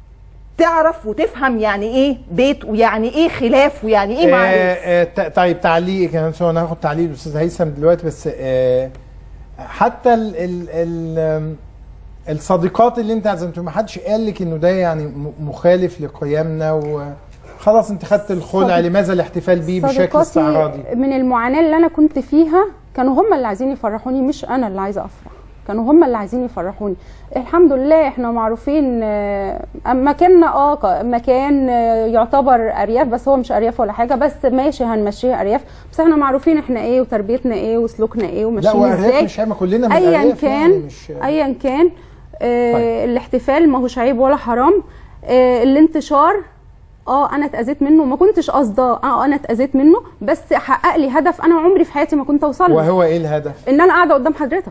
تعرف وتفهم يعني ايه بيت ويعني ايه خلاف ويعني ايه معروف آه آه ت- طيب تعليق كمان سو انا هاخد تعليق الاستاذ هيثم دلوقتي بس آه حتى ال ال ال آم، الصديقات اللي انت عزمتهم ما حدش قال لك انه ده يعني م- مخالف لقيمنا وخلاص انت خدت الخلع صديق- لماذا الاحتفال بيه بشكل صديقاتي استعراضي من المعاناه اللي انا كنت فيها كانوا هم اللي عايزين يفرحوني مش انا اللي عايزه افرح كانوا هم اللي عايزين يفرحوني الحمد لله احنا معروفين آه، مكاننا اه ك- مكان آه، يعتبر ارياف بس هو مش ارياف ولا حاجه بس ماشي هنمشيها ارياف بس احنا معروفين احنا ايه وتربيتنا ايه وسلوكنا ايه لا وماشيين وارياف ازاي مش ما كلنا من ايا الأرياف كان يعني مش ايا كان آه الاحتفال ما هوش عيب ولا حرام آه الانتشار اه انا اتاذيت منه ما كنتش قصداه اه انا اتاذيت منه بس حقق لي هدف انا عمري في حياتي ما كنت اوصل له وهو ايه الهدف؟ ان انا قاعده قدام حضرتك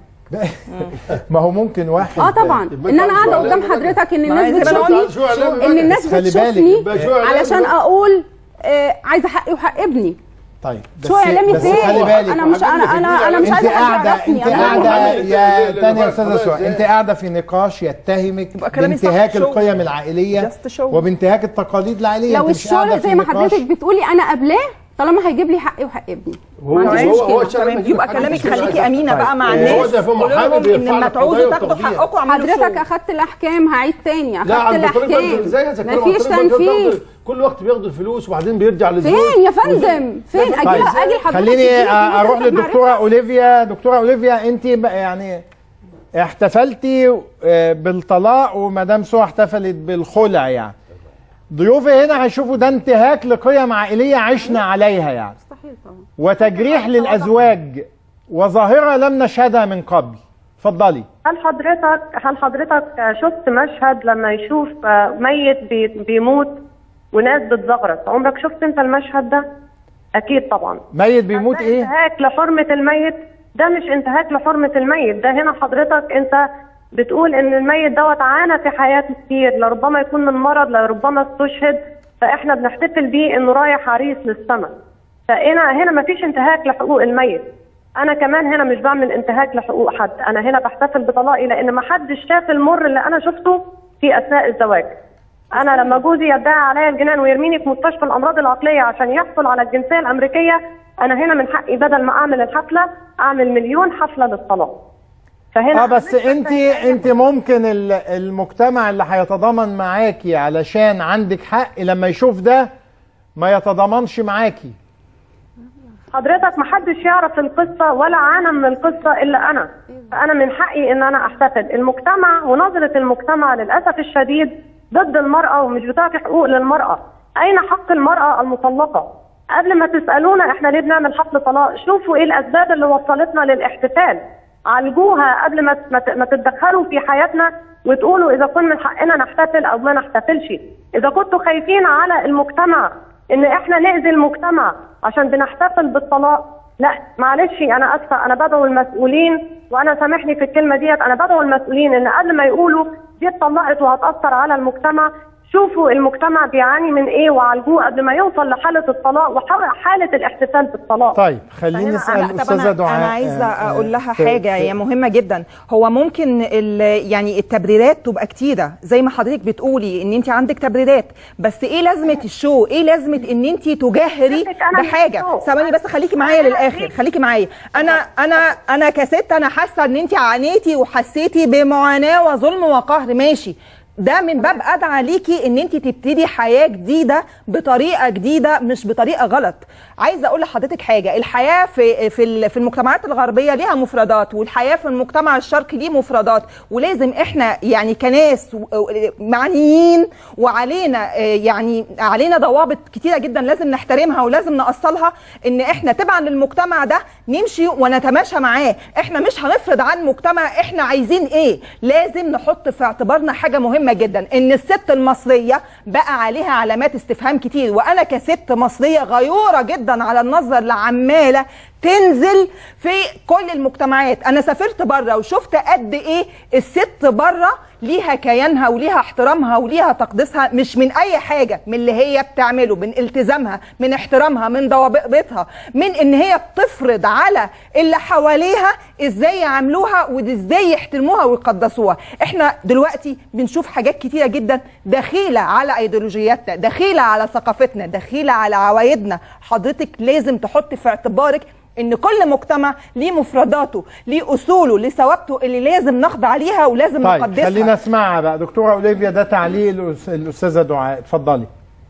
ما هو ممكن واحد اه طبعا ان انا قاعده قدام حضرتك ان ما الناس عايز يبقى بتشوفني شو علامة ان بقى. الناس بس خلي بالك، بتشوفني يبقى شو علامة علشان بقى. اقول آه عايزه حقي وحق ابني طيب شو اعلامي بس فين؟ خلي بالك أنا مش- أنا- أنا- أنا مش انت عايزة حد قاعده يعرفني، انت أنا قاعده محمد. يا لا، تاني يا لا، استاذه خلاص، سواء إيه؟ انت قاعده في نقاش يتهمك كلامي صح، بانتهاك شو. القيم العائليه Just show. وبانتهاك التقاليد العائليه لو انت مش قاعدة الشغل في زي ما نقاش. حضرتك بتقولي انا قبلاه طالما هيجيب لي حقي وحق ابني ما عنديش تمام. مشكله تمام. يبقى كلامك خليكي امينه طيب. بقى مع إيه، الناس هو ده في قولوا محامي لهم بيرفع ان ما لك تعوزوا قضايا تاخدوا وتقضية. حقكم اعملوا حضرتك شو. اخدت الاحكام هعيد تاني لا اخدت عن طريق الاحكام برضه ازاي هذا الكلام مفيش عن طريق برضه تنفيذ برضه كل وقت بياخدوا الفلوس وبعدين بيرجع للزوج فين يا فندم فين اجي طيب اجي لحضرتك خليني تديني فلوس اروح عشان للدكتوره اوليفيا دكتوره اوليفيا انت بقى يعني احتفلتي آه، بالطلاق ومدام سوى احتفلت بالخلع يعني ضيوفي هنا هيشوفوا ده انتهاك لقيم عائليه عشنا عليها يعني مستحيل طبعا وتجريح للازواج وظاهره لم نشهدها من قبل اتفضلي هل حضرتك هل حضرتك شفت مشهد لما يشوف ميت بي- بيموت وناس بتزغرط عمرك شفت انت المشهد ده اكيد طبعا ميت بيموت ده ايه انتهاك لحرمة الميت ده مش انتهاك لحرمة الميت ده هنا حضرتك انت بتقول ان الميت دوت عانى في حياته كتير لربما يكون من مرض لربما استشهد فاحنا بنحتفل بيه انه رايح عريس للسماء فهنا هنا مفيش انتهاك لحقوق الميت انا كمان هنا مش بعمل انتهاك لحقوق حد انا هنا بحتفل بطلاقي لان ما حدش شاف المر اللي انا شفته في اثناء الزواج انا لما جوزي يدعي عليا الجنان ويرميني في مستشفى الامراض العقليه عشان يحصل على الجنسيه الامريكيه انا هنا من حقي بدل ما اعمل الحفله اعمل مليون حفله للطلاق فهنا اه بس انت انت ممكن ال- المجتمع اللي هيتضامن معاكي علشان عندك حق لما يشوف ده ما يتضامنش معاكي حضرتك محدش يعرف القصة ولا عانى من القصة إلا أنا فأنا من حقي إن أنا أحتفل المجتمع ونظرة المجتمع للأسف الشديد ضد المرأة ومش بتعطي حقوق للمرأة أين حق المرأة المطلقة قبل ما تسألونا إحنا ليه بنعمل حفل طلاق شوفوا إيه الأسباب اللي وصلتنا للاحتفال عالجوها قبل ما ما ت- ما تتدخلوا في حياتنا وتقولوا إذا كن من حقنا نحتفل أو ما نحتفلش إذا كنتوا خايفين على المجتمع إن إحنا نأذي المجتمع عشان بنحتفل بالطلاق لا معلش انا اسفه انا بدعو المسؤولين وانا سامحني في الكلمه ديت انا بدعو المسؤولين ان قبل ما يقولوا دي اتطلقت وهتاثر على المجتمع شوفوا المجتمع بيعاني من ايه وعالجوه قبل ما يوصل لحاله الطلاق وحاله الاحتفال بالطلاق طيب خليني فهنا نسال أنا- طب استاذه أنا- دعاء انا عايزه آه، اقول لها آه، في- حاجه في- هي مهمه جدا هو ممكن ال- يعني التبريرات تبقى كتيره زي ما حضرتك بتقولي ان انت عندك تبريرات بس ايه لازمه الشو ايه لازمه ان انت تجاهري أنا مش بحاجه شو. ثواني بس خليكي معايا للاخر خليكي معايا انا انا انا كست انا حاسه ان انت عانيتي وحسيتي بمعاناه وظلم وقهر ماشي ده من باب ادعى ليكي ان انت تبتدي حياه جديده بطريقه جديده مش بطريقه غلط عايزه اقول لحضرتك حاجه الحياه في في ال- في المجتمعات الغربيه ليها مفردات والحياه في المجتمع الشرقي ليه مفردات ولازم احنا يعني كناس و- و- معنيين وعلينا آه، يعني علينا ضوابط كتيره جدا لازم نحترمها ولازم نأصلها ان احنا تبعا للمجتمع ده نمشي ونتماشى معاه احنا مش هنفرض على المجتمع احنا عايزين ايه لازم نحط في اعتبارنا حاجه مهمه جدا ان الست المصريه بقى عليها علامات استفهام كتير وانا كست مصريه غيوره جدا على النظره اللي عماله تنزل في كل المجتمعات انا سافرت بره وشفت قد ايه الست بره ليها كيانها وليها احترامها وليها تقديسها مش من اي حاجه من اللي هي بتعمله من التزامها من احترامها من ضوابطها من ان هي بتفرض على اللي حواليها ازاي يعاملوها وازاي يحترموها ويقدسوها احنا دلوقتي بنشوف حاجات كتيره جدا دخيله على ايديولوجياتنا دخيله على ثقافتنا دخيله على عوايدنا حضرتك لازم تحط في اعتبارك ان كل مجتمع ليه مفرداته ليه اصوله ليه ثوابته اللي لازم نخضع ليها ولازم طيب نقدسها خلينا نسمعها بقى دكتوره اوليفيا ده تعليق الأس- الاستاذه دعاء اتفضلي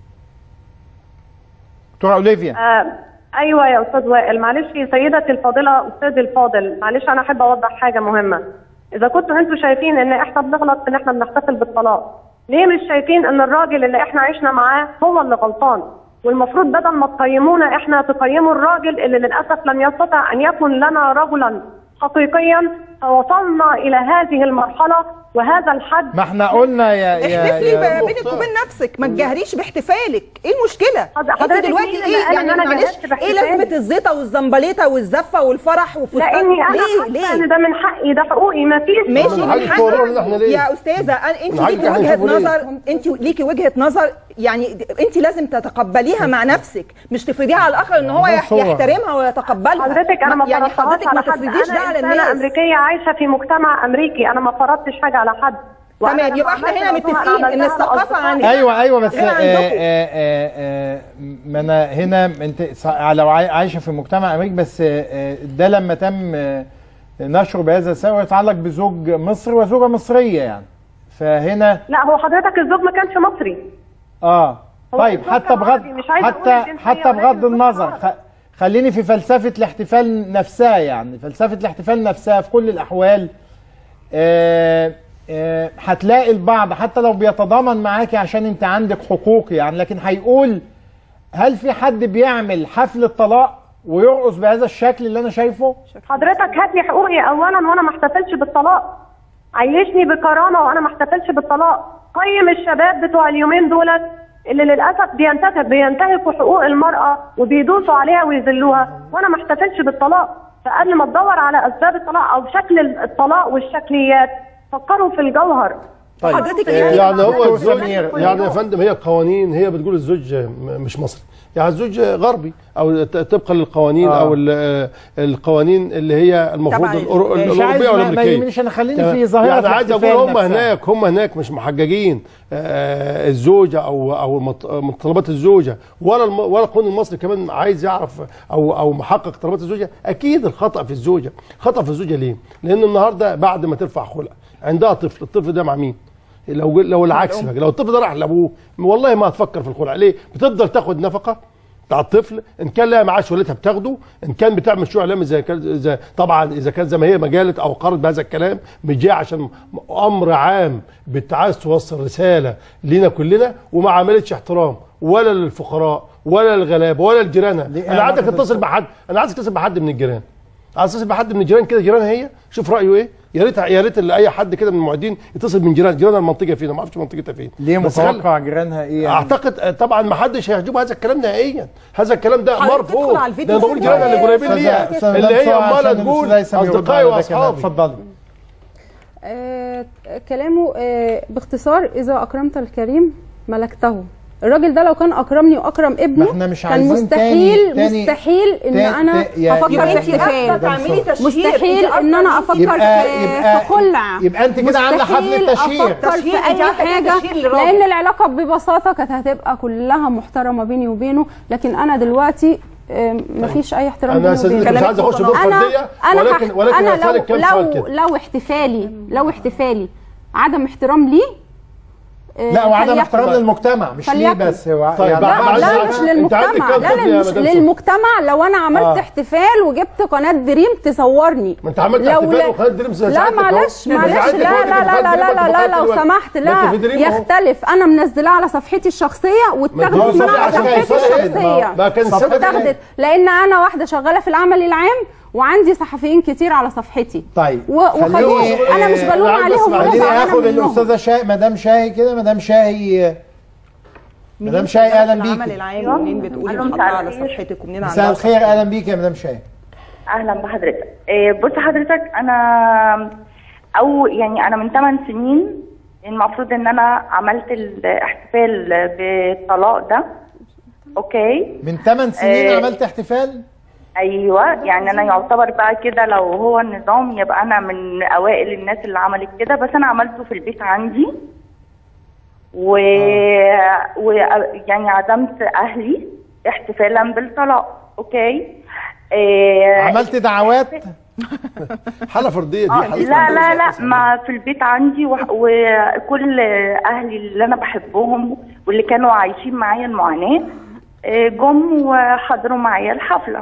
دكتوره اوليفيا آه ايوه يا استاذ وائل معلش سيدتي الفاضله استاذي الفاضل معلش انا احب اوضح حاجه مهمه اذا كنتوا انتوا شايفين ان احنا بنغلط في ان احنا بنحتفل بالطلاق ليه مش شايفين ان الراجل اللي احنا عشنا معاه هو اللي غلطان والمفروض بدل ما تقيمونا احنا تقيموا الراجل اللي للاسف لم يستطع ان يكون لنا رجلا حقيقيا فوصلنا الى هذه المرحله وهذا الحد ما احنا قلنا يا يا, احتفلي يا بينك وبين نفسك ما تجهريش باحتفالك ايه المشكله حضرتك انت دلوقتي مين اللي ايه قال يعني إن أنا معلش جهزت ايه باحتفالي؟ لازمه الزيطه والزنبليطه والزفه والفرح وفستان لاني انا ليه حاسه ليه ان ده من حقي ده حقوقي ما فيش ماشي من حق من الطوارئ إن إحنا حقك ليه؟ يا استاذه أنا- انت من حقك ليكي إحنا وجهه نشوفه ليه؟ نظر انت ليكي وجهه نظر يعني انت لازم تتقبليها مع نفسك مش تفرضيها على الاخر ان هو ده يح- صورة. يحترمها ويتقبلها حضرتك انا ما يعني فرضتهاش حضرتك ما على حد تفرضيش ده انا على انسانه الناس امريكيه عايشه في مجتمع امريكي انا ما فرضتش حاجه على حد وأنا تمام لما يبقى احنا عملت هنا الموضوع متفقين أنا ان عملتها الثقافه لأصدقائي. عن ايوه ايوه بس غير آه عندكم. آه آه آه ما انا هنا انت ص- لو عاي- عايشه في مجتمع امريكي بس آه آه ده لما تم آه نشره بهذا السبب يتعلق بزوج مصري وزوجه مصريه يعني فهنا لا هو حضرتك الزوج ما كانش مصري اه هو طيب الزوج حتى كان بغض عربي، مش عايزة أقول حتى الجنسية حتى ولكن بغض الزوج النظر خ... خليني في فلسفه الاحتفال نفسها يعني فلسفه الاحتفال نفسها في كل الاحوال آه، آه، هتلاقي البعض حتى لو بيتضامن معاكي عشان انت عندك حقوق يعني لكن هيقول هل في حد بيعمل حفل طلاق ويرقص بهذا الشكل اللي انا شايفه حضرتك هات لي حقوقي اولا وانا ما احتفلش بالطلاق عيشني بكرامه وانا ما احتفلش بالطلاق قيم الشباب بتوع اليومين دولت اللي للاسف بينتهك بينتهكوا حقوق المراه وبيدوسوا عليها ويذلوها وانا ما احتفلش بالطلاق فقبل ما تدور على اسباب الطلاق او شكل الطلاق والشكليات فكروا في الجوهر طيب حضرتك آه، إيه؟ يعني هو دكتور الزوج سمير. يعني يا فندم هي القوانين هي بتقول الزوج م- مش مصري يعني الزوج غربي او ت- طبقا للقوانين آه. او ال- آه، القوانين اللي هي المفروض تبع الأورو- مش عايز الاوروبيه ما- ما والامريكيه يهمنيش، أنا خليني تمام. في ظاهرة يعني عايز اقول الاحتفال هم نفسها. هناك هم هناك مش محججين آه، الزوجه او او مت- متطلبات الزوجه ولا الم- ولا القانون المصري كمان عايز يعرف او او محقق طلبات الزوجه اكيد الخطا في الزوجه خطا في الزوجه ليه لان النهارده بعد ما ترفع خلع عندها طفل الطفل ده مع مين لو لو العكس بقى لو الطفل ده راح لابوه والله ما هتفكر في الخلع ليه بتفضل تاخد نفقه بتاع الطفل ان كان لها معاش والدتها بتاخده ان كان بتعمل شو اعلامي زي كان زي طبعا اذا كان زي ما هي مجالت او قررت بهذا الكلام مش جاي عشان امر عام بتعايز توصل رساله لينا كلنا وما عملتش احترام ولا للفقراء ولا للغلابه ولا لجيرانها ليه انا عايزك علاقة تتصل بحد انا عايزك تتصل بحد من الجيران عايز تتصل بحد من الجيران كده جيرانها هي شوف رايه ايه يا ريت يا ريت اللي اي حد كده من المعيدين يتصل من جيران جيران المنطقه فين ما اعرفش منطقتها فين ليه بس خل- متوقع جيرانها ايه يعني؟ اعتقد آه، طبعا ما حدش هيحجب هذا الكلام نهائيا هذا الكلام ده حضرتك مرفوض تدخل على ده الفيديو انا بقول ده. جيراننا اللي قريبين أستاذة- ليها أستاذة اللي هي بسرعة عماله عشان تقول الأستاذ هيثم يرد اصدقائي على ده كمان. واصحابي اتفضلي آه، كلامه آه، باختصار اذا اكرمت الكريم ملكته الراجل ده لو كان اكرمني واكرم ابنه ما احنا مش كان عايزين مستحيل تاني- تاني- مستحيل ان تا- انا تا- يا- افكر يبقى في أنت احتفال قاعدة تعملي تشهير. مستحيل أنت ان انا أصلاً افكر يبقى- في يبقى- في خلع يبقى أنت كده عاملة حفلة مستحيل تشهير. افكر تشهير، في أنت اي عاملة حاجه تشهير للراجل. لان العلاقه ببساطه كانت هتبقى كلها محترمه بيني وبينه لكن انا دلوقتي آه، مفيش اي احترام انا بيني صدقني وبينه مش عايز اخش دور انا فرديه انا ولكن هح- ولكن انا هسالك كام لو سؤال لو كده لو احتفالي لو احتفالي عدم احترام ليه آه، لا وعدم فليكن. احترام للمجتمع مش ليه فليكن. بس هو طيب، يعني بعد- لا معلش لا أنا- مش أنت عندك للمجتمع كام لا طفل يا لا مش مدام سهى؟ للمجتمع لو انا عملت آه. احتفال وجبت قناه دريم تصورني ما انت عملت لو احتفال لا- وقناة دريم لا ساعدتك أهو. معلش معلش ساعدتك لا أهو، لا أنت لا لا بتقدم لا لا لا دلوقتي. لو سمحت ما أنت في لا دريم أهو. يختلف انا منزلاه على صفحتي الشخصيه واتاخدت هو من صفحة على عشان صفحتي يوصل إيه؟ الشخصيه ما كان السبب اتاخدت إيه؟ لان انا واحده شغاله في العمل العام وعندي صحفيين كتير على صفحتي طيب و- وخلوني خليني- انا مش آه، بلوم أنا عايز عليهم أسمع. ولا خليني زعلانة اخد منهم. الاستاذه شاهي مدام شاهي كده مدام شاهي مدام شاهي اهلا العمل بيكي العام منين بتقولي ألو، محطها على مساء الخير. صفحتك ومنين مساء عندها الخير اهلا بيكي يا مدام شاهي اهلا بحضرتك إيه، بص حضرتك انا او يعني انا من 8 سنين المفروض ان انا عملت الاحتفال بالطلاق ده اوكي من 8 سنين آه. عملت احتفال ايوه يعني انا يعتبر بقى كده لو هو النظام يبقى انا من اوائل الناس اللي عملت كده بس انا عملته في البيت عندي و... و يعني عزمت اهلي احتفالا بالطلاق اوكي إيه... عملت دعوات حاله فرديه دي آه، حاله لا فردية. لا لا ما في البيت عندي وح- وكل اهلي اللي انا بحبهم واللي كانوا عايشين معايا المعاناه آه، جم وحضروا معايا الحفله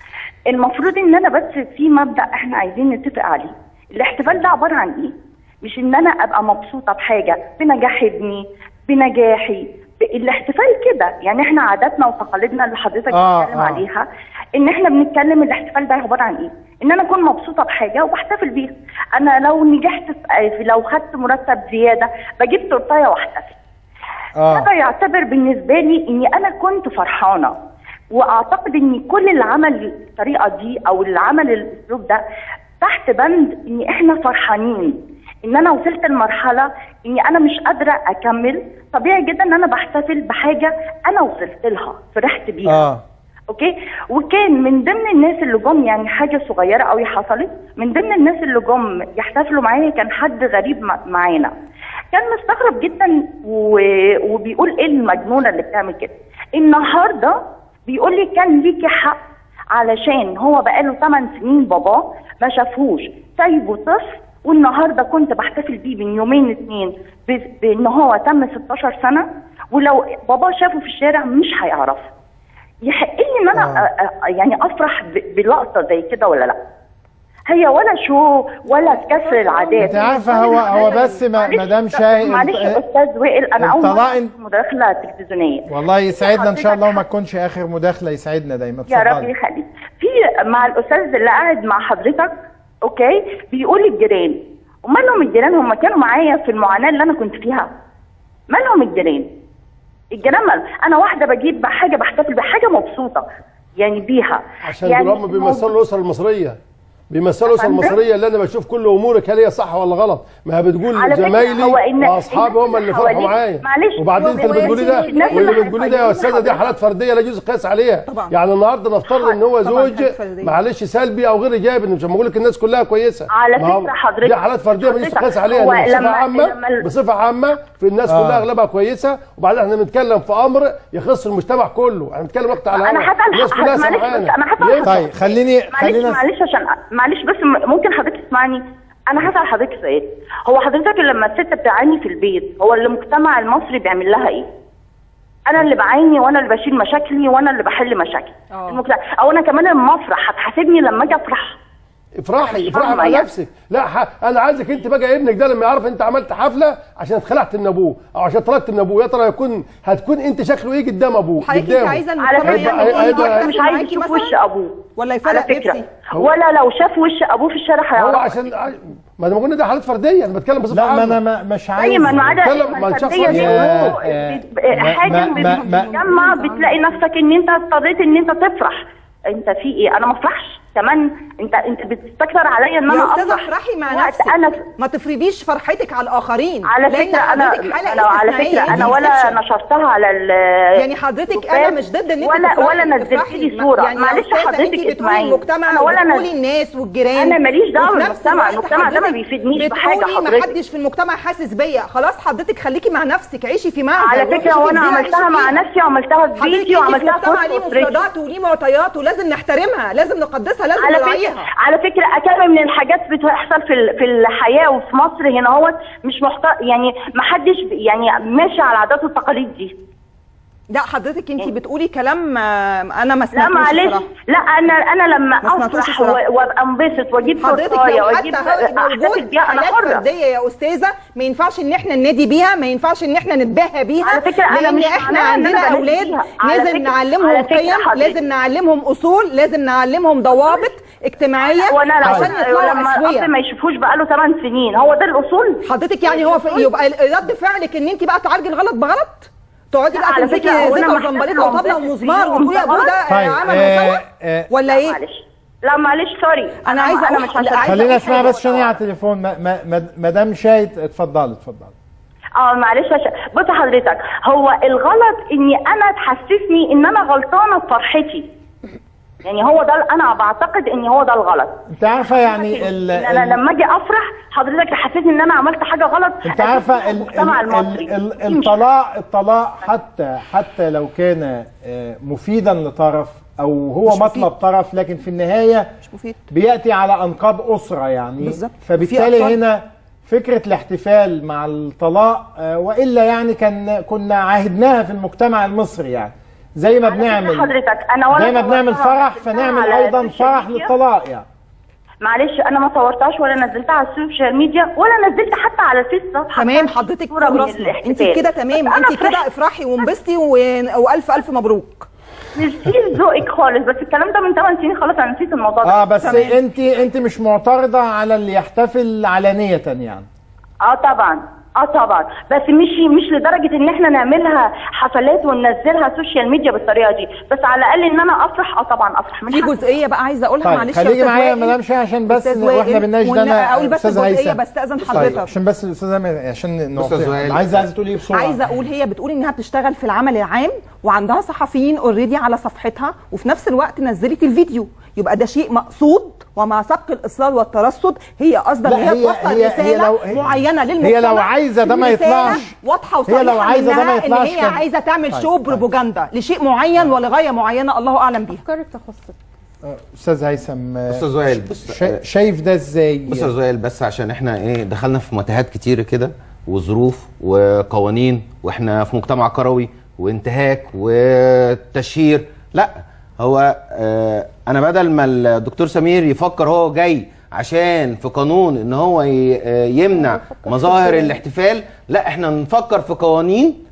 المفروض ان انا بس في مبدا احنا عايزين نتفق عليه الاحتفال ده عباره عن ايه مش ان انا ابقى مبسوطه بحاجه بنجاح ابني بنجاحي ب- الاحتفال كده يعني احنا عاداتنا وتقاليدنا اللي حضرتك آه، بتتكلم آه. عليها ان احنا بنتكلم الاحتفال ده عباره عن ايه ان انا اكون مبسوطه بحاجه وبحتفل بيها انا لو نجحت في في- لو خدت مرتب زياده بجيب تورتايه واحتفل هذا يعتبر بالنسبه لي اني انا كنت فرحانه واعتقد ان كل اللي عمل الطريقه دي او اللي عمل الاسلوب ده تحت بند ان احنا فرحانين ان انا وصلت لمرحله اني انا مش قادره اكمل طبيعي جدا ان انا بحتفل بحاجه انا وصلت لها فرحت بيها اه اوكي وكان من ضمن الناس اللي جم يعني حاجه صغيره قوي حصلت من ضمن الناس اللي جم يحتفلوا معايا كان حد غريب مع- معانا كان مستغرب جدا و... وبيقول ايه المجنونه اللي بتعمل كده النهارده بيقول لي كان ليكي حق علشان هو بقاله 8 سنين باباه ما شافهوش سايبه طفل والنهارده كنت بحتفل بيه من يومين اتنين ب- بان هو تم 16 سنه ولو باباه شافه في الشارع مش هيعرفه يحق لي ان انا أ- أ- يعني افرح ب- بلقطه زي كده ولا لا هي ولا شو ولا كسر العادات انت عارفه هو هو بس ما- معلش- مدام شاهد معلش يا استاذ وائل انا اول الطلاق مره انت- في مداخله تلفزيونيه والله يسعدنا ان شاء الله وما تكونش اخر مداخله يسعدنا دايما يا رب اتفضلي يخليك في مع الاستاذ اللي قاعد مع حضرتك اوكي بيقول الجيران ومالهم الجيران هم كانوا معايا في المعاناه اللي انا كنت فيها مالهم الجيران الجيران مال انا واحده بجيب حاجه بحتفل بحاجه مبسوطه يعني بيها عشان يعني دول هم بيمثلوا الاسره المصريه بيمثلوا الاسره فندم؟ المصريه اللي انا بشوف كل امورك هل هي صح ولا غلط ما هي بتقول على فكرة زمايلي هو إن- واصحابي هم اللي فرحوا حواليك- معايا معلش، وبعدين انت اللي هو بتقولي ده الناس اللي واللي بتقولي ده يا هيقيموا استاذه دي حضرتك. حالات فرديه لا يجوز القياس عليها طبعا. يعني النهارده نفترض ان هو طبعا زوج حالات فردية. معلش سلبي او غير ايجابي مش بقول لك الناس كلها كويسه على ما هو فكرة حضرتك- دي حالات فرديه ما يجوز حضرتك القياس عليها هو إنما بصفه لما- عامه لما- بصفه عامه في الناس آه. كلها اغلبها كويسه وبعدين احنا بنتكلم في امر يخص المجتمع كله احنا بنتكلم وقت على انا الهواء. هسال الناس كلها معلش بس سمعانه انا هسال ينفع. طيب خليني معلش خلينا معلش عشان معلش بس م- ممكن حضرتك تسمعني انا هسال حضرتك سؤال هو حضرتك لما الست بتعاني في البيت هو اللي المجتمع المصري بيعمل لها ايه؟ انا اللي بعاني وانا اللي بشيل مشاكلي وانا اللي بحل مشاكلي المجتمع او انا كمان لما افرح هتحاسبني لما اجي افرح افرحي افرحي فاهمة مع يعني. نفسك لا ح... انا عايزك انت بقى ابنك ده لما يعرف انت عملت حفله عشان اتخلعت من ابوه او عشان طلقت من ابوه يا ترى يكون هتكون انت شكله ايه قدام ابوه حضرتك انت قدامه. عايزه على المجتمع فكره يعمل هيبقى- ايه؟ هيبقى- مش عايز معاكي يشوف مثلا؟ وش ابوه ولا على يفرق فكره بيبسي ولا لو شاف وش ابوه في الشارع هو هيعرف عشان ما انا قلنا ده حالات فرديه انا بتكلم بصفه لا ما عامه انا ما مش عايز دايما ما عدا بتكلم- ما انت الفرديه دي يا- هو آه، بت- ما- حاجه ما- ما- ما- بتتجمع بتلاقي نفسك ان انت اضطريت ان انت تفرح انت في ايه انا ما افرحش كمان انت انت بتستكتر عليا ان انا يا استاذه افرح افرحي مع وقت نفسك انا ما تفرضيش فرحتك على الاخرين على لأن فكره انا حضرتك حالة انا على استثنائية، فكره انا دي ولا exception. نشرتها على ال يعني حضرتك انا مش ضد ان انت ولا تفرحي ولا نزلت تفرحي. لي صوره يعني يا معلش أستاذة حضرتك انت بتقولي اسمعيني المجتمع انا ولا وبتقولي نز- الناس والجيران انا ماليش دعوه وفي نفس بالمجتمع الوقت المجتمع ده ما حضرتك بيفيدنيش بحاجه بتقولي ما حضرتك حدش في المجتمع حاسس بيا خلاص حضرتك خليكي مع نفسك عيشي في معزل على روحي فكره شوفي وانا جزيرة عملتها عيشي مع فيها. نفسي وعملتها في حضرتك بيتي انت في وعملتها في مجتمع ليه وسط أسرتي. مفردات وليه معطيات ولازم نحترمها لازم نقدسها لازم على فكره نراعيها على فكره اكمل من الحاجات بتحصل في ال- في الحياه وفي مصر هنا هو مش محت... يعني ما حدش ب- يعني ماشي على العادات والتقاليد دي لا حضرتك انت بتقولي كلام آه، انا ما لا سمعتوش معلش بصراحة. لا انا انا لما ما سمعتوش افرح بصراحة. و- وابقى انبسط واجيب حضرتك تورتايه لو حتى واجيب هو احتفل موجود بيها انا حالات حره فرديه يا استاذه ما ينفعش ان احنا ننادي بيها ما ينفعش ان احنا نتباهى بيها على فكرة أنا لان مش احنا معناها إن أنا عندنا بنادي اولاد بيها. على لازم فكرة- نعلمهم على فكرة قيم حضرتك- لازم نعلمهم اصول لازم نعلمهم ضوابط اجتماعيه وانا عشان لما يطلعوا لما الاب اسويه ما يشوفوش بقاله 8 سنين هو ده الاصول حضرتك يعني هو في يبقى رد فعلك ان انت بقى تعالجي الغلط بغلط تقعدي لا، بقى على تمسكي فكرة هو أنا زيت محتاجة وزنبليطه وطبله أنبسط ومزمار فيهم وتقولي ابوه طبعاً. ده طيب عمل آه وسوى آه ولا ايه؟ معلش لا معلش سوري انا عايزه انا مش عشان خلينا اسمعها بس عشان هي على التليفون ما- ما- ما- مدام شاهد اتفضلي اتفضلي اه معلش عشان بص حضرتك هو الغلط اني انا تحسسني ان انا غلطانه في فرحتي يعني هو ده انا بعتقد ان هو ده الغلط انت عارفه يعني ال إن انا ال- لما اجي افرح حضرتك تحسسني ان انا عملت حاجه غلط انت عارفه ال- المجتمع ال- المصري ال- ال- الطلاق الطلاق حتى حتى لو كان آه، مفيدا لطرف او هو مش مفيد. مطلب طرف لكن في النهايه مش مفيد بياتي على انقاض اسره يعني بالظبط. فبالتالي في أطفال. هنا فكره الاحتفال مع الطلاق آه، والا يعني كان كنا عاهدناها في المجتمع المصري يعني زي ما بنعمل حضرتك انا ولا زي ما بنعمل صورتها فرح ونزلتها فنعمل على ايضا السوشيال فرح ميديا. للطلاق يعني معلش انا ما صورتهاش ولا نزلتها على السوشيال ميديا ولا نزلت حتى على الفيس صفحه تمام حضرتك صوره من راسنا انت الاحتفال كده تمام بس أنا انت كده فرحت. افرحي وانبسطي و... والف الف مبروك نسيت ذوقك خالص بس الكلام ده من 8 سنين خلاص انا نسيت الموضوع ده اه بس انت انت مش معترضه على اللي يحتفل علانيه يعني اه طبعا اه طبعا بس مش مش لدرجه ان احنا نعملها حفلات وننزلها سوشيال ميديا بالطريقه دي بس على الاقل ان انا افرح اه طبعا افرح من في حقي. جزئيه بقى عايزه اقولها طيب معلش يا خليكي أستاذ معايا يا وائل. مدام شاهين عشان بس أستاذ واحنا وائل، بنناقش ده وإن انا اقول بس أستاذ جزئيه هيثم. بستاذن طيب، حضرتك عشان بس الاستاذ هيثم- عشان أستاذ نعطي- وائل. عايزه عايزه تقولي ايه بسرعه عايزه اقول هي بتقول انها بتشتغل في العمل العام وعندها صحفيين اوريدي على صفحتها وفي نفس الوقت نزلت الفيديو يبقى ده شيء مقصود ومع سبق الاصرار والترصد هي قصدا لا، ان هي هي- توصل هي- هي رساله لو- هي- معينه للمجتمع هي لو عايزة ده ما رسالة يطلعش. واضحه هي وصريحه لو عايزة ده ما منها يطلعش ان هي كان- عايزه تعمل طيب، شو طيب. بروباجندا لشيء معين ولغايه معينه الله اعلم بيها افكارك تخصك استاذ هيثم آه، استاذ وائل بص شا- شايف ده ازاي بص يا زويل بس عشان احنا ايه دخلنا في متاهات كتير كده وظروف وقوانين واحنا في مجتمع كروي وانتهاك وتشهير لا هو اه انا بدل ما الدكتور سمير يفكر هو جاي عشان في قانون ان هو ي- آه، يمنع مظاهر الاحتفال لا احنا نفكر في قوانين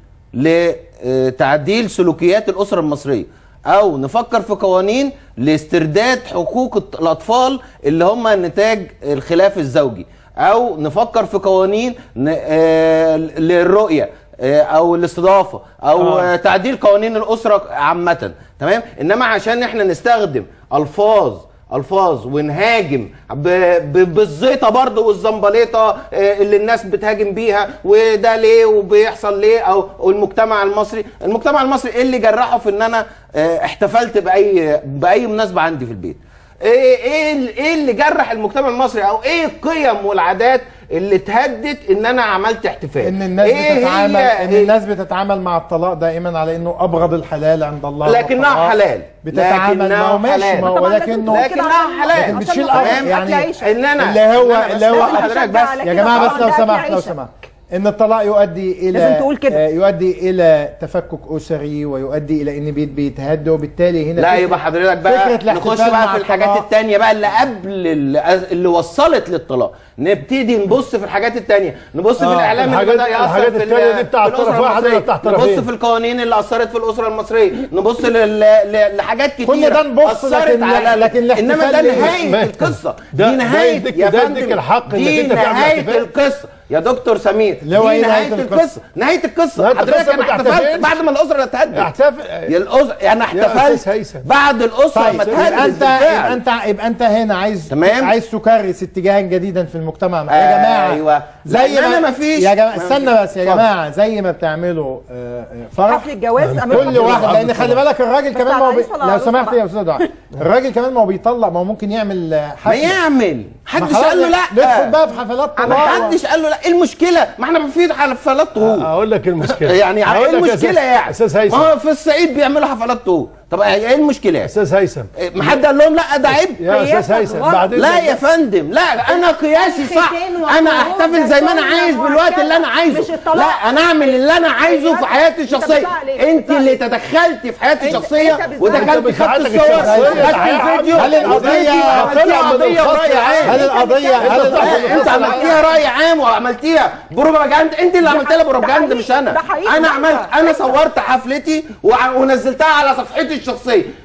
لتعديل سلوكيات الاسره المصريه او نفكر في قوانين لاسترداد حقوق الط- الاطفال اللي هم نتاج الخلاف الزوجي او نفكر في قوانين ن- آه، للرؤيه آه، او الاستضافه او آه. آه. تعديل قوانين الاسره عامه تمام انما عشان احنا نستخدم الفاظ الفاظ ونهاجم ب- ب- بالزيطه برضه والزنبليطه آه، اللي الناس بتهاجم بيها وده ليه وبيحصل ليه او أو المجتمع المصري المجتمع المصري ايه اللي جرحه في ان انا آه، احتفلت باي باي مناسبه عندي في البيت ايه ايه ال- ايه اللي جرح المجتمع المصري او ايه القيم والعادات اللي اتهدت ان انا عملت احتفال ان الناس إيه بتتعامل هي- ان الناس بتتعامل مع الطلاق دائما على انه ابغض الحلال عند الله لكنها والطلاق حلال بتتعامل لكنها ما هو ماشي حلال. ما هو طبعاً ولكنه لكنها حلال لكن بتشيل تمام؟ أمر يعني ان انا اللي هو إن أنا اللي هو بستخدم حضرتك بس يا جماعه بس لو سمحت لو سمحت ان الطلاق يؤدي الى لازم تقول كده. آه، يؤدي الى تفكك اسري ويؤدي الى ان بيت بيتهد وبالتالي هنا لا فكرة- يبقى حضرتك بقى فكرة نخش الاحتفال بقى مع في الحاجات الطلاق. التانية بقى اللي قبل اللي, اللي وصلت للطلاق نبتدي نبص في الحاجات التانية نبص في آه، الاعلام اللي الحاجات- بدأ يأثر الحاجات في التانية ال- دي بتاعت في الأسرة طرف واحد ولا المصرية. بتاعت نبص طرفين؟ في القوانين اللي اثرت في الاسره المصريه نبص لل... ل- لحاجات كتيره كل ده نبص، أثرت لكن- على لكن الاحتفال انما ده ليه؟ نهايه ما- القصه ده- دي ده نهايه يديك- يا ده فندم يديك الحق إنك دي أنت تعمل نهايه احتفال. القصه يا دكتور سمير اللي هو دي إيه نهايه نهاية القصه القصة؟ نهايه القصه نهاية حضرتك القصة انا ما احتفلت تحتفلش. بعد ما الاسره اتهدت احتفل يا الاسره يعني يا أستاذ احتفلت هيثم. بعد الاسره طيب ما يبقى اتهدت انت يبقى بالفعل. انت يبقى انت هنا عايز تمام. عايز تكرس اتجاها جديدا في المجتمع يا جماعه أيوة. زي لأن ما أنا مفيش- يا جماعه ما- استنى بس يا اتفضل. جماعه زي ما بتعملوا آه، آه، فرح حفل الجواز أمام كل حفل واحد الجواز. لان خلي بالك الراجل بس كمان على ما هو بي... العريس ولا لو العروسة سمحت بقى؟ يا استاذ دعاء الراجل كمان ما هو بيطلق ما هو ممكن يعمل آه، ما حفله يعمل محدش خلاص، قال له لا ندخل بقى في حفلات ما طلاق حدش قال له لا ايه المشكله ما احنا في حفلات طهور اقول لك المشكله يعني هقول ايه لك يا المشكله أستاذ- يعني استاذ ما هيثم هو في الصعيد بيعملوا حفلات طهور طب ايه المشكله يعني استاذ هيثم ما حد قال لهم لا ده عيب يا استاذ هيثم بعدين لا يا فندم لا انا قياسي صح انا احتفل زي ما انا عايز بالوقت اللي انا عايزه لا انا اعمل اللي انا عايزه في حياتي الشخصيه انت اللي تدخلتي في حياتي الشخصيه ودخلتي خدت الصور خدت الفيديو هل القضية عملتيها قضيه وراي عام هل القضية هل لا، انت عملتيها راي عام وعملتيها بروباجندا انت اللي عملت لها بروباجندا مش انا ده حقيقي، انا ده عملت انا صورت حفلتي وع- ونزلتها على صفحتي الشخصيه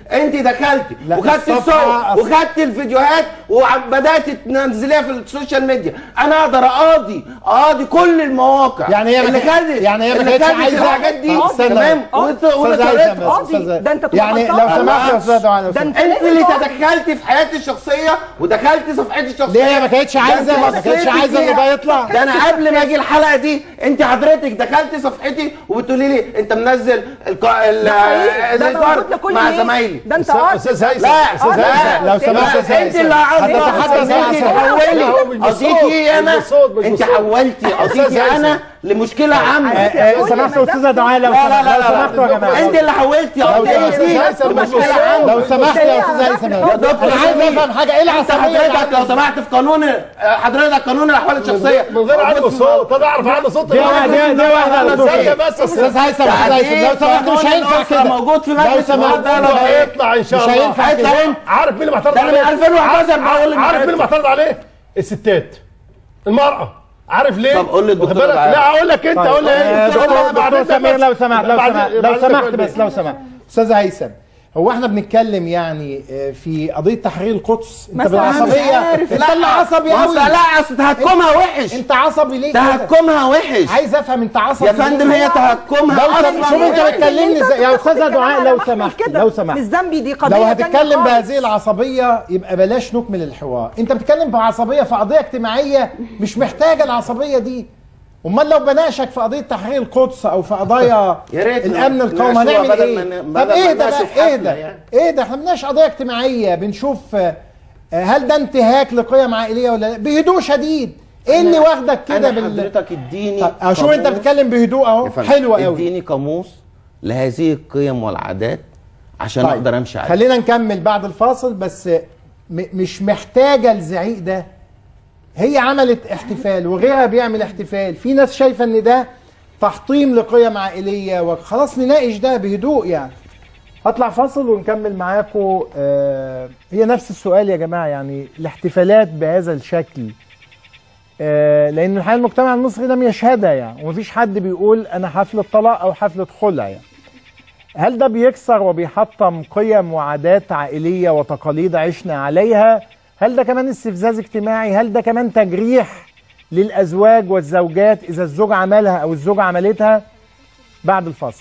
انت دخلتي لا، وخدت الصفحة- الصور وخدت الفيديوهات وبدات تنزليها في السوشيال ميديا انا اقدر اقاضي اقاضي كل المواقع يعني هي ما اللي كانت- خدت يعني هي ما اللي كانتش خدت عايزة- الحاجات دي آه، استنى. تمام آه، وت- أستاذ ونشرتها. هيثم بس، أستاذ هيثم. ده انت تبقى يعني غلطان. لو سمحت يا أستاذ دعاء، لو ده انت سمحت. انت اللي تدخلتي في حياتي الشخصيه ودخلتي صفحتي الشخصيه ليه هي ما كانتش ده عايزة- انت ما كانتش بصيتي عايزة إن فيها. ده يطلع؟ ده انا قبل ما اجي الحلقه دي انت حضرتك دخلتي صفحتي وبتقولي لي انت منزل القا... ال- ده حقيقي. ده الهزار موجود لكل مع الناس. زمايلي ده انت أستاذ- قاصد. أستاذ هيثم، لا أستاذ لا هيثم، لو سمحت أستاذ انت اللي هيثم. عايزه هتتحدث مع انت أستاذ هيثم. تحولي لا، هو مش قضيتي بالصوت، انا مش بالصوت، مش انت بالصوت. حولتي أستاذ قضيتي هيثم. انا لمشكله عامه آه، آه، سمحتوا استاذه دعاء لو لا لا سمحت- لا لو لا سمحتوا يا جماعه انت اللي حولتي لو قضيتي سمحت- لمشكله عامه لو سمحت يا استاذ هيثم يا دكتور انا عايز افهم حاجه ايه انت العصبيه اللي حضرتك لو سمحت في قانون حضرتك قانون الاحوال الشخصيه من غير عنده صوت انا اعرف عنده صوت دي واحده دي واحده يا دكتور. ثانية بس استاذ هيثم استاذ هيثم لو سمحت مش هينفع كده موجود في لو مجلس سمحت النهارده هو انا هيطلع ان شاء مش الله هينفع هيطلع كده. انت عارف مين اللي معترض ده انا عليه؟ من 2011 عارف- بقول لك عارف مين اللي معترض عليه؟ الستات المرأة عارف ليه؟ طب قول لي الدكتور واخد بالك؟ دعاء. لا اقول لك انت طيب. اقول لي آه، ايه؟ دكتور دكتور سمير لو سمحت لو بعد- سمحت لو بعد- سمحت بعد- بس لو سمحت استاذ هيثم هو احنا بنتكلم يعني آه، في قضيه تحرير القدس انت مثلا مش بالعصبيه عارف. انت لا، اللي عصبي بص، قوي لا، أصل تهكمها وحش. انت عصبي ليه كده؟ تهكمها وحش عايز افهم انت عصبي يا فندم ليه؟ هي تهكمها لو سم- أصلاً شوف انت وحش. بتكلمني ازاي يا استاذه دعاء لو سمحت لو سمحت مش ذنبي دي قضيه لو تانية هتتكلم خالص. بهذه العصبيه يبقى بلاش نكمل الحوار انت بتتكلم بعصبيه في قضيه اجتماعيه مش محتاجه العصبيه دي امال لو بناقشك في قضيه تحرير القدس او في قضايا يا ريت الامن القومي نناقشوها هنعمل بدل ايه ما ن- طب بدل ما ايه ده نناقش بقى في ايه حفلة ده يعني. ايه ده احنا بنناقش قضيه اجتماعيه بنشوف آه، آه، هل ده انتهاك لقيم عائليه ولا لا بهدوء شديد ايه اللي واخدك كده انا بال حضرتك اديني طب أهو شوف انت قاموس. بتتكلم بهدوء اهو يا فندم، حلو قوي اديني قاموس لهذه القيم والعادات عشان طيب، اقدر امشي عليه خلينا نكمل بعد الفاصل بس م مش محتاجه الزعيق ده هي عملت احتفال وغيرها بيعمل احتفال في ناس شايفه ان ده تحطيم لقيم عائليه وخلاص نناقش ده بهدوء يعني هطلع فاصل ونكمل معاكم آه هي نفس السؤال يا جماعه يعني الاحتفالات بهذا الشكل آه لان الحقيقه المجتمع المصري لم يشهدها يعني ومفيش حد بيقول انا حفله طلاق او حفله خلع يعني هل ده بيكسر وبيحطم قيم وعادات عائلية وتقاليد عشنا عليها؟ هل ده كمان استفزاز اجتماعي؟ هل ده كمان تجريح للأزواج والزوجات إذا الزوج عملها أو الزوجة عملتها؟ بعد الفاصل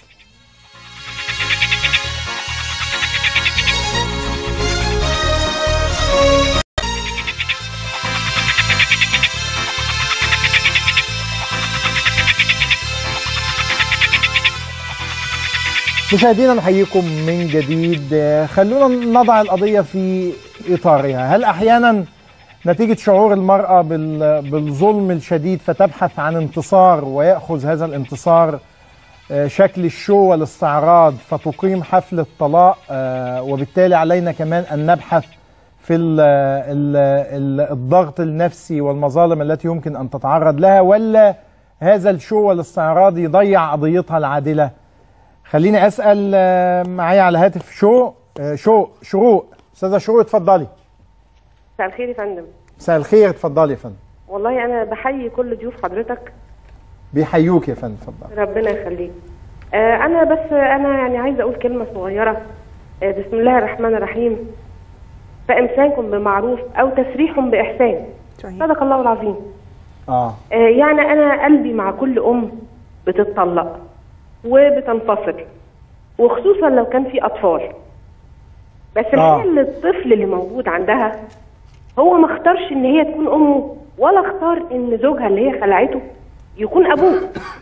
مشاهدينا نحييكم من جديد آه، خلونا نضع القضية في إطارها هل أحيانا نتيجة شعور المرأة بال- بالظلم الشديد فتبحث عن انتصار ويأخذ هذا الانتصار آه، شكل الشو والاستعراض فتقيم حفلة طلاق آه، وبالتالي علينا كمان أن نبحث في ال ال ال الضغط النفسي والمظالم التي يمكن أن تتعرض لها ولا هذا الشو والاستعراض يضيع قضيتها العادلة خليني اسال آه، معايا على هاتف شو آه، شو شروق استاذه شروق اتفضلي مساء الخير يا فندم مساء الخير اتفضلي يا فندم والله انا بحيي كل ضيوف حضرتك بيحيوك يا فندم اتفضلي ربنا يخليك آه انا بس انا يعني عايزه اقول كلمه صغيره آه بسم الله الرحمن الرحيم فامساكم بمعروف او تسريح باحسان صدق الله العظيم اه آه يعني انا قلبي مع كل ام بتتطلق وبتنفصل وخصوصا لو كان في اطفال بس الحقيقه اللي الطفل اللي موجود عندها هو ما اختارش ان هي تكون امه ولا اختار ان زوجها اللي هي خلعته يكون ابوه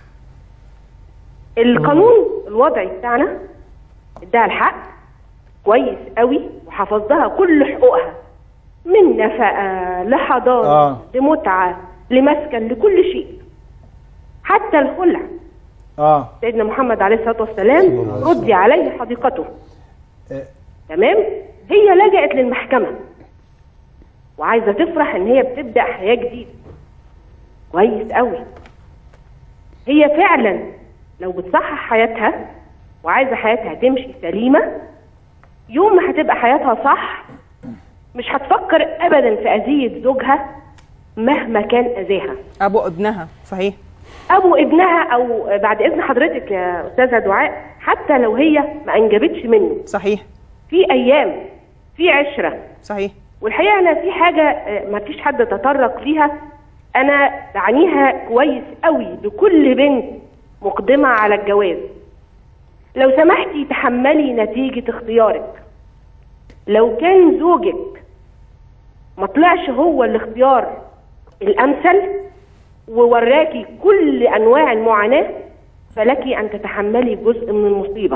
القانون الوضعي بتاعنا اداها الحق كويس قوي وحفظها كل حقوقها من نفقه لحضانه آه. لمتعه لمسكن لكل شيء حتى الخلع اه سيدنا محمد عليه الصلاه والسلام ردي عليه حديقته آه. تمام هي لجأت للمحكمه وعايزه تفرح ان هي بتبدا حياه جديده كويس قوي هي فعلا لو بتصحح حياتها وعايزه حياتها تمشي سليمه يوم ما هتبقى حياتها صح مش هتفكر ابدا في اذيه زوجها مهما كان اذاها ابو ابنها صحيح ابو ابنها او بعد اذن حضرتك يا استاذه دعاء حتى لو هي ما انجبتش منه صحيح في ايام في عشره صحيح والحقيقه انا في حاجه آه، ما فيش حد تطرق ليها انا بعنيها كويس قوي لكل بنت مقدمه على الجواز لو سمحتي تحملي نتيجه اختيارك لو كان زوجك ما طلعش هو الاختيار الامثل ووراكي كل انواع المعاناه فلك ان تتحملي جزء من المصيبه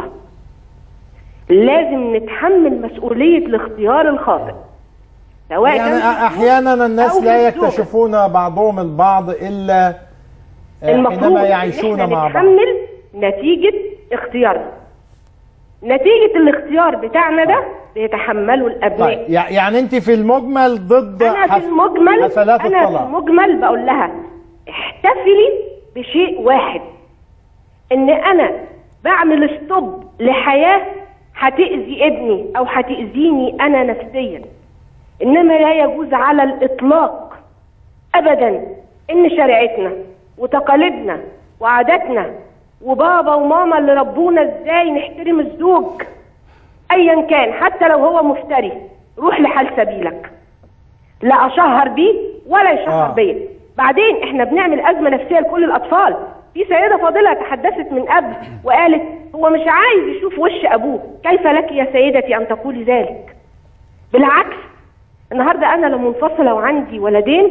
لازم نتحمل مسؤوليه الاختيار الخاطئ سواء يعني كان في احيانا الناس أو في لا الزوجة. يكتشفون بعضهم البعض الا آه، المفروض حينما إن يعيشون إحنا مع بعض نتحمل نتيجة اختيارنا نتيجة الاختيار بتاعنا ده بيتحمله الأبناء طيب يع- يعني انت في المجمل ضد أنا في حف- المجمل حفلات أنا في الطلاق المجمل بقول لها احتفلي بشيء واحد إن أنا بعمل ستوب لحياة هتأذي ابني أو هتأذيني أنا نفسيا إنما لا يجوز على الإطلاق ابدا ان شريعتنا وتقاليدنا وعاداتنا وبابا وماما اللي ربونا ازاي نحترم الزوج ايا كان حتى لو هو مفتري روح لحال سبيلك لا اشهر بيه ولا يشهر آه. بيا بعدين احنا بنعمل ازمه نفسيه لكل الاطفال في سيده فاضله تحدثت من قبل وقالت هو مش عايز يشوف وش ابوه كيف لك يا سيدتي ان تقولي ذلك بالعكس النهارده انا لو منفصله وعندي ولدين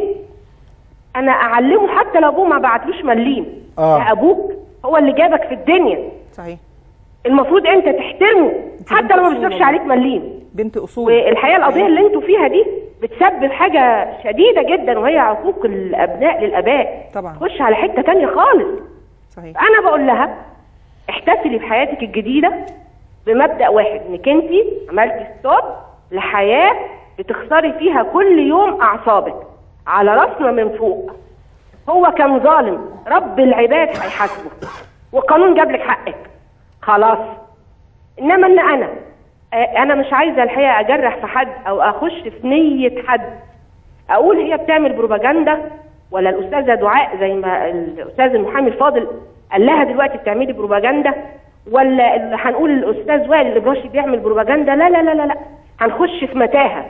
انا اعلمه حتى لو ابوه ما بعتلوش مليم آه. يا ابوك هو اللي جابك في الدنيا صحيح المفروض انت تحترمه حتى لو ما أصول بيصرفش والله. عليك مليم بنت اصول والحقيقه القضيه اللي انتوا فيها دي بتسبب حاجه شديده جدا وهي عقوق الابناء للاباء طبعا تخش على حته تانية خالص صحيح انا بقول لها احتفلي بحياتك الجديده بمبدا واحد انك انت عملتي ستوب لحياه بتخسري فيها كل يوم اعصابك على راسنا من فوق هو كان ظالم رب العباد هيحاسبه والقانون جاب لك حقك خلاص انما ان انا آه، انا مش عايزه الحقيقه اجرح في حد او اخش في نيه حد اقول هي بتعمل بروباجندا ولا الاستاذه دعاء زي ما الاستاذ المحامي الفاضل قال لها دلوقتي بتعملي بروباجندا ولا اللي هنقول الاستاذ وائل الابراشي بيعمل بروباجندا لا لا لا لا لا هنخش في متاهه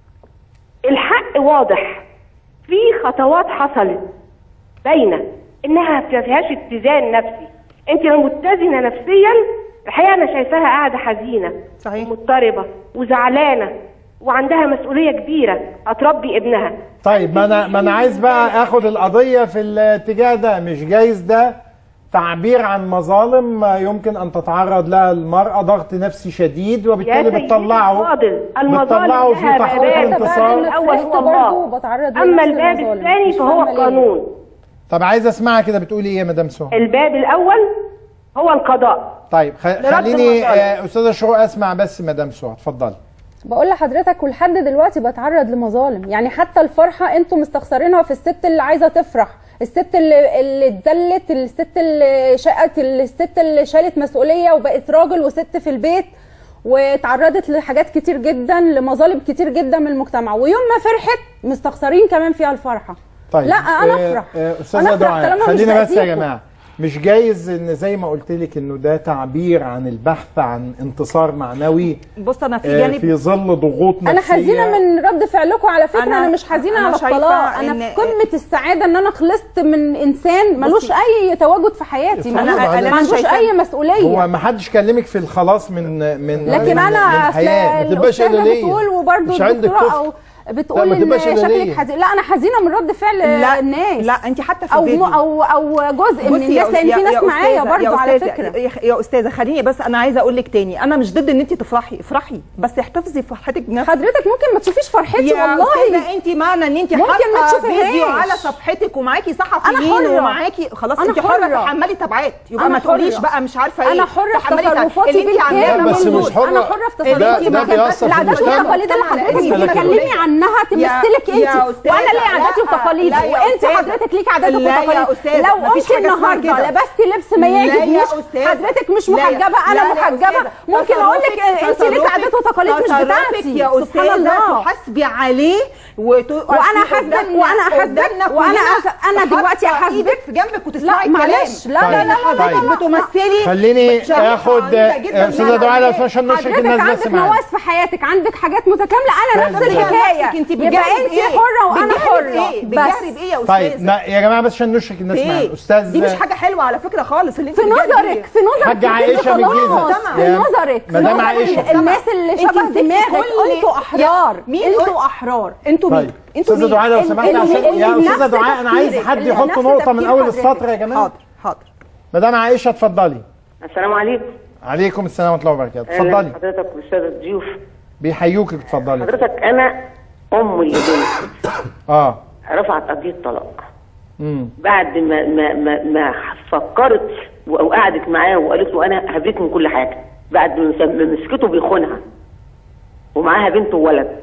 الحق واضح في خطوات حصلت باينه انها ما فيهاش اتزان نفسي انت لو متزنه نفسيا الحقيقه انا شايفاها قاعده حزينه صحيح مضطربه وزعلانه وعندها مسؤوليه كبيره هتربي ابنها طيب ما انا ما انا عايز بقى اخد القضيه في الاتجاه ده مش جايز ده تعبير عن مظالم يمكن ان تتعرض لها المراه ضغط نفسي شديد يا وبالتالي سيدي بتطلعه الفاضل المظالم بتطلعه في لها تحقيق بابات. الانتصار الاول هو الله بتعرض اما لنفس الباب المظالم. الثاني مش فهو فاهمة ليه. القانون طب عايز اسمعها كده بتقولي ايه يا مدام سهى الباب الاول هو القضاء طيب خ... لرد خليني المظالم. آه، استاذه شروق اسمع بس مدام سهى اتفضلي بقول لحضرتك ولحد دلوقتي بتعرض لمظالم يعني حتى الفرحه انتوا مستخسرينها في الست اللي عايزه تفرح الست اللي اللي اتذلت الست اللي شقت الست اللي شالت مسؤوليه وبقت راجل وست في البيت واتعرضت لحاجات كتير جدا لمظالم كتير جدا من المجتمع ويوم ما فرحت مستخسرين كمان فيها الفرحه طيب لا انا آه، افرح آه، أنا استاذه أفرح دعاء طالما مش خلينا بس يا بأذيكم. جماعه مش جايز ان زي ما قلت لك انه ده تعبير عن البحث عن انتصار معنوي بص انا في آه، جانب في ظل ضغوط نفسيه انا حزينه من رد فعلكم على فكره أنا- انا, مش حزينه أنا على شايفة الطلاق انا إن- في قمه السعاده ان انا خلصت من انسان ملوش بصي. اي تواجد في حياتي أنا- ملوش- أنا ما عندوش شايفة- اي مسؤوليه هو ما حدش كلمك في الخلاص من من لكن من انا اصل الحياه ما تبقاش الاستاذه أنانية. بتقول وبرده مش عندك الدكتوره طفل. او لا، بتقول ما ان تبقاش شكلك أنانية. حزين لا انا حزينه من رد فعل لا، الناس لا انت حتى في او الفيديو. او او جزء من بصي يا الناس لان يا- في ناس يا معايا أستاذة- برضه يا على أستاذة- فكره يا, يا استاذه خليني بس انا عايزه اقول لك تاني انا مش ضد ان انت تفرحي افرحي بس احتفظي بفرحتك بنفسك حضرتك ممكن ما تشوفيش فرحتي يا والله استاذه انت معنى ان انت ممكن ما حاطه فيديو تشوفيهاش. على صفحتك ومعاكي أنا صحفيين حرة. ومعاكي خلاص أنا انت حره حرة. تحملي تبعات يبقى أنا ما تقوليش حرة. بقى مش عارفه ايه أنا حرة في تحملي تبعات. تصرفاتي اللي انت عاملاه بالكامل. ده بس مظبوط. مش حرة. انا حره في ده- تصرفاتي ده بيأثر في العادات المجتمع. والتقاليد اللي حضرتك بس لكن- بتتكلمي عنها تمثلك يا انت أستاذة، وانا ليا عاداتي لا، وتقاليدي لا يا وانت أستاذة. حضرتك ليك عاداتك لا يا وتقاليدك أستاذة، لو مفيش قمتي حاجة اسمها النهارده كده. لبستي لبس ما لا يا يعجبنيش أستاذة. حضرتك مش لا يا- محجبه انا لا يا محجبه أستاذة. ممكن اقول لك تصرفك- انت ليك عادات وتقاليد مش تصرفك بتاعتي حقك يا سبحان استاذه الله. تحاسبي عليه وت... وانا حاسبك وانا حاسبك وانا أس- انا دلوقتي احاسبك في جنبك وتسمعي لا الكلام معلش لا لا لا حضرتك لا لا. بتمثلي خليني شريحة اخد عريضة جداً استاذه من دعاء الناس. عشان نشرك حضرتك الناس بس عندك معانا نواقص في حياتك عندك حاجات متكامله انا نفس أستاذ الحكايه نفسك، انت يبقى بتجاري انت بإيه؟ حره وانا بتجاري حره بإيه؟ بتجاري بإيه يا طيب أستاذة؟ ما يا جماعه بس عشان نشرك الناس في معانا ايه؟ استاذ دي مش حاجه حلوه على فكره خالص اللي انت في بتجاري نظرك بيه. في نظرك حاجة كده عائشة خلاص. بالجيزة. في يا نظرك في مدام نظرك عائشة. الناس اللي انت شبه مسكتي دماغك كل- انتوا احرار مين انتوا احرار انتوا طيب مين؟ انتوا استاذه مين؟ دعاء لو ال- سمحت اللي- عشان اللي يا بنفس استاذه دعاء انا عايز تفكيرك، حد اللي يحط بنفس نقطه من تفكير اول حضرتك. السطر يا جماعه حاضر حاضر مدام عائشه اتفضلي السلام عليكم عليكم السلام ورحمه الله وبركاته أهلا اتفضلي حضرتك والساده الضيوف بيحيوك اتفضلي حضرتك انا ام لبنت اه رفعت قضيه طلاق امم بعد ما ما ما, ما فكرت و- او قعدت معاه وقالت له انا هبيك من كل حاجه بعد ما مس- ما مسكته بيخونها ومعاها بنت وولد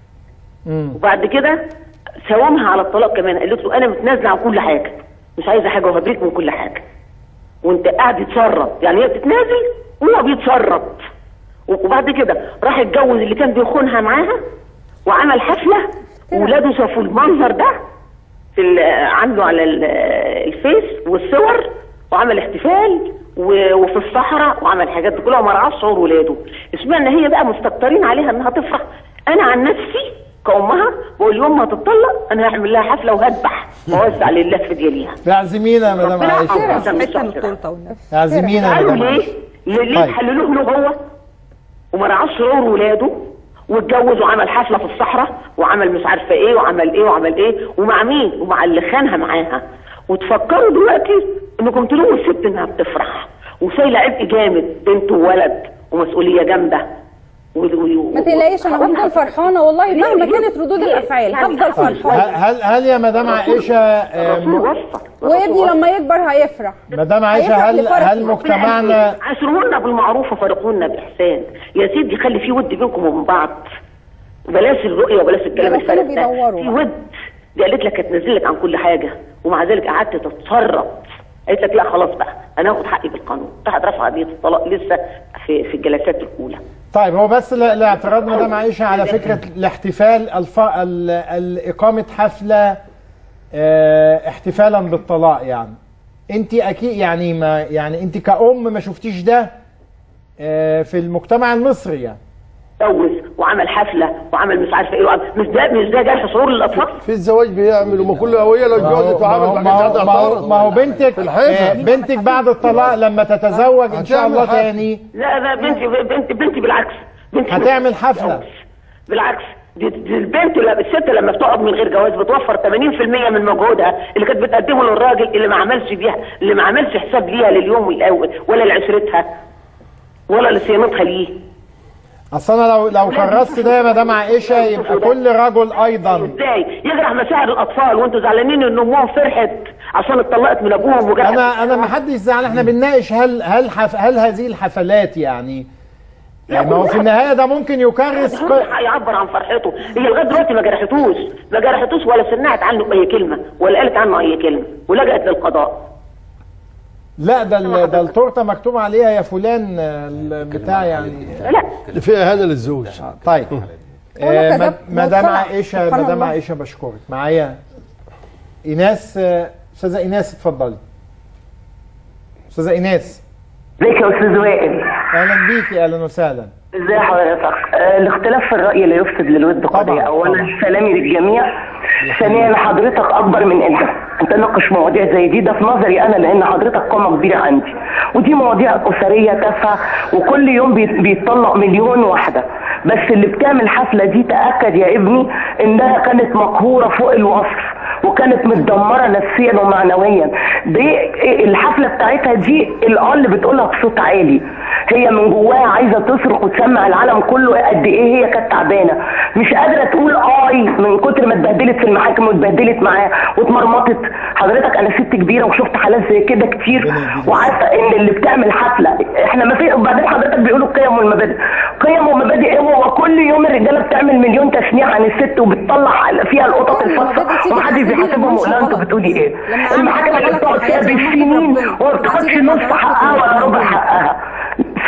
امم وبعد كده ساومها على الطلاق كمان قالت له انا متنازله عن كل حاجه مش عايزه حاجه وهبريك من كل حاجه وانت قاعد يتشرط يعني هي بتتنازل وهو بيتشرط وبعد كده راح اتجوز اللي كان بيخونها معاها وعمل حفله وولاده شافوا المنظر ده في ال- عنده على ال- الفيس والصور وعمل احتفال و- وفي الصحراء وعمل حاجات دي كلها وما رعاش شعور ولاده اشمعنى هي بقى مستكترين عليها انها تفرح انا عن نفسي كأمها بقول يوم ما تتطلق انا هعمل لها حفله وهذبح واوزع للف دياليها تعزمينا يا مدام ربنا عائشه يحفظها من حته من الشخص ده. التورته والنبي تعزمينا يا قالوا مدام ليه؟ عائشه ليه ليه طيب. حللوه له هو وما رعاش شعور ولاده واتجوز وعمل حفله في الصحراء وعمل مش عارفه ايه وعمل ايه وعمل ايه ومع مين؟ ومع اللي خانها معاها وتفكروا دلوقتي انكم تلوموا الست انها بتفرح وشايله عبء جامد بنت وولد ومسؤوليه جامده و- و- ما تقلقيش انا هفضل فرحانه والله مهما كانت ردود الافعال هفضل طيب فرحانه هل هل يا مدام عائشه آه، م- وابني لما يكبر هيفرح مدام عائشه هيفرح هل لفرحه. هل مجتمعنا عاشرونا بالمعروف وفارقونا باحسان يا سيدي خلي في ود بينكم وبين بعض بلاش الرؤيه وبلاش الكلام ده كانوا الفارغ ده بيدوروا في ود دي قالت لك هتنزل لك عن كل حاجه ومع ذلك قعدت تتشرط قالت لك لا خلاص بقى انا هاخد حقي بالقانون راحت رافعه قضيه الطلاق لسه في في الجلسات الاولى طيب هو بس ل- لاعتراض مدام عائشه على فكره الاحتفال الف... ال... ال... اقامه حفله آه، احتفالا بالطلاق يعني انت اكيد يعني ما يعني انت كأم ما شفتيش ده آه، في المجتمع المصري يعني اتجوز وعمل حفله وعمل مش عارفه ايه وعمل مش ده مش ده جرح شعور للاطفال في الزواج بيعمل وما كل هويه لو ما هو- اتجوزت ما هو- وعملت ما بعد كده هو- ما هو- ما هو بنتك في الحيزة. آه، بنتك بعد الطلاق لما تتزوج ان شاء هتعمل الله حفلة. تاني لا لا بنتي بنتي بنتي بالعكس بنتي هتعمل حفله بالعكس دي, دي البنت لا الست لما بتقعد من غير جواز بتوفر 80% من مجهودها اللي كانت بتقدمه للراجل اللي ما عملش بيها اللي ما عملش حساب ليها لليوم الاول ولا لعشرتها ولا لصيانتها ليه اصل انا لو لو كرست ده يا مدام عائشه يبقى كل رجل ايضا ازاي يجرح مشاعر الاطفال وانتوا زعلانين ان امهم فرحت عشان اتطلقت من ابوهم وجرحت انا انا ما حدش زعل احنا بنناقش هل هل حف هل هذه الحفلات يعني يعني ما هو في النهايه ده ممكن يكرس هو حق يعبر عن فرحته هي لغايه دلوقتي ما جرحتوش ما جرحتوش ولا سمعت عنه باي كلمه ولا قالت عنه اي كلمه ولجأت للقضاء لا ده ال- ده التورته مكتوب عليها يا فلان آه، البتاع يعني لا فيها هنا للزوج طيب والله آه، كذبت مد- مدام وطلع. عائشه سبحان مدام الله. عائشه بشكرك معايا ايناس آه، استاذه ايناس اتفضلي استاذه ايناس ازيك يا استاذ وائل اهلا بيكي اهلا وسهلا ازي حضرتك آه، الاختلاف في الراي لا يفسد للود قضيه اولا سلامي للجميع ثانيا حضرتك اكبر من انت انت ناقش مواضيع زي دي ده في نظري انا لان حضرتك قامه كبيره عندي ودي مواضيع اسريه تافهه وكل يوم بيت- بيتطلق مليون واحده بس اللي بتعمل حفله دي تاكد يا ابني انها كانت مقهوره فوق الوصف وكانت متدمره نفسيا ومعنويا دي الحفله بتاعتها دي الاه اللي بتقولها بصوت عالي هي من جواها عايزه تصرخ وتسمع العالم كله قد ايه هي كانت تعبانه مش قادره تقول اي من كتر ما اتبهدلت في المحاكم واتبهدلت معاه واتمرمطت حضرتك انا ست كبيره وشفت حالات زي كده كتير وعارفه ان اللي بتعمل حفله احنا ما في وبعدين حضرتك بيقولوا القيم والمبادئ قيم ومبادئ ايه هو كل يوم الرجاله بتعمل مليون تشنيع عن الست وبتطلع فيها القطط الفاصله ومحدش بيحاسبهم ويقول لها انتوا بتقولي ايه المحاكم اللي بتقعد فيها بالسنين وما بتاخدش نص حقها ولا ربع حقها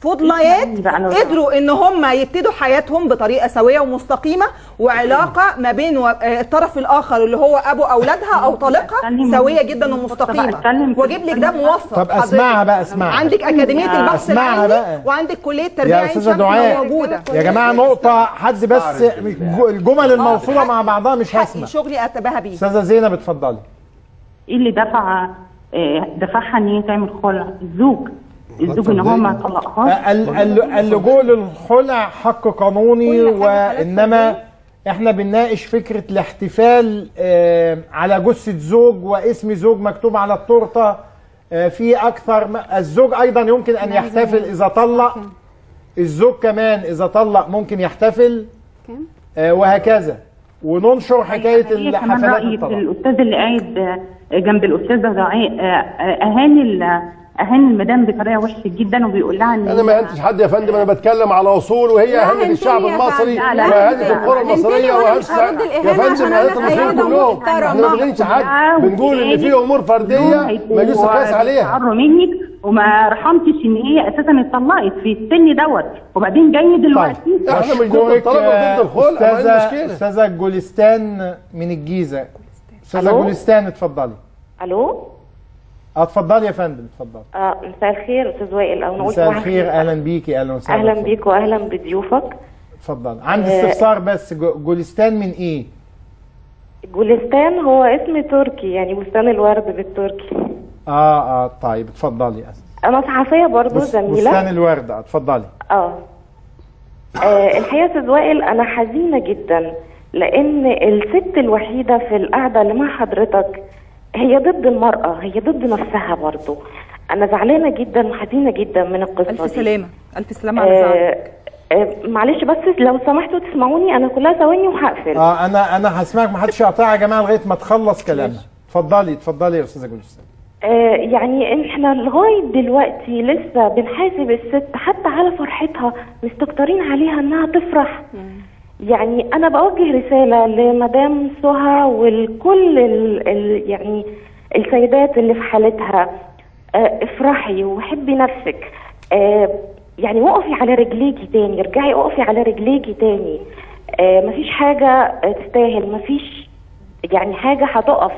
فضليات بقى أنا قدروا ان هم يبتدوا حياتهم بطريقه سويه ومستقيمه وعلاقه ما بين و- آه، الطرف الاخر اللي هو ابو اولادها او طليقها سويه جدا ومستقيمه واجيب لك ده موفق طب اسمعها بقى اسمعها عندك اكاديميه البحث اسمعها العلمي بقى وعندك كليه تربيه يا عين استاذه شمس دعاء موجوده يا جماعه نقطه حد بس الج- الجمل الموصوله مع بعضها مش هسمع شغلي اتباهى بيه استاذه زينب اتفضلي ايه اللي دفع آه، دفعها ان هي تعمل خلع الزوج الزوج ان هو ما طلقهاش ال- ال- اللجوء للخلع حق قانوني وانما احنا بنناقش فكره الاحتفال آه، على جثه زوج واسم زوج مكتوب على التورته آه، في اكثر م- الزوج ايضا يمكن ان يحتفل اذا طلق الزوج كمان اذا طلق ممكن يحتفل آه، وهكذا وننشر حكايه هي كمان الحفلات رأيي في الطلاق الاستاذ اللي قاعد آه، جنب الاستاذه دعاء آه، آه، اهاني ال- اهاني المدام بطريقه وحشه جدا وبيقول لها ان انا ما هنتش حد يا فندم انا بتكلم على اصول وهي اهانت الشعب المصري واهانت القرى المصريه واهانت يا فندم اهانت المصريين كلهم احنا ما بنهينش حد بنقول ان في امور فرديه مجلس القياس عليها تعروا منك وما رحمتش ان هي اساسا اتطلقت في السن دوت وبعدين جاي دلوقتي احنا مش ضد أشكرك، الطلاق ولا ضد آه، الخلع ما استاذه عندنا مشكله استاذه جولستان من الجيزه استاذه ألو؟ جولستان اتفضلي الو اه اتفضلي يا فندم اتفضلي آه مساء الخير استاذ وائل او نقول مساء صباح الخير اهلا بيكي اهلا وسهلا اهلا اتفضلي. بيك واهلا بضيوفك اتفضل عندي آه، استفسار بس جو- جولستان من ايه جولستان هو اسم تركي يعني بستان الورد بالتركي اه اه طيب اتفضلي انا صحفيه برضو بس- بستان زميله الورد اه اتفضلي اه آه، الحقيقه يا استاذ وائل انا حزينه جدا لان الست الوحيده في القعده اللي مع حضرتك هي ضد المراه هي ضد نفسها برضو انا زعلانه جدا وحزينه جدا من القصه الف دي. سلامه الف سلامه على زعلك. آه، آه، معلش بس لو سمحتوا تسمعوني انا كلها ثواني وهقفل اه انا انا هسمعك ما حدش يقطعها يا جماعه لغايه ما تخلص كلامها اتفضلي اتفضلي يا استاذه جولستان آه، يعني احنا لغايه دلوقتي لسه بنحاسب الست حتى على فرحتها مستكترين عليها انها تفرح يعني انا بوجه رساله لمدام سهى ولكل ال ال يعني السيدات اللي في حالتها آه، افرحي وحبي نفسك آه، يعني وقفي على رجليكي تاني ارجعي اقفي على رجليكي تاني آه، مفيش حاجه آه، تستاهل مفيش يعني حاجه هتقف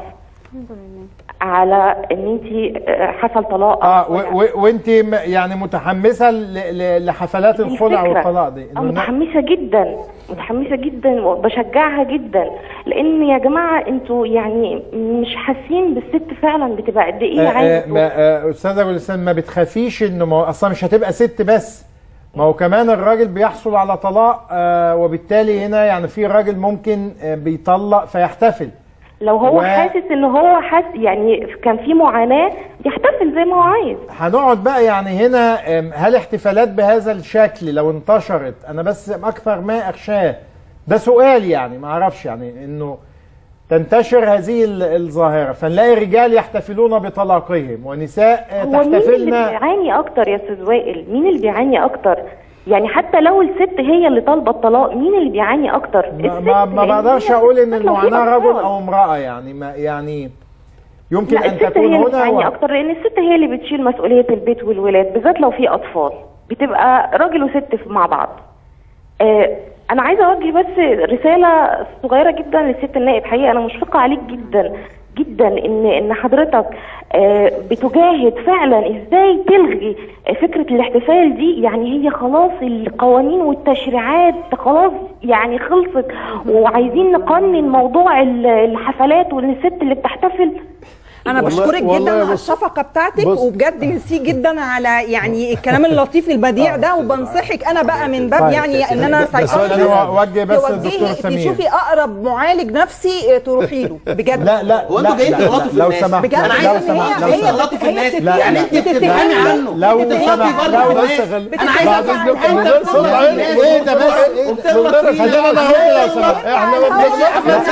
على ان انت حصل طلاق اه و- و- وانت م- يعني متحمسه ل- ل- لحفلات الخلع الفكرة. والطلاق دي أنا إنه ن- متحمسه جدا متحمسه جدا وبشجعها جدا لان يا جماعه انتوا يعني مش حاسين بالست فعلا بتبقى قد ايه آه، آه، عايزه ما- آه، استاذه جولستان ما بتخافيش انه ما هو اصلا مش هتبقى ست بس ما هو كمان الراجل بيحصل على طلاق آه، وبالتالي هنا يعني في راجل ممكن آه، بيطلق فيحتفل لو هو و- حاسس ان هو حاسس يعني كان في معاناه يحتفل زي ما هو عايز هنقعد بقى يعني هنا آم، هل احتفالات بهذا الشكل لو انتشرت انا بس اكثر ما اخشاه ده سؤال يعني ما اعرفش يعني انه تنتشر هذه ال- الظاهره فنلاقي رجال يحتفلون بطلاقهم ونساء آه، هو مين اللي تحتفلن بيعاني اكتر يا استاذ وائل مين اللي بيعاني اكتر يعني حتى لو الست هي اللي طالبه الطلاق مين اللي بيعاني اكتر ما, ما, ما لأن بقدرش هي اقول ان لو في المعاناه رجل أطفال. او امراه يعني ما يعني يمكن لا ان الست تكون هي اللي هنا بتعاني و... اكتر لان الست هي اللي بتشيل مسؤوليه البيت والولاد بالذات لو في اطفال بتبقى راجل وست في- مع بعض آه انا عايزه اوجه بس رساله صغيره جدا للست النائب حقيقه انا مشفقه عليك جدا جدا ان ان حضرتك آه بتجاهد فعلا ازاي تلغي فكره الاحتفال دي يعني هي خلاص القوانين والتشريعات خلاص يعني خلصت وعايزين نقنن موضوع ال- الحفلات وان الست اللي بتحتفل انا والله- بشكرك والله جدا على بص- الشفقه بتاعتك بص. وبجد ميرسي جدا على يعني الكلام اللطيف البديع ده وبنصحك انا بقى من باب طيب. يعني ان انا ده- ده سؤال سايكولوجيست أنا أوجه بس توجهي- للدكتورة سمير. تشوفي اقرب معالج نفسي تروحي له بجد لا لا هو لا انتوا جايين لا تغلطوا لا في لو الناس؟ سمحت بجد لا، أنا لو عايزة إن سمحت هي- لو هي سمحت بتغلطوا في الناس. لا يعني لا انت بتتهمي عنه. لو بتتهمي سمحت برضه لو في الناس. سمحت انا عايزه افهم من غير صوت عالي ايه ده بس خلينا انا اقول لو سمحت احنا ما بنغلطش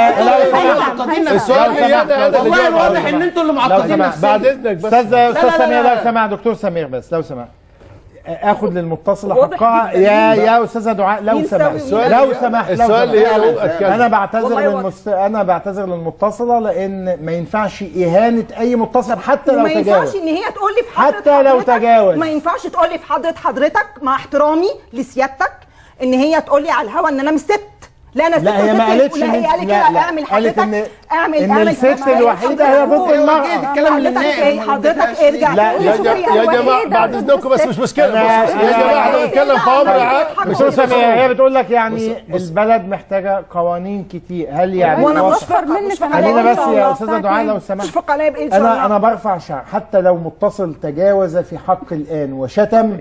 السؤال هي انا هذا اللي والله جاوب واضح ان انتوا اللي معقدين لو سمحت نفسكم. بعد اذنك بس استاذ لا، لا، استاذ لا، سمير لا. لو سمحت دكتور سمير بس لو سمحت اخد للمتصله واضح حقها جداً يا مين بقى؟ يا استاذه دعاء لو مين سمحت سوي السؤال لو اللي- سمحت لو السؤال اللي سمحت. هي هو أتكلم. انا بعتذر والله هو- للمست... انا بعتذر للمتصله لان ما ينفعش اهانه اي متصل حتى لو وما ينفعش تجاوز ان هي تقول لي في حضره حتى لو حضرتك- تجاوز. ما ينفعش تقول لي في حضره حضرتك مع احترامي لسيادتك ان هي تقول لي على الهوا ان انا مش ست لا انا ست لا هي وست ما قالتش لا إن هي أنت- قالت لا، كده لا. اعمل قالت حضرتك إن- اعمل إن اعمل الست ما هي الوحيدة هي ضد حضرتك- المرأة. تتكلم حضرتك للناس. ايه حضرتك ارجع لا قول يا, شوف جا- هي يا جماعه الوحيدة بعد ضد اذنكم بس الست. مش مشكله أنا- بص بص أنا- يا جماعه احنا بنتكلم في امر عام دكتور سامية هي بتقول لك يعني البلد محتاجه قوانين كتير هل يعني وانا واضح- بشكر منك خلينا بس يا استاذه دعاء لو سمحت تشفق عليا بايه ان شاء انا الله انا برفع شعر حتى لو متصل تجاوز في حق الان وشتم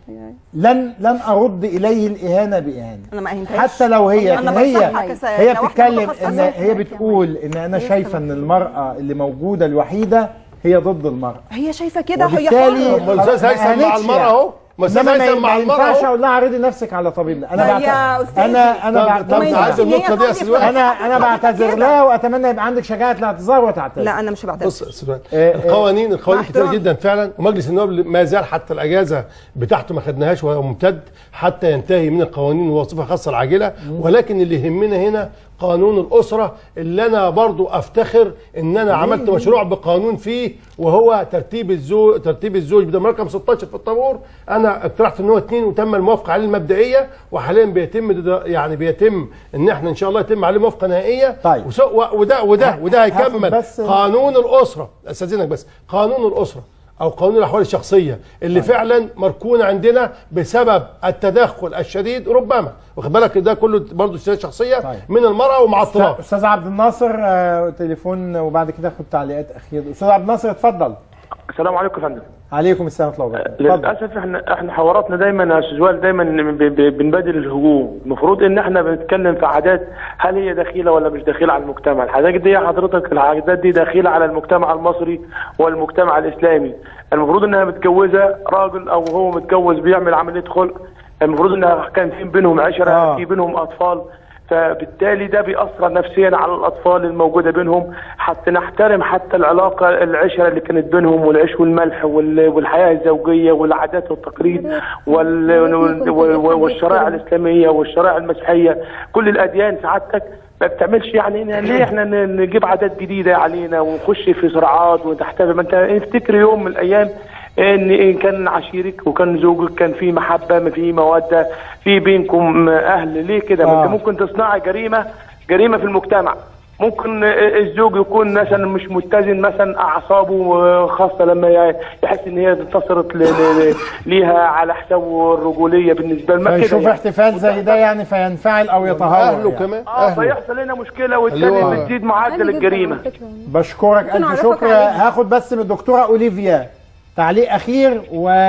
لن لن ارد اليه الاهانه باهانه انا ما اهنتهاش حتى لو هي أنا هي بنصحك كس- هي لو إحنا بتتكلم متخصصين. ان هي بتقول ان انا شايفه ان المراه اللي موجوده الوحيده هي ضد المراه هي شايفه كده هي وبالتالي حرة. ما الأستاذ هيثم مع المرأة أهو. ما الأستاذ إنما هيثم مع ما المرأة ينفعش أهو. اقول لها عرضي نفسك على طبيبنا انا ما بعت... يا أستاذي. انا انا طب- بعت... طب تعدي النقطة دي يا أستاذ وائل. انا انا بعتذر لها واتمنى يبقى عندك شجاعه الاعتذار وتعتذر لا انا مش بعتذر بص يا أستاذ وائل، آه، آه. القوانين القوانين مع كتير احترامي. جدا فعلا ومجلس النواب ما زال حتى الاجازه بتاعته ما خدناهاش وهو ممتد حتى ينتهي من القوانين الوظيفه الخاصه العاجله ولكن اللي يهمنا هنا قانون الاسره اللي انا برضو افتخر ان انا عملت مشروع بقانون فيه وهو ترتيب الزوج ترتيب الزوج بدل رقم 16 في الطابور انا اقترحت ان هو اثنين وتم الموافقه عليه المبدئيه وحاليا بيتم ده- يعني بيتم ان احنا ان شاء الله يتم عليه موافقه نهائيه طيب. وس- و- وده وده وده هاخد هيكمل بس- قانون الاسره استاذنك بس قانون الاسره او قانون الاحوال الشخصيه اللي طيب. فعلا مركون عندنا بسبب التدخل الشديد ربما واخد بالك ده كله برضه اشتراك شخصيه طيب. من المراه ومع الطلاق استاذ عبد الناصر آه، تليفون وبعد كده اخد تعليقات اخيره استاذ عبد الناصر اتفضل السلام عليكم يا فندم عليكم السلام ورحمه الله وبركاته اتفضل للاسف احنا احنا حواراتنا دايما يا استاذ وائل دايما ب- ب- بنبادل الهجوم المفروض ان احنا بنتكلم في عادات هل هي دخيله ولا مش دخيله على المجتمع الحاجات دي حضرتك العادات دي دخيله على المجتمع المصري والمجتمع الاسلامي المفروض انها متجوزه راجل او هو متجوز بيعمل عمليه خلق المفروض انها كان في بينهم عشره آه. في بينهم اطفال فبالتالي ده بيأثر نفسيا على الأطفال الموجودة بينهم حتى نحترم حتى العلاقة العشرة اللي كانت بينهم والعيش والملح وال- والحياة الزوجية والعادات والتقاليد وال- وال- والشرائع الإسلامية والشرائع المسيحية كل الأديان سعادتك ما بتعملش يعني إن- ليه احنا ن- نجيب عادات جديدة علينا ونخش في صراعات ونحتفل ما انت افتكر يوم من الأيام ان إن كان عشيرك وكان زوجك كان في محبه ما في موده في بينكم اهل ليه كده ما آه. انت ممكن تصنعي جريمه جريمه في المجتمع ممكن الزوج يكون مثلا مش متزن مثلا اعصابه خاصه لما يحس ان هي انتصرت ل- ل- ليها على حساب الرجوليه بالنسبه لنا كده فيشوف يعني. احتفال زي ده يعني فينفعل او يتهور اهله يعني. كمان اه اهله فيحصل لنا مشكله اللي والتاني هو- بتزيد معدل الجريمه بشكرك ممكن الف أعرفك شكر عليها. هاخد بس من الدكتوره اوليفيا تعليق اخير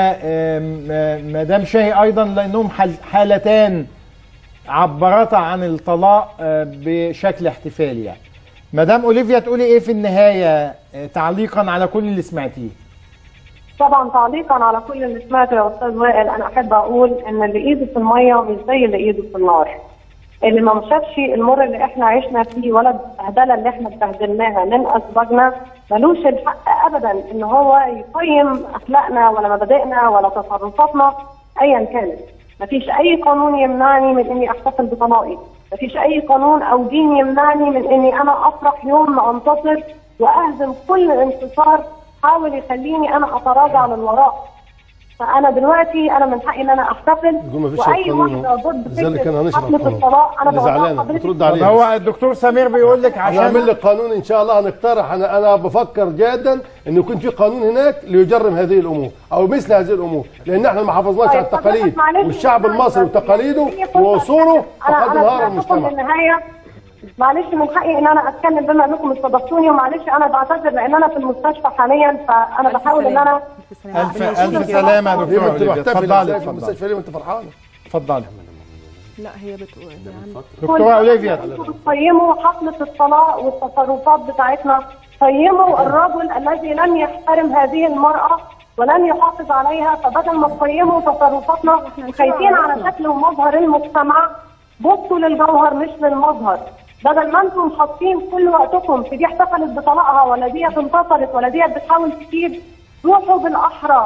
ومدام شاهي ايضا لانهم حال- حالتان عبرتا عن الطلاق آه، بشكل احتفالي يعني مدام اوليفيا تقولي ايه في النهايه آه، تعليقا على كل اللي سمعتيه طبعا تعليقا على كل اللي سمعته يا استاذ وائل انا احب اقول ان اللي ايده في الميه مش زي اللي ايده في النار اللي ما شافش المر اللي احنا عشنا فيه ولا البهدله اللي احنا اتبهدلناها من ازواجنا ملوش الحق ابدا ان هو يقيم اخلاقنا ولا مبادئنا ولا تصرفاتنا ايا كانت مفيش اي قانون يمنعني من اني احتفل بطلاقي مفيش اي قانون او دين يمنعني من اني انا افرح يوم ما انتصر واهزم كل انتصار حاول يخليني انا اتراجع للوراء فانا دلوقتي انا من حقي ان انا احتفل يقول مفيش واي قانون واحده أهو. ضد لذلك أنا فكره هنشرح حفله القانون. الطلاق انا اللي بقول زعلانة لحضرتك بترد طب عليه هو الدكتور سمير بيقول لك هنعمل عشان لك قانون ان شاء الله هنقترح انا انا بفكر جادا ان يكون في قانون هناك ليجرم هذه الامور او مثل هذه الامور لان احنا ما حافظناش على طيب، طب التقاليد معلش، والشعب معلش، المصري بس وتقاليده يعني في فرصة واصوله انا فقد انا انهار سمعتكم المجتمع في النهايه معلش من حقي ان انا اتكلم بما انكم استضفتوني ومعلش انا بعتذر لان انا في المستشفى حاليا فانا بحاول ان انا الف الف سلامه يا ليه دكتوره ما انت اوليفيا محتفل اتفضلي ازاي في اتفضلي المستشفى ليه ما انت فرحانه اتفضلي لا هي بتقول دكتوره اوليفيا قيموا حفلة الطلاق والتصرفات بتاعتنا قيموا الرجل الذي لم يحترم هذه المرأة ولم يحافظ عليها فبدل ما تقيموا تصرفاتنا خايفين على شكل ومظهر المجتمع بصوا للجوهر مش للمظهر بدل ما انتم حاطين كل وقتكم في دي احتفلت بطلاقها ولا دي انتصرت ولا دي بتحاول تسيب روحوا بالاحرى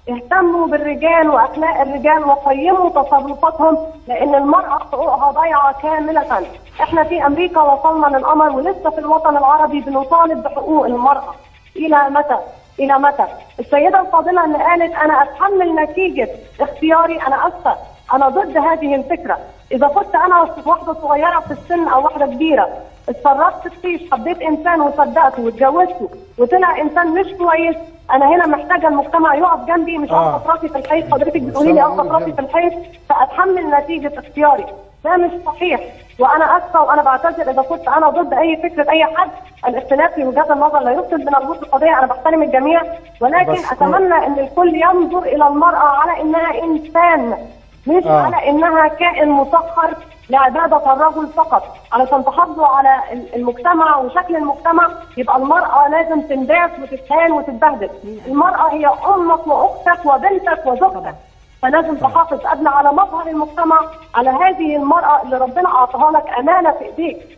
اهتموا بالرجال واخلاق الرجال وقيموا تصرفاتهم لان المراه حقوقها ضايعه كامله. احنا في امريكا وصلنا للقمر ولسه في الوطن العربي بنطالب بحقوق المراه. الى متى؟ الى متى؟ السيده الفاضله اللي قالت انا اتحمل نتيجه اختياري انا اسفه انا ضد هذه الفكره، اذا كنت انا واحده صغيره في السن او واحده كبيره اتصرفت كتير حبيت انسان وصدقته واتجوزته وطلع انسان مش كويس انا هنا محتاجه المجتمع يقف جنبي مش آه. اقف راسي في الحيط حضرتك بتقولي لي اقف راسي في الحيط فاتحمل نتيجه اختياري ده مش صحيح وانا اسفه وانا بعتذر اذا كنت انا ضد اي فكره اي حد الاختلاف في وجهات النظر لا يفسد من الوجود القضيه انا بحترم الجميع ولكن بس- اتمنى ان الكل ينظر الى المراه على انها انسان مش آه. على انها كائن مسخر لعباده الرجل فقط علشان تحافظوا على المجتمع وشكل المجتمع يبقى المراه لازم تنداس وتتهان وتتبهدل المراه هي امك واختك وبنتك وزوجتك فلازم تحافظ قبل على مظهر المجتمع على هذه المراه اللي ربنا اعطاها لك امانه في ايديك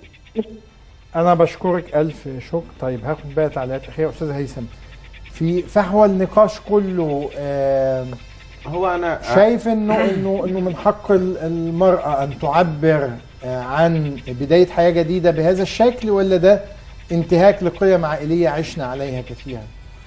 انا بشكرك الف شكر طيب هاخد بقى تعليقات اخيره استاذ هيثم في فحوى النقاش كله آه هو انا شايف انه انه انه من حق ال- المراه ان تعبر آه، عن بدايه حياه جديده بهذا الشكل ولا ده انتهاك لقيم عائليه عشنا عليها كثيرا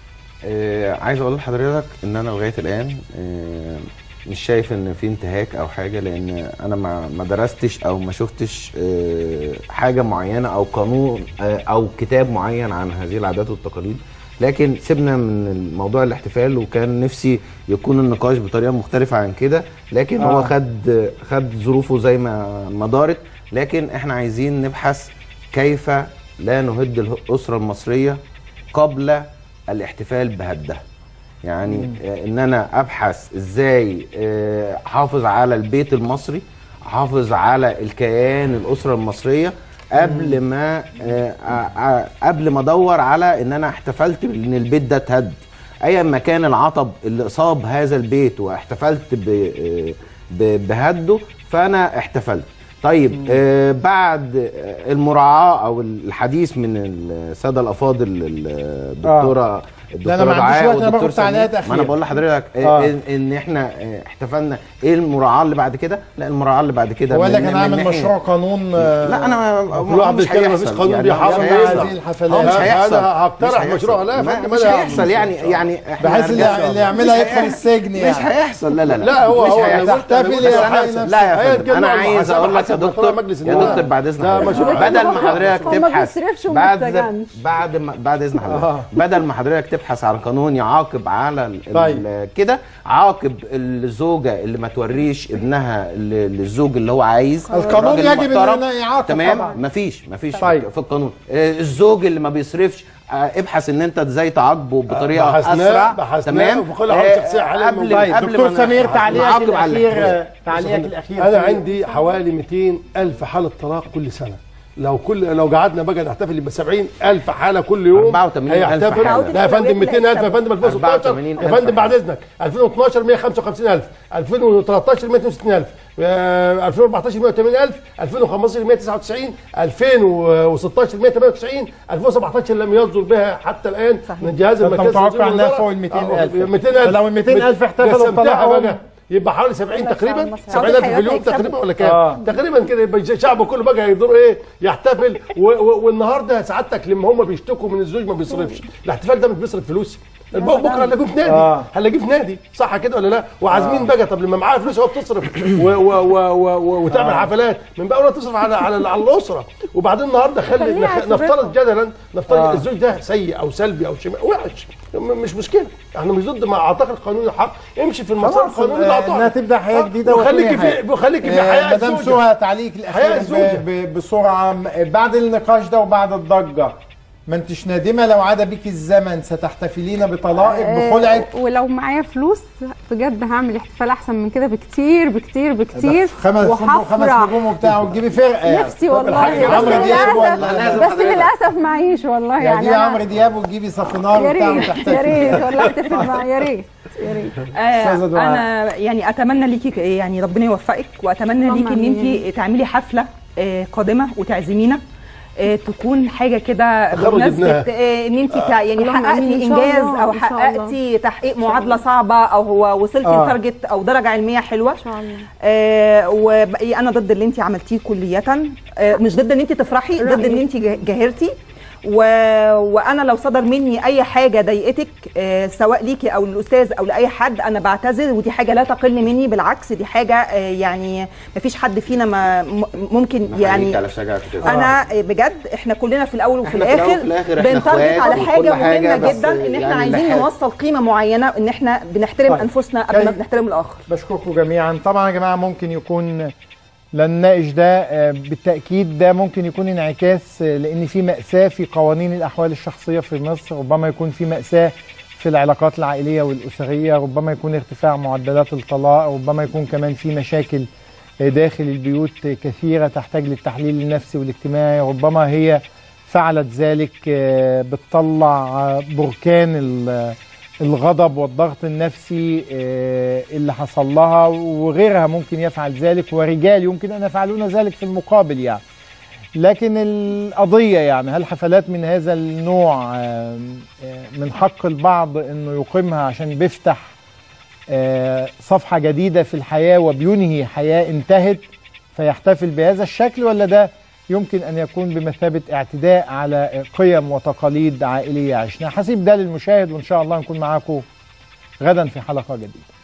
آه عايز اقول لحضرتك ان انا لغايه الان آه مش شايف ان في انتهاك او حاجه لان انا ما ما درستش او ما شفتش آه حاجه معينه او قانون آه او كتاب معين عن هذه العادات والتقاليد لكن سيبنا من موضوع الاحتفال وكان نفسي يكون النقاش بطريقه مختلفه عن كده لكن هو آه. خد خد ظروفه زي ما ما دارت لكن احنا عايزين نبحث كيف لا نهد الاسره المصريه قبل الاحتفال بهدها يعني آه، ان انا ابحث ازاي آه، احافظ على البيت المصري احافظ على الكيان الاسره المصريه قبل ما آه، آه، آه، قبل ما ادور على ان انا احتفلت بان البيت ده اتهد ايا ما كان العطب اللي اصاب هذا البيت واحتفلت ب- آه، ب- بهده فانا احتفلت طيب آه بعد آه، المراعاه او الحديث من الساده الافاضل الدكتوره لا، أنا ما عنديش دعاء وقت، أنا والدكتور باخد تعليقات سمير. ما أخيرة. انا بقول لحضرتك آه. آه. إن, ان احنا آه، احتفلنا ايه المراعاه اللي بعد كده لا المراعاه اللي بعد كده هو قال لك من- انا من هعمل ناحية- مشروع قانون آه، لا انا كل واحد بيتكلم مفيش قانون بيحافظ مش على هيحصل. هذه الحفلات. هو مش أنا هيحصل هقترح مش هيحصل. مشروع. لا يا ما- فندم، مش أنا هيحصل يعني يعني إحنا بحيث اللي- هنرجع- اللي يعملها مش يدخل هيحصل. السجن مش يعني. هيحصل لا لا لا لا، هو- مش هو هيحصل. يحتفل بس يحيي أنا- نفسه. لا يا هي فندم انا الجنة عايز محاسبة اقول لك يا حسب دكتور مجلس يا النواب. دكتور بعد اذن لا، حضرتك مشروع. بدل ما حضرتك هو ما تبحث بيصرفش وما بعد بيستجنش. بعد ما بعد اذن حضرتك آه. بدل ما حضرتك تبحث عن قانون يعاقب على ال- طيب. ال- كده عاقب الزوجه اللي ما توريش ابنها ل- للزوج اللي هو عايز القانون الراجل يجب المحترم. إنه يعاقب تمام طبعاً. مفيش مفيش طيب. في القانون آه، الزوج اللي ما بيصرفش آه، ابحث ان انت ازاي تعاقبه بطريقه بحثناه- اسرع بحثناه تمام وكل حاجة شخصية حاليا قبل موجودة. قبل طيب دكتور ما سمير ن- تعليقك نعاقب على الاخير الاحتفال. تعليقك الاخير انا في- عندي حوالي 200 الف حاله طلاق كل سنه لو كل لو قعدنا بقى نحتفل ب 70 الف حاله كل يوم 84,000 هيحتفل حالة. لا يا فندم 200 الف يا فندم 2016 يا 84,000 فندم بعد اذنك 2012 155000 2013 162000 آه، 2014 180000 2015 199 2016 198 2017 لم يصدر بها حتى الان من جهاز فأنت المركزي متوقع للتنظيم إنها والإدارة. فوق ال 200,000. آه، 200,000 فلو ال 200,000 احتفلوا قسمتها بطلاقهم بقى يبقى حوالي 70 تقريبا مصر. 70000 في اليوم هيكسبوا. تقريبا ولا كام آه. تقريبا كده يبقى الشعب كله بقى هيدور ايه يحتفل و- و- والنهارده سعادتك لما هم بيشتكوا من الزوج ما بيصرفش الاحتفال ده مش بيصرف فلوس الب- بكره هنلاقيه في نادي آه. هنلاقيه في نادي صح كده ولا لا وعازمين بقى طب لما معاه فلوس هو بتصرف و و و و و وتعمل حفلات من بقى ولا تصرف على على, على الاسره وبعدين النهارده خلي خليها نخ- يصرفها. نفترض جدلا نفترض آه. الزوج ده سيء او سلبي او شيء وحش م- مش مشكله احنا مش ضد ما اعتقد القانون الحق امشي في المسار خلاص القانوني اللي آه، اعطاه انها تبدا حياه آه، جديده وخليكي وتنهي في وخليكي في آه، حياه مدام الزوجة. سهى تعليق حياة الاخير الزوجة. ب- ب- بسرعه م- بعد النقاش ده وبعد الضجه ما انتش نادمه لو عاد بك الزمن ستحتفلين بطلائق بخلعك آه، ولو معايا فلوس بجد هعمل احتفال احسن من كده بكتير بكتير بكتير خمس خمس وهفرح نجوم وبتاع وتجيبي فرقه يعني. نفسي والله عمرو بس دياب للاسف ولا بس للاسف معيش والله يعني يعني تجيبي أنا- عمرو دياب وتجيبي صفينار يا وبتاع ريت يا وتحتفلي ريت والله اتفق معايا يا ريت يا ريت أستاذة آه دعاء. انا يعني اتمنى ليكي يعني ربنا يوفقك واتمنى اللهم ليكي ان آمين. انت تعملي حفله آه قادمه وتعزمينا آه، تكون حاجه كده تخرج بمناسبه ابنها. آه، ان انت يعني اللهم آمين. حققتي إن شاء انجاز الله، او إن شاء الله. حققتي تحقيق معادله صعبه او هو وصلتي آه. لتارجت او درجه علميه حلوه ان شاء الله آه وانا ضد اللي انت عملتيه كليا آه مش ضد ان انت تفرحي ضد رأيي. ان انت جا- جاهرتي و... وانا لو صدر مني اي حاجه ضايقتك آه سواء ليكي او للاستاذ او لاي حد انا بعتذر ودي حاجه لا تقل مني بالعكس دي حاجه آه يعني مفيش حد فينا ما م- ممكن يعني على شجاعة كده. انا آه، بجد احنا كلنا في الاول وفي إحنا في الأول الاخر وفي الآخر إحنا بنتارجت إخوات على وكل حاجه حاجة، مهمه بس جدا ان احنا يعني عايزين اللي حابب- نوصل قيمه معينه ان احنا بنحترم طيب. انفسنا قبل ما كي- بنحترم الاخر بشكركم جميعا طبعا يا جماعه ممكن يكون لا نناقش ده آه، بالتاكيد ده ممكن يكون انعكاس آه، لان في ماساه في قوانين الاحوال الشخصيه في مصر ربما يكون في ماساه في العلاقات العائليه والاسريه ربما يكون ارتفاع معدلات الطلاق ربما يكون كمان في مشاكل آه، داخل البيوت آه، كثيره تحتاج للتحليل النفسي والاجتماعي ربما هي فعلت ذلك آه، بتطلع آه، بركان ال- الغضب والضغط النفسي آه، اللي حصل لها وغيرها ممكن يفعل ذلك ورجال يمكن ان يفعلون ذلك في المقابل يعني لكن القضية يعني هل حفلات من هذا النوع آه، آه، من حق البعض انه يقيمها عشان بيفتح آه، صفحة جديدة في الحياة وبينهي حياة انتهت فيحتفل بهذا الشكل ولا ده يمكن أن يكون بمثابة اعتداء على قيم وتقاليد عائلية عشنا حسيب ده للمشاهد وإن شاء الله نكون معاكم غدا في حلقة جديدة